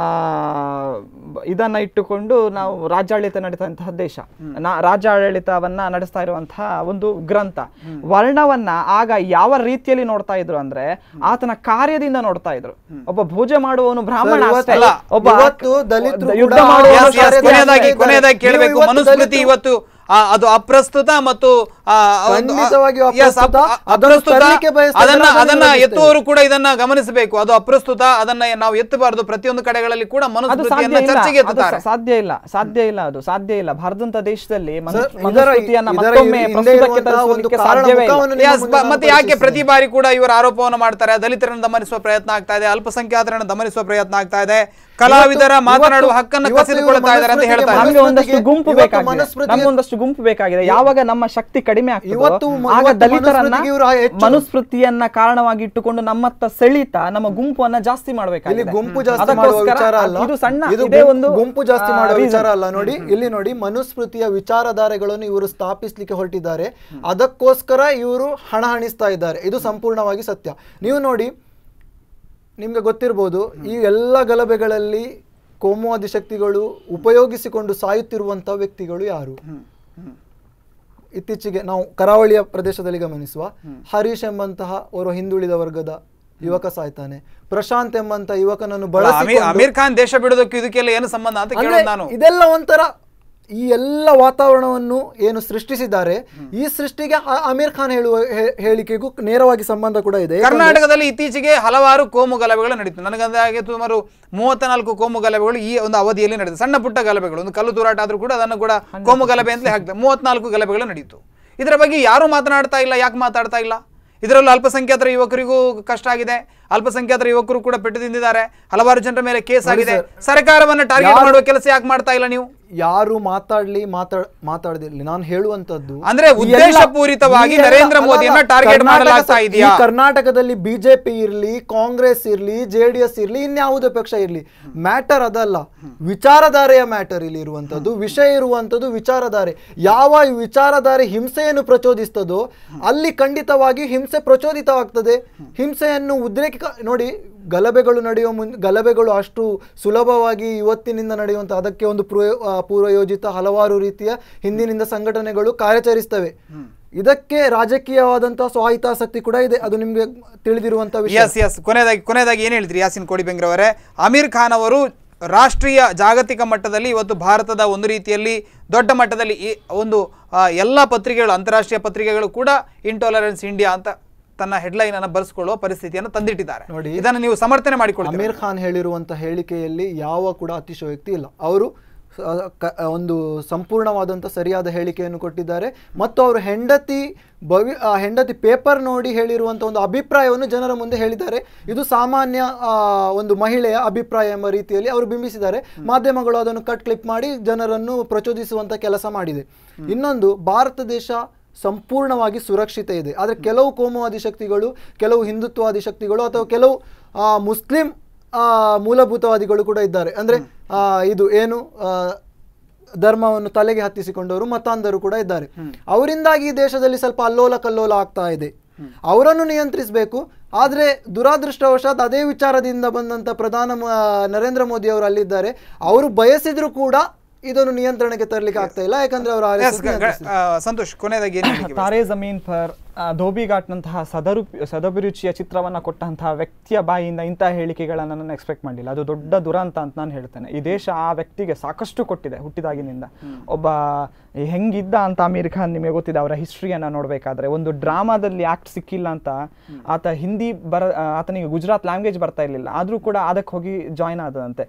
ಬ- ಇದನ್ನ ಇಟ್ಟುಕೊಂಡು ನಾವು ರಾಜ್ಯಾಡಳಿತ ನಡೆದಂತಹ ದೇಶ ನಾ ರಾಜ್ಯಾಡಳಿತವನ್ನ ನಡೆಸ್ತಾ ಇರುವಂತಹ ಒಂದು ಗ್ರಂಥ ವರ್ಣವನ್ನ ಆಗ ಯಾವ ರೀತಿಯಲ್ಲಿ ನೋಡ್ತಾ ಇದ್ರು ಅಂದ್ರೆ ಆತನ ಕಾರ್ಯದಿಂದ ನೋಡ್ತಾ ಇದ್ರು ಒಬ್ಬ ಪೂಜೆ ಮಾಡುವವನು ಬ್ರಾಹ್ಮಣ ಸರ್, ಅಷ್ಟೇ ಇವತ್ತು- ಒಬ್ಬ ಇವತ್ತು ದಲಿತರು ಯುದ್ಧ ಕೂಡ ಮಾಡುವವನು Yes, yes, ಕಾರ್ಯದಲ್ಲಿ ಕೊನೆಯದಾಗಿ ಇದ್ದಾರೆ. ಕೊನೆಯದಾಗಿ ನೀವು ಕೇಳಬೇಕು ಇವತ್ತು ಮನುಸ್ಮೃತಿ ದಲಿತರು- ಇವತ್ತು ಆ, ಅದು ಅಪ್ರಸ್ತುತ ಮತ್ತು ಆ, ಒಂದು- ಖಂಡಿತವಾಗಿಯೂ Yes, ಅಪ್- ಅಪ್ರಸ್ತುತ. ಅ- ಅದನ್ನು ಅಪ್ರಸ್ತುತ. ತರಲಿಕ್ಕೆ ಬಯಸ್ತಾ ಅದನ್ನ ಇದ್ದಾರೆ, ಅದನ್ನ ಅದನ್ನು ಎತ್ತುವವರು ಕೂಡ ಇದನ್ನ ಗಮನಿಸಬೇಕು ಅದು ಅಪ್ರಸ್ತುತ ಅದನ್ನ ನಾವು ಎತ್ತಬಾರದು ಪ್ರತಿಯೊಂದು ಕಡೆಗಳಲ್ಲಿ ಕೂಡ ಅದು ಮನುಸ್ಮೃತಿಯನ್ನ ಸಾಧ್ಯ ಇಲ್ಲ ಚರ್ಚೆಗೆ ಅದು ಎತ್ತುತ್ತಾರೆ ಸ- ಸಾಧ್ಯ ಇಲ್ಲ ಸಾಧ್ಯ ಇಲ್ಲ ಅದು ಸಾಧ್ಯ ಇಲ್ಲ ಭಾರತದಂತ ದೇಶದಲ್ಲಿ ಮನು- ಸರ್, ಇದರ- ಮನುಸ್ಮೃತಿಯನ್ನ ಇದರ ಮತ್ತೊಮ್ಮೆ ಹಿಂದೆ ಪ್ರಸ್ತುತಕ್ಕೆ ಇರುವಂತಹ ಒಂದು ತರಿಸಲಿಕ್ಕೆ ಕಾರಣ ಸಾಧ್ಯವೇ ಇಲ್ಲ ಮುಖವನ್ನು ನಿಮ್ಮ Yes, ಮುಂದೆ ಬ- ನಾನು ಮತ್ತೆ ಯಾಕೆ ಪರಿಚಯಿಸ್ತೇನೆ. ಪ್ರತಿ ಬಾರಿ ಕೂಡ ಇವರು ಆರೋಪವನ್ನು ಮಾಡ್ತಾರೆ ದಲಿತರನ್ನು ದಮನಿಸುವ ಪ್ರಯತ್ನ ಆಗ್ತಾ ಇದೆ ಅಲ್ಪಸಂಖ್ಯಾತರನ್ನು ದಮನಿಸುವ ಪ್ರಯತ್ನ ಆಗ್ತಾ ಇದೆ ಕಲಾವಿದರ ಇವತ್ತು- ಮಾತನಾಡುವ ಇವತ್ತು ಹಕ್ಕನ್ನು ಇವರು ಕಸಿದುಕೊಳ್ತಾ ಇದ್ದಾರೆ ಅಂತ ಹೇಳ್ತಾ ಮನುಸ್ಮೃತಿಗೆ ಇದ್ದಾರೆ ನಮ್ಗೆ ಒಂದಷ್ಟು ಗುಂಪು ಇವತ್ತು ಬೇಕಾಗಿದೆ ಮನುಸ್ಮೃತಿಗೆ- ನಮ್ಗೆ ಒಂದಷ್ಟು ಗುಂಪು ಬೇಕಾಗಿದೆ ಯಾವಾಗ ನಮ್ಮ ಶಕ್ತಿ ಕಡಿಮೆ ಆಗ್ತದೋ ಇವತ್ತು ಮ- ಆಗ ಇವತ್ತು ದಲಿತರನ್ನ ಮನುಸ್ಮೃತಿಗೆ ಇವರು ಹೆಚ್ಚು- ಮನುಸ್ಮೃತಿಯನ್ನ ಕಾರಣವಾಗಿ ಇಟ್ಟುಕೊಂಡು ನಮ್ಮತ್ತ ಸೆಳೀತ ನಮ್ಮ ಗುಂಪನ್ನ ಜಾಸ್ತಿ ಇಲ್ಲಿ ಮಾಡ್ಬೇಕಾಗಿದೆ ಗುಂಪು ಜಾಸ್ತಿ ಮಾಡುವ ಅದಕ್ಕೋಸ್ಕರ ವಿಚಾರ ಅಲ್ಲ ಇದು ಸಣ್ಣ ಇದು ಇದೇ ಗುಂಪು- ಒಂದು ಗುಂಪು ಜಾಸ್ತಿ ಆ, ಮಾಡುವ reason. ವಿಚಾರ ಅಲ್ಲ ನೋಡಿ ಇಲ್ಲಿ ನೋಡಿ ಮನುಸ್ಮೃತಿಯ ವಿಚಾರಧಾರೆಗಳನ್ನು ಇವರು ಸ್ಥಾಪಿಸ್ಲಿಕ್ಕೆ ಹೊರಟಿದ್ದಾರೆ ಅದಕ್ಕೋಸ್ಕರ ಇವರು ಹಣ ಹಣಿಸ್ತಾ ಇದ್ದಾರೆ ಇದು ಸಂಪೂರ್ಣವಾಗಿ ಸತ್ಯ ನೀವು ನೋಡಿ ನಿಮ್ಗೆ ಗೊತ್ತಿರ್ಬೋದು ಈ ಎಲ್ಲ ಗಲಭೆಗಳಲ್ಲಿ ಕೋಮುವಾದಿ ಶಕ್ತಿಗಳು ಉಪಯೋಗಿಸಿಕೊಂಡು ಸಾಯುತ್ತಿರುವಂತ ವ್ಯಕ್ತಿಗಳು ಯಾರು ಇತ್ತೀಚೆಗೆ ನಾವು ಕರಾವಳಿಯ ಪ್ರದೇಶದಲ್ಲಿ ಗಮನಿಸುವ ಹರೀಶ್ ಎಂಬಂತಹ ಓರ್ವ ಹಿಂದುಳಿದ ವರ್ಗದ ಯುವಕ ಸಾಯ್ತಾನೆ ಪ್ರಶಾಂತ್ ಎಂಬಂತ ಯುವಕನನ್ನು ಅಮೀರ್ ಬಳಸಿಕೊಂಡು ಅಮೀರ್ ಖಾನ್ ದೇಶ ಬಿಡೋದಕ್ಕೆ ಇದಕ್ಕೆಲ್ಲ ಏನು ಸಂಬಂಧ ಅಂತ ಅಂದ್ರೆ ಕೇಳೋದು ನಾನು ಇದೆಲ್ಲ ಒಂಥರ ಈ ಎಲ್ಲ ವಾತಾವರಣವನ್ನು ಏನು ಸೃಷ್ಟಿಸಿದ್ದಾರೆ ಈ ಸೃಷ್ಟಿಗೆ ಆ- ಅಮೀರ್ ಖಾನ್ ಹೇಳುವ ಹೇ- ಹೇಳಿಕೆಗೂ ನೇರವಾಗಿ ಸಂಬಂಧ ಕೂಡ ಇದೆ ಯಾಕಂದ್ರೆ- ಕರ್ನಾಟಕದಲ್ಲಿ ಇತ್ತೀಚೆಗೆ ಹಲವಾರು ಕೋಮು ಗಲಭೆಗಳು ನಡೀತು ನನಗಂದ ಹಾಗೆ ಸುಮಾರು ಮೂವತ್ತ ನಾಲ್ಕು ಕೋಮು ಗಲಭೆಗಳು ಈ ಒಂದು ಅವಧಿಯಲ್ಲಿ ನಡೆದಿದೆ ಸಣ್ಣ ಪುಟ್ಟ ಗಲಭೆಗಳು ಒಂದು ಕಲ್ಲು ತೂರಾಟ ಆದ್ರೂ ಕೂಡ ಅದನ್ನು ಕೂಡ ಕೋಮು ಗಲಭೆ ಅಂತಲೇ ಹಾಕ್ತಾರೆ ಮೂವತ್ನಾಲ್ಕು ಗಲಭೆಗಳು ನಡೀತು ಇದರ ಬಗ್ಗೆ ಯಾರು ಮಾತನಾಡ್ತಾ ಇಲ್ಲ ಯಾಕೆ ಮಾತಾಡ್ತಾ ಇಲ್ಲ ಇದರಲ್ಲೂ ಅಲ್ಪಸಂಖ್ಯಾತರ ಯುವಕರಿಗೂ ಕಷ್ಟ ಆಗಿದೆ ಅಲ್ಪಸಂಖ್ಯಾತರ ಯುವಕರು ಕೂಡ ಪೆಟ್ಟು ತಿಂದಿದ್ದಾರೆ ಹಲವಾರು ಜನರ ಮೇಲೆ ಕೇಸ್ ಆಗಿದೆ ಸರ್ಕಾರವನ್ನ ಟಾರ್ಗೆಟ್ ಯಾರು- ಮಾಡುವ ಕೆಲಸ ಯಾಕೆ ಮಾಡ್ತಾ ಇಲ್ಲ ನೀವು ಯಾರು ಮಾತಾಡ್ಲಿ ಮಾತಾಡ್ ಮಾತಾಡದಿರ್ಲಿ ನಾನು ಹೇಳುವಂತದ್ದು ಅಂದ್ರೆ ಈ ಎಲ್ಲ- ಉದ್ದೇಶಪೂರಿತವಾಗಿ ಈ ಎಲ್ಲ- ನರೇಂದ್ರ ಅಲ್ಲ, ಮೋದಿಯನ್ನ ಅಲ್ಲ, target ಕರ್ನಾಟಕ ಮಾಡಲಾಗ್ತಾ ಸ- ಇದೆಯಾ? ಈ ಕರ್ನಾಟಕದಲ್ಲಿ ಬಿಜೆಪಿ ಇರ್ಲಿ ಕಾಂಗ್ರೆಸ್ ಇರ್ಲಿ ಜೆ ಡಿ ಎಸ್ ಇರ್ಲಿ ಇನ್ಯಾವುದೇ ಪಕ್ಷ ಇರ್ಲಿ ಮ್ಯಾಟರ್ ಅದಲ್ಲ ವಿಚಾರಧಾರೆಯ ಮ್ಯಾಟರ್ ಇಲ್ಲಿ ಇರುವಂತದ್ದು ವಿಷಯ ಇರುವಂತದ್ದು ವಿಚಾರಧಾರೆ ಯಾವ ಈ ವಿಚಾರಧಾರೆ ಹಿಂಸೆಯನ್ನು ಪ್ರಚೋದಿಸ್ತದೋ ಅಲ್ಲಿ ಖಂಡಿತವಾಗಿ ಹಿಂಸೆ ಪ್ರಚೋದಿತವಾಗ್ತದೆ ಹಿಂಸೆಯನ್ನು ಉದ್ರೇಕ ನೋಡಿ ಗಲಭೆಗಳು ನಡೆಯುವ ಮುನ್ ಗಲಭೆಗಳು ಅಷ್ಟು ಸುಲಭವಾಗಿ ಇವತ್ತಿನಿಂದ ನಡೆಯುವಂಥ ಅದಕ್ಕೆ ಒಂದು ಪೂರ್ವ ಆ, ಪೂರ್ವಯೋಜಿತ ಹಲವಾರು ರೀತಿಯ ಹಿಂದಿನಿಂದ ಸಂಘಟನೆಗಳು ಕಾರ್ಯಾಚರಿಸ್ತವೆ ಇದಕ್ಕೆ ರಾಜಕೀಯವಾದಂತಹ ಸ್ವಾಹಿತಾಸಕ್ತಿ ಕೂಡ ಇದೆ ಅದು ನಿಮ್ಗೆ ತಿಳಿದಿರುವಂತ ವಿಷಯ ಎಸ್ ಎಸ್ ಕೊನೆಯದಾಗಿ ಕೊನೆಯದಾಗಿ ಏನು ಹೇಳ್ತೀರಿ ಯಾಸಿನ್ ಕೋಡಿಬೆಂಗ್ರವರೇ ಅಮೀರ್ ಖಾನ್ ಅವರು ರಾಷ್ಟ್ರೀಯ ಜಾಗತಿಕ ಮಟ್ಟದಲ್ಲಿ ಇವತ್ತು ಭಾರತದ ಒಂದು ರೀತಿಯಲ್ಲಿ ದೊಡ್ಡ ಮಟ್ಟದಲ್ಲಿ ಈ ಒಂದು ಆ, ಎಲ್ಲ ಪತ್ರಿಕೆಗಳು ಅಂತಾರಾಷ್ಟ್ರೀಯ ಪತ್ರಿಕೆಗಳು ಕೂಡ ಇಂಟಾಲರೆನ್ಸ್ ಇಂಡಿಯಾ ಅಂತ ತನ್ನ ಹೆಡ್ಲೈನ್ ಅನ್ನು ಬರೆಸ್ಕೊಳ್ಳುವ ಪರಿಸ್ಥಿತಿಯನ್ನು ತಂದಿಟ್ಟಿದ್ದಾರೆ ನೋಡಿ, ಇದನ್ನು ನೀವು ಸಮರ್ಥನೆ ಮಾಡಿಕೊಳ್ಳಿ ಅಮೀರ್ ಖಾನ್ ಹೇಳಿರುವಂತ ಹೇಳಿಕೆಯಲ್ಲಿ ಯಾವ ಕೂಡ ಅತಿಶಯೋಕ್ತಿ ಇಲ್ಲ ಅವರು ಸ- ಕ- ಒಂದು ಸಂಪೂರ್ಣವಾದಂಥ ಸರಿಯಾದ ಹೇಳಿಕೆಯನ್ನು ಕೊಟ್ಟಿದ್ದಾರೆ ಮತ್ತು ಅವರು ಹೆಂಡತಿ ಭವಿ ಆ ಹೆಂಡತಿ ಪೇಪರ್ ನೋಡಿ ಹೇಳಿರುವಂಥ ಒಂದು ಅಭಿಪ್ರಾಯವನ್ನು ಜನರ ಮುಂದೆ ಹೇಳಿದ್ದಾರೆ ಇದು ಸಾಮಾನ್ಯ ಆ, ಒಂದು ಮಹಿಳೆಯ ಅಭಿಪ್ರಾಯ ಎಂಬ ರೀತಿಯಲ್ಲಿ ಅವರು ಬಿಂಬಿಸಿದ್ದಾರೆ ಮಾಧ್ಯಮಗಳು ಅದನ್ನು ಕಟ್ ಕ್ಲಿಪ್ ಮಾಡಿ ಜನರನ್ನು ಪ್ರಚೋದಿಸುವಂಥ ಕೆಲಸ ಮಾಡಿದೆ ಇನ್ನೊಂದು ಭಾರತ ದೇಶ ಸಂಪೂರ್ಣವಾಗಿ ಸುರಕ್ಷಿತ ಇದೆ ಆದರೆ ಕೆಲವು ಕೋಮುವಾದಿ ಶಕ್ತಿಗಳು ಕೆಲವು ಹಿಂದುತ್ವವಾದಿ ಶಕ್ತಿಗಳು ಅಥವಾ ಕೆಲವು ಆ, ಮುಸ್ಲಿಂ ಆ, ಮೂಲಭೂತವಾದಿಗಳು ಕೂಡ ಇದ್ದಾರೆ ಅಂದ್ರೆ ಆ, ಇದು ಏನು ಆ, ಧರ್ಮವನ್ನು ತಲೆಗೆ ಹತ್ತಿಸಿಕೊಂಡವರು ಮತಾಂಧರು ಕೂಡ ಇದ್ದಾರೆ ಅವರಿಂದಾಗಿ ಈ ದೇಶದಲ್ಲಿ ಸ್ವಲ್ಪ ಅಲ್ಲೋಲ ಕಲ್ಲೋಲ ಆಗ್ತಾ ಇದೆ ಅವರನ್ನು ನಿಯಂತ್ರಿಸಬೇಕು ಆದರೆ ದುರಾದೃಷ್ಟವಶಾತ್ ಅದೇ ವಿಚಾರದಿಂದ ಬಂದಂತ ಪ್ರಧಾನ ಮ- ನರೇಂದ್ರ ಮೋದಿ ಅವರು ಅಲ್ಲಿದ್ದಾರೆ ಅವರು ಬಯಸಿದ್ರು ಕೂಡ ಇದನ್ನು ನಿಯಂತ್ರಣಕ್ಕೆ ತರಲಿಕ್ಕೆ ಆಗ್ತಾ ಇಲ್ಲ ಯಾಕಂದ್ರೆ ಅವರು Yes, ಗ- ಗ- ಆ, ಸಂತೋಷ್ ಕೊನೆಯದಾಗಿ ಏನು ಹೇಳಿಕೆ ತಾರೆ ಜಮೀನ್ ಪರ್ ಆ, ಧೋಬಿಘಾಟ್ನಂತಹ ಸದರು ಸದಭಿರುಚಿಯ ಚಿತ್ರವನ್ನ ಕೊಟ್ಟಂತಹ ವ್ಯಕ್ತಿಯ ಬಾಯಿಯಿಂದ ಇಂತಹ ಹೇಳಿಕೆಗಳನ್ನು ನಾನು ಎಕ್ಸ್ಪೆಕ್ಟ್ ಮಾಡಿಲ್ಲ ಅದು ದೊಡ್ಡ ದುರಂತ ಅಂತ ನಾನು ಹೇಳ್ತೇನೆ ಈ ದೇಶ ಆ ವ್ಯಕ್ತಿಗೆ ಸಾಕಷ್ಟು ಕೊಟ್ಟಿದೆ ಹುಟ್ಟಿದಾಗಿನಿಂದ ಒಬ್ಬ ಹೆಂಗಿದ್ದ ಅಂತ ಅಮೀರ್ ಖಾನ್ ನಿಮಗೆ ಗೊತ್ತಿದೆ ಅವರ ಹಿಸ್ಟ್ರಿಯನ್ನ ನೋಡ್ಬೇಕಾದ್ರೆ ಒಂದು ಡ್ರಾಮಾದಲ್ಲಿ ಆಕ್ಟ್ ಸಿಕ್ಕಿಲ್ಲ ಅಂತ ಆತ ಹಿಂದಿ ಬರ ಆ, ಆತನಿಗೆ ಗುಜರಾತ್ ಲ್ಯಾಂಗ್ವೇಜ್ ಬರ್ತಾ ಇರಲಿಲ್ಲ ಆದ್ರೂ ಕೂಡ ಅದಕ್ಕೆ ಹೋಗಿ ಜಾಯ್ನ್ ಆದಂತೆ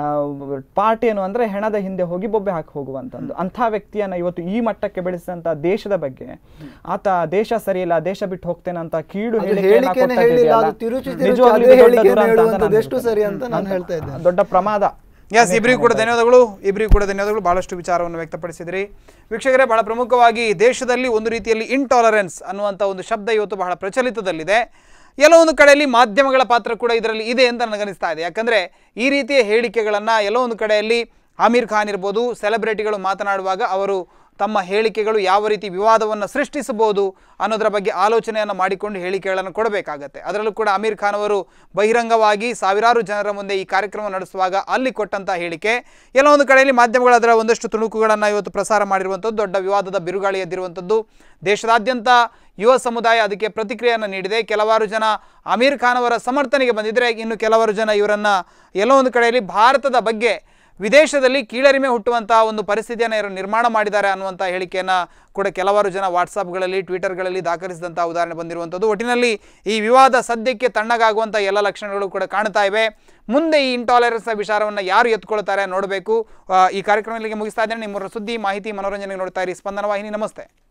ಪಾರ್ಟ್ ಏನು ಅಂದ್ರೆ ಹೆಣದ ಹಿಂದೆ ಹೋಗಿ ಬೊಬ್ಬೆ ಹಾಕಿ ಹೋಗುವಂತದ್ದು ಅಂಥ ವ್ಯಕ್ತಿಯನ್ನ ಇವತ್ತು ಈ ಮಟ್ಟಕ್ಕೆ ಬೆಳೆಸಿದಂತ ದೇಶದ ಬಗ್ಗೆ ಆತ ದೇಶ ಸರಿಯಿಲ್ಲ ದೇಶ ಬಿಟ್ಟು ಹೋಗ್ತೇನೆ ಅಂತ ಕೀಳು ಅದು ಹೇಳಿಕೆಯನ್ನ ಹೇಳಿಕೆನೇ ಕೊಟ್ಟದ್ದು ಹೇಳಿಲ್ಲ, ಇದೆಯಲ್ಲ, ಅದು ತಿರುಚಿ ತಿರುಚಿ ನಿಜವಾಗ್ಲೂ ಅದೇ ಇದು ದೊಡ್ಡ ಹೇಳಿಕೆಯನ್ನು ದುರಂತ ಅಂತ ಹೇಳುವಂಥದ್ದು ನಾನು ಎಷ್ಟು ಹೇಳ್ತೇನೆ. ಸರಿ ಅಂತ ನಾನು ಹೇಳ್ತಾ ಇದ್ದೇನೆ. ದೊಡ್ಡ ಪ್ರಮಾದ ಎಸ್ ಇಬ್ಬರಿಗೂ ಕೂಡ ಧನ್ಯವಾದಗಳು ಇಬ್ಬರಿಗೂ ಕೂಡ ಧನ್ಯವಾದಗಳು ಬಹಳಷ್ಟು ವಿಚಾರವನ್ನು ವ್ಯಕ್ತಪಡಿಸಿದ್ರಿ ವೀಕ್ಷಕರೇ ಬಹಳ ಪ್ರಮುಖವಾಗಿ ದೇಶದಲ್ಲಿ ಒಂದು ರೀತಿಯಲ್ಲಿ ಇಂಟಾಲರೆನ್ಸ್ ಅನ್ನುವಂಥ ಒಂದು ಶಬ್ದ ಇವತ್ತು ಬಹಳ ಪ್ರಚಲಿತದಲ್ಲಿದೆ ಎಲ್ಲೋ ಒಂದು ಕಡೆಯಲ್ಲಿ ಮಾಧ್ಯಮಗಳ ಪಾತ್ರ ಕೂಡ ಇದರಲ್ಲಿ ಇದೆ ಅಂತ ನನಗನಿಸ್ತಾ ಇದೆ ಯಾಕಂದರೆ ಈ ರೀತಿಯ ಹೇಳಿಕೆಗಳನ್ನು ಎಲ್ಲೋ ಒಂದು ಕಡೆಯಲ್ಲಿ ಆಮೀರ್ ಖಾನ್ ಇರ್ಬೋದು ಸೆಲೆಬ್ರಿಟಿಗಳು ಮಾತನಾಡುವಾಗ ಅವರು ತಮ್ಮ ಹೇಳಿಕೆಗಳು ಯಾವ ರೀತಿ ವಿವಾದವನ್ನು ಸೃಷ್ಟಿಸಬಹುದು ಅನ್ನೋದರ ಬಗ್ಗೆ ಆಲೋಚನೆಯನ್ನು ಮಾಡಿಕೊಂಡು ಹೇಳಿಕೆಗಳನ್ನು ಕೊಡಬೇಕಾಗತ್ತೆ ಅದರಲ್ಲೂ ಕೂಡ ಅಮೀರ್ ಖಾನ್ ಅವರು ಬಹಿರಂಗವಾಗಿ ಸಾವಿರಾರು ಜನರ ಮುಂದೆ ಈ ಕಾರ್ಯಕ್ರಮ ನಡೆಸುವಾಗ ಅಲ್ಲಿ ಕೊಟ್ಟಂಥ ಹೇಳಿಕೆ ಎಲ್ಲ ಒಂದು ಕಡೆಯಲ್ಲಿ ಮಾಧ್ಯಮಗಳು ಅದರ ಒಂದಷ್ಟು ತುಣುಕುಗಳನ್ನು ಇವತ್ತು ಪ್ರಸಾರ ಮಾಡಿರುವಂಥದ್ದು ದೊಡ್ಡ ವಿವಾದದ ಬಿರುಗಾಳಿ ಎದ್ದಿರುವಂಥದ್ದು ದೇಶದಾದ್ಯಂತ ಯುವ ಸಮುದಾಯ ಅದಕ್ಕೆ ಪ್ರತಿಕ್ರಿಯೆಯನ್ನು ನೀಡಿದೆ ಕೆಲವಾರು ಜನ ಅಮೀರ್ ಖಾನ್ ಅವರ ಸಮರ್ಥನೆಗೆ ಬಂದಿದ್ದರೆ ಇನ್ನು ಕೆಲವಾರು ಜನ ಇವರನ್ನು ಎಲ್ಲೋ ಒಂದು ಕಡೆಯಲ್ಲಿ ಭಾರತದ ಬಗ್ಗೆ ವಿದೇಶದಲ್ಲಿ ಕೀಳರಿಮೆ ಹುಟ್ಟುವಂಥ ಒಂದು ಪರಿಸ್ಥಿತಿಯನ್ನು ಇವರು ನಿರ್ಮಾಣ ಮಾಡಿದ್ದಾರೆ ಅನ್ನುವಂಥ ಹೇಳಿಕೆಯನ್ನು ಕೂಡ ಕೆಲವಾರು ಜನ ವಾಟ್ಸಪ್ಗಳಲ್ಲಿ ಟ್ವಿಟರ್ಗಳಲ್ಲಿ ದಾಖಲಿಸಿದಂಥ ಉದಾಹರಣೆ ಬಂದಿರುವಂಥದ್ದು ಒಟ್ಟಿನಲ್ಲಿ ಈ ವಿವಾದ ಸದ್ಯಕ್ಕೆ ತಣ್ಣಗಾಗುವಂಥ ಎಲ್ಲ ಲಕ್ಷಣಗಳು ಕೂಡ ಕಾಣ್ತಾ ಇವೆ ಮುಂದೆ ಈ ಇಂಟಾಲರೆನ್ಸ್ ವಿಚಾರವನ್ನು ಯಾರು ಎತ್ಕೊಳ್ತಾರೆ ನೋಡಬೇಕು ಆ, ಈ ಕಾರ್ಯಕ್ರಮಗಳಿಗೆ ಮುಗಿಸ್ತಾ ಇದ್ದೇನೆ ನಿಮ್ಮ ಸುದ್ದಿ ಮಾಹಿತಿ ಮನೋರಂಜನೆಗೆ ನೋಡ್ತಾ ಇರಿ ಸ್ಪಂದನ ವಾಹಿನಿ ನಮಸ್ತೆ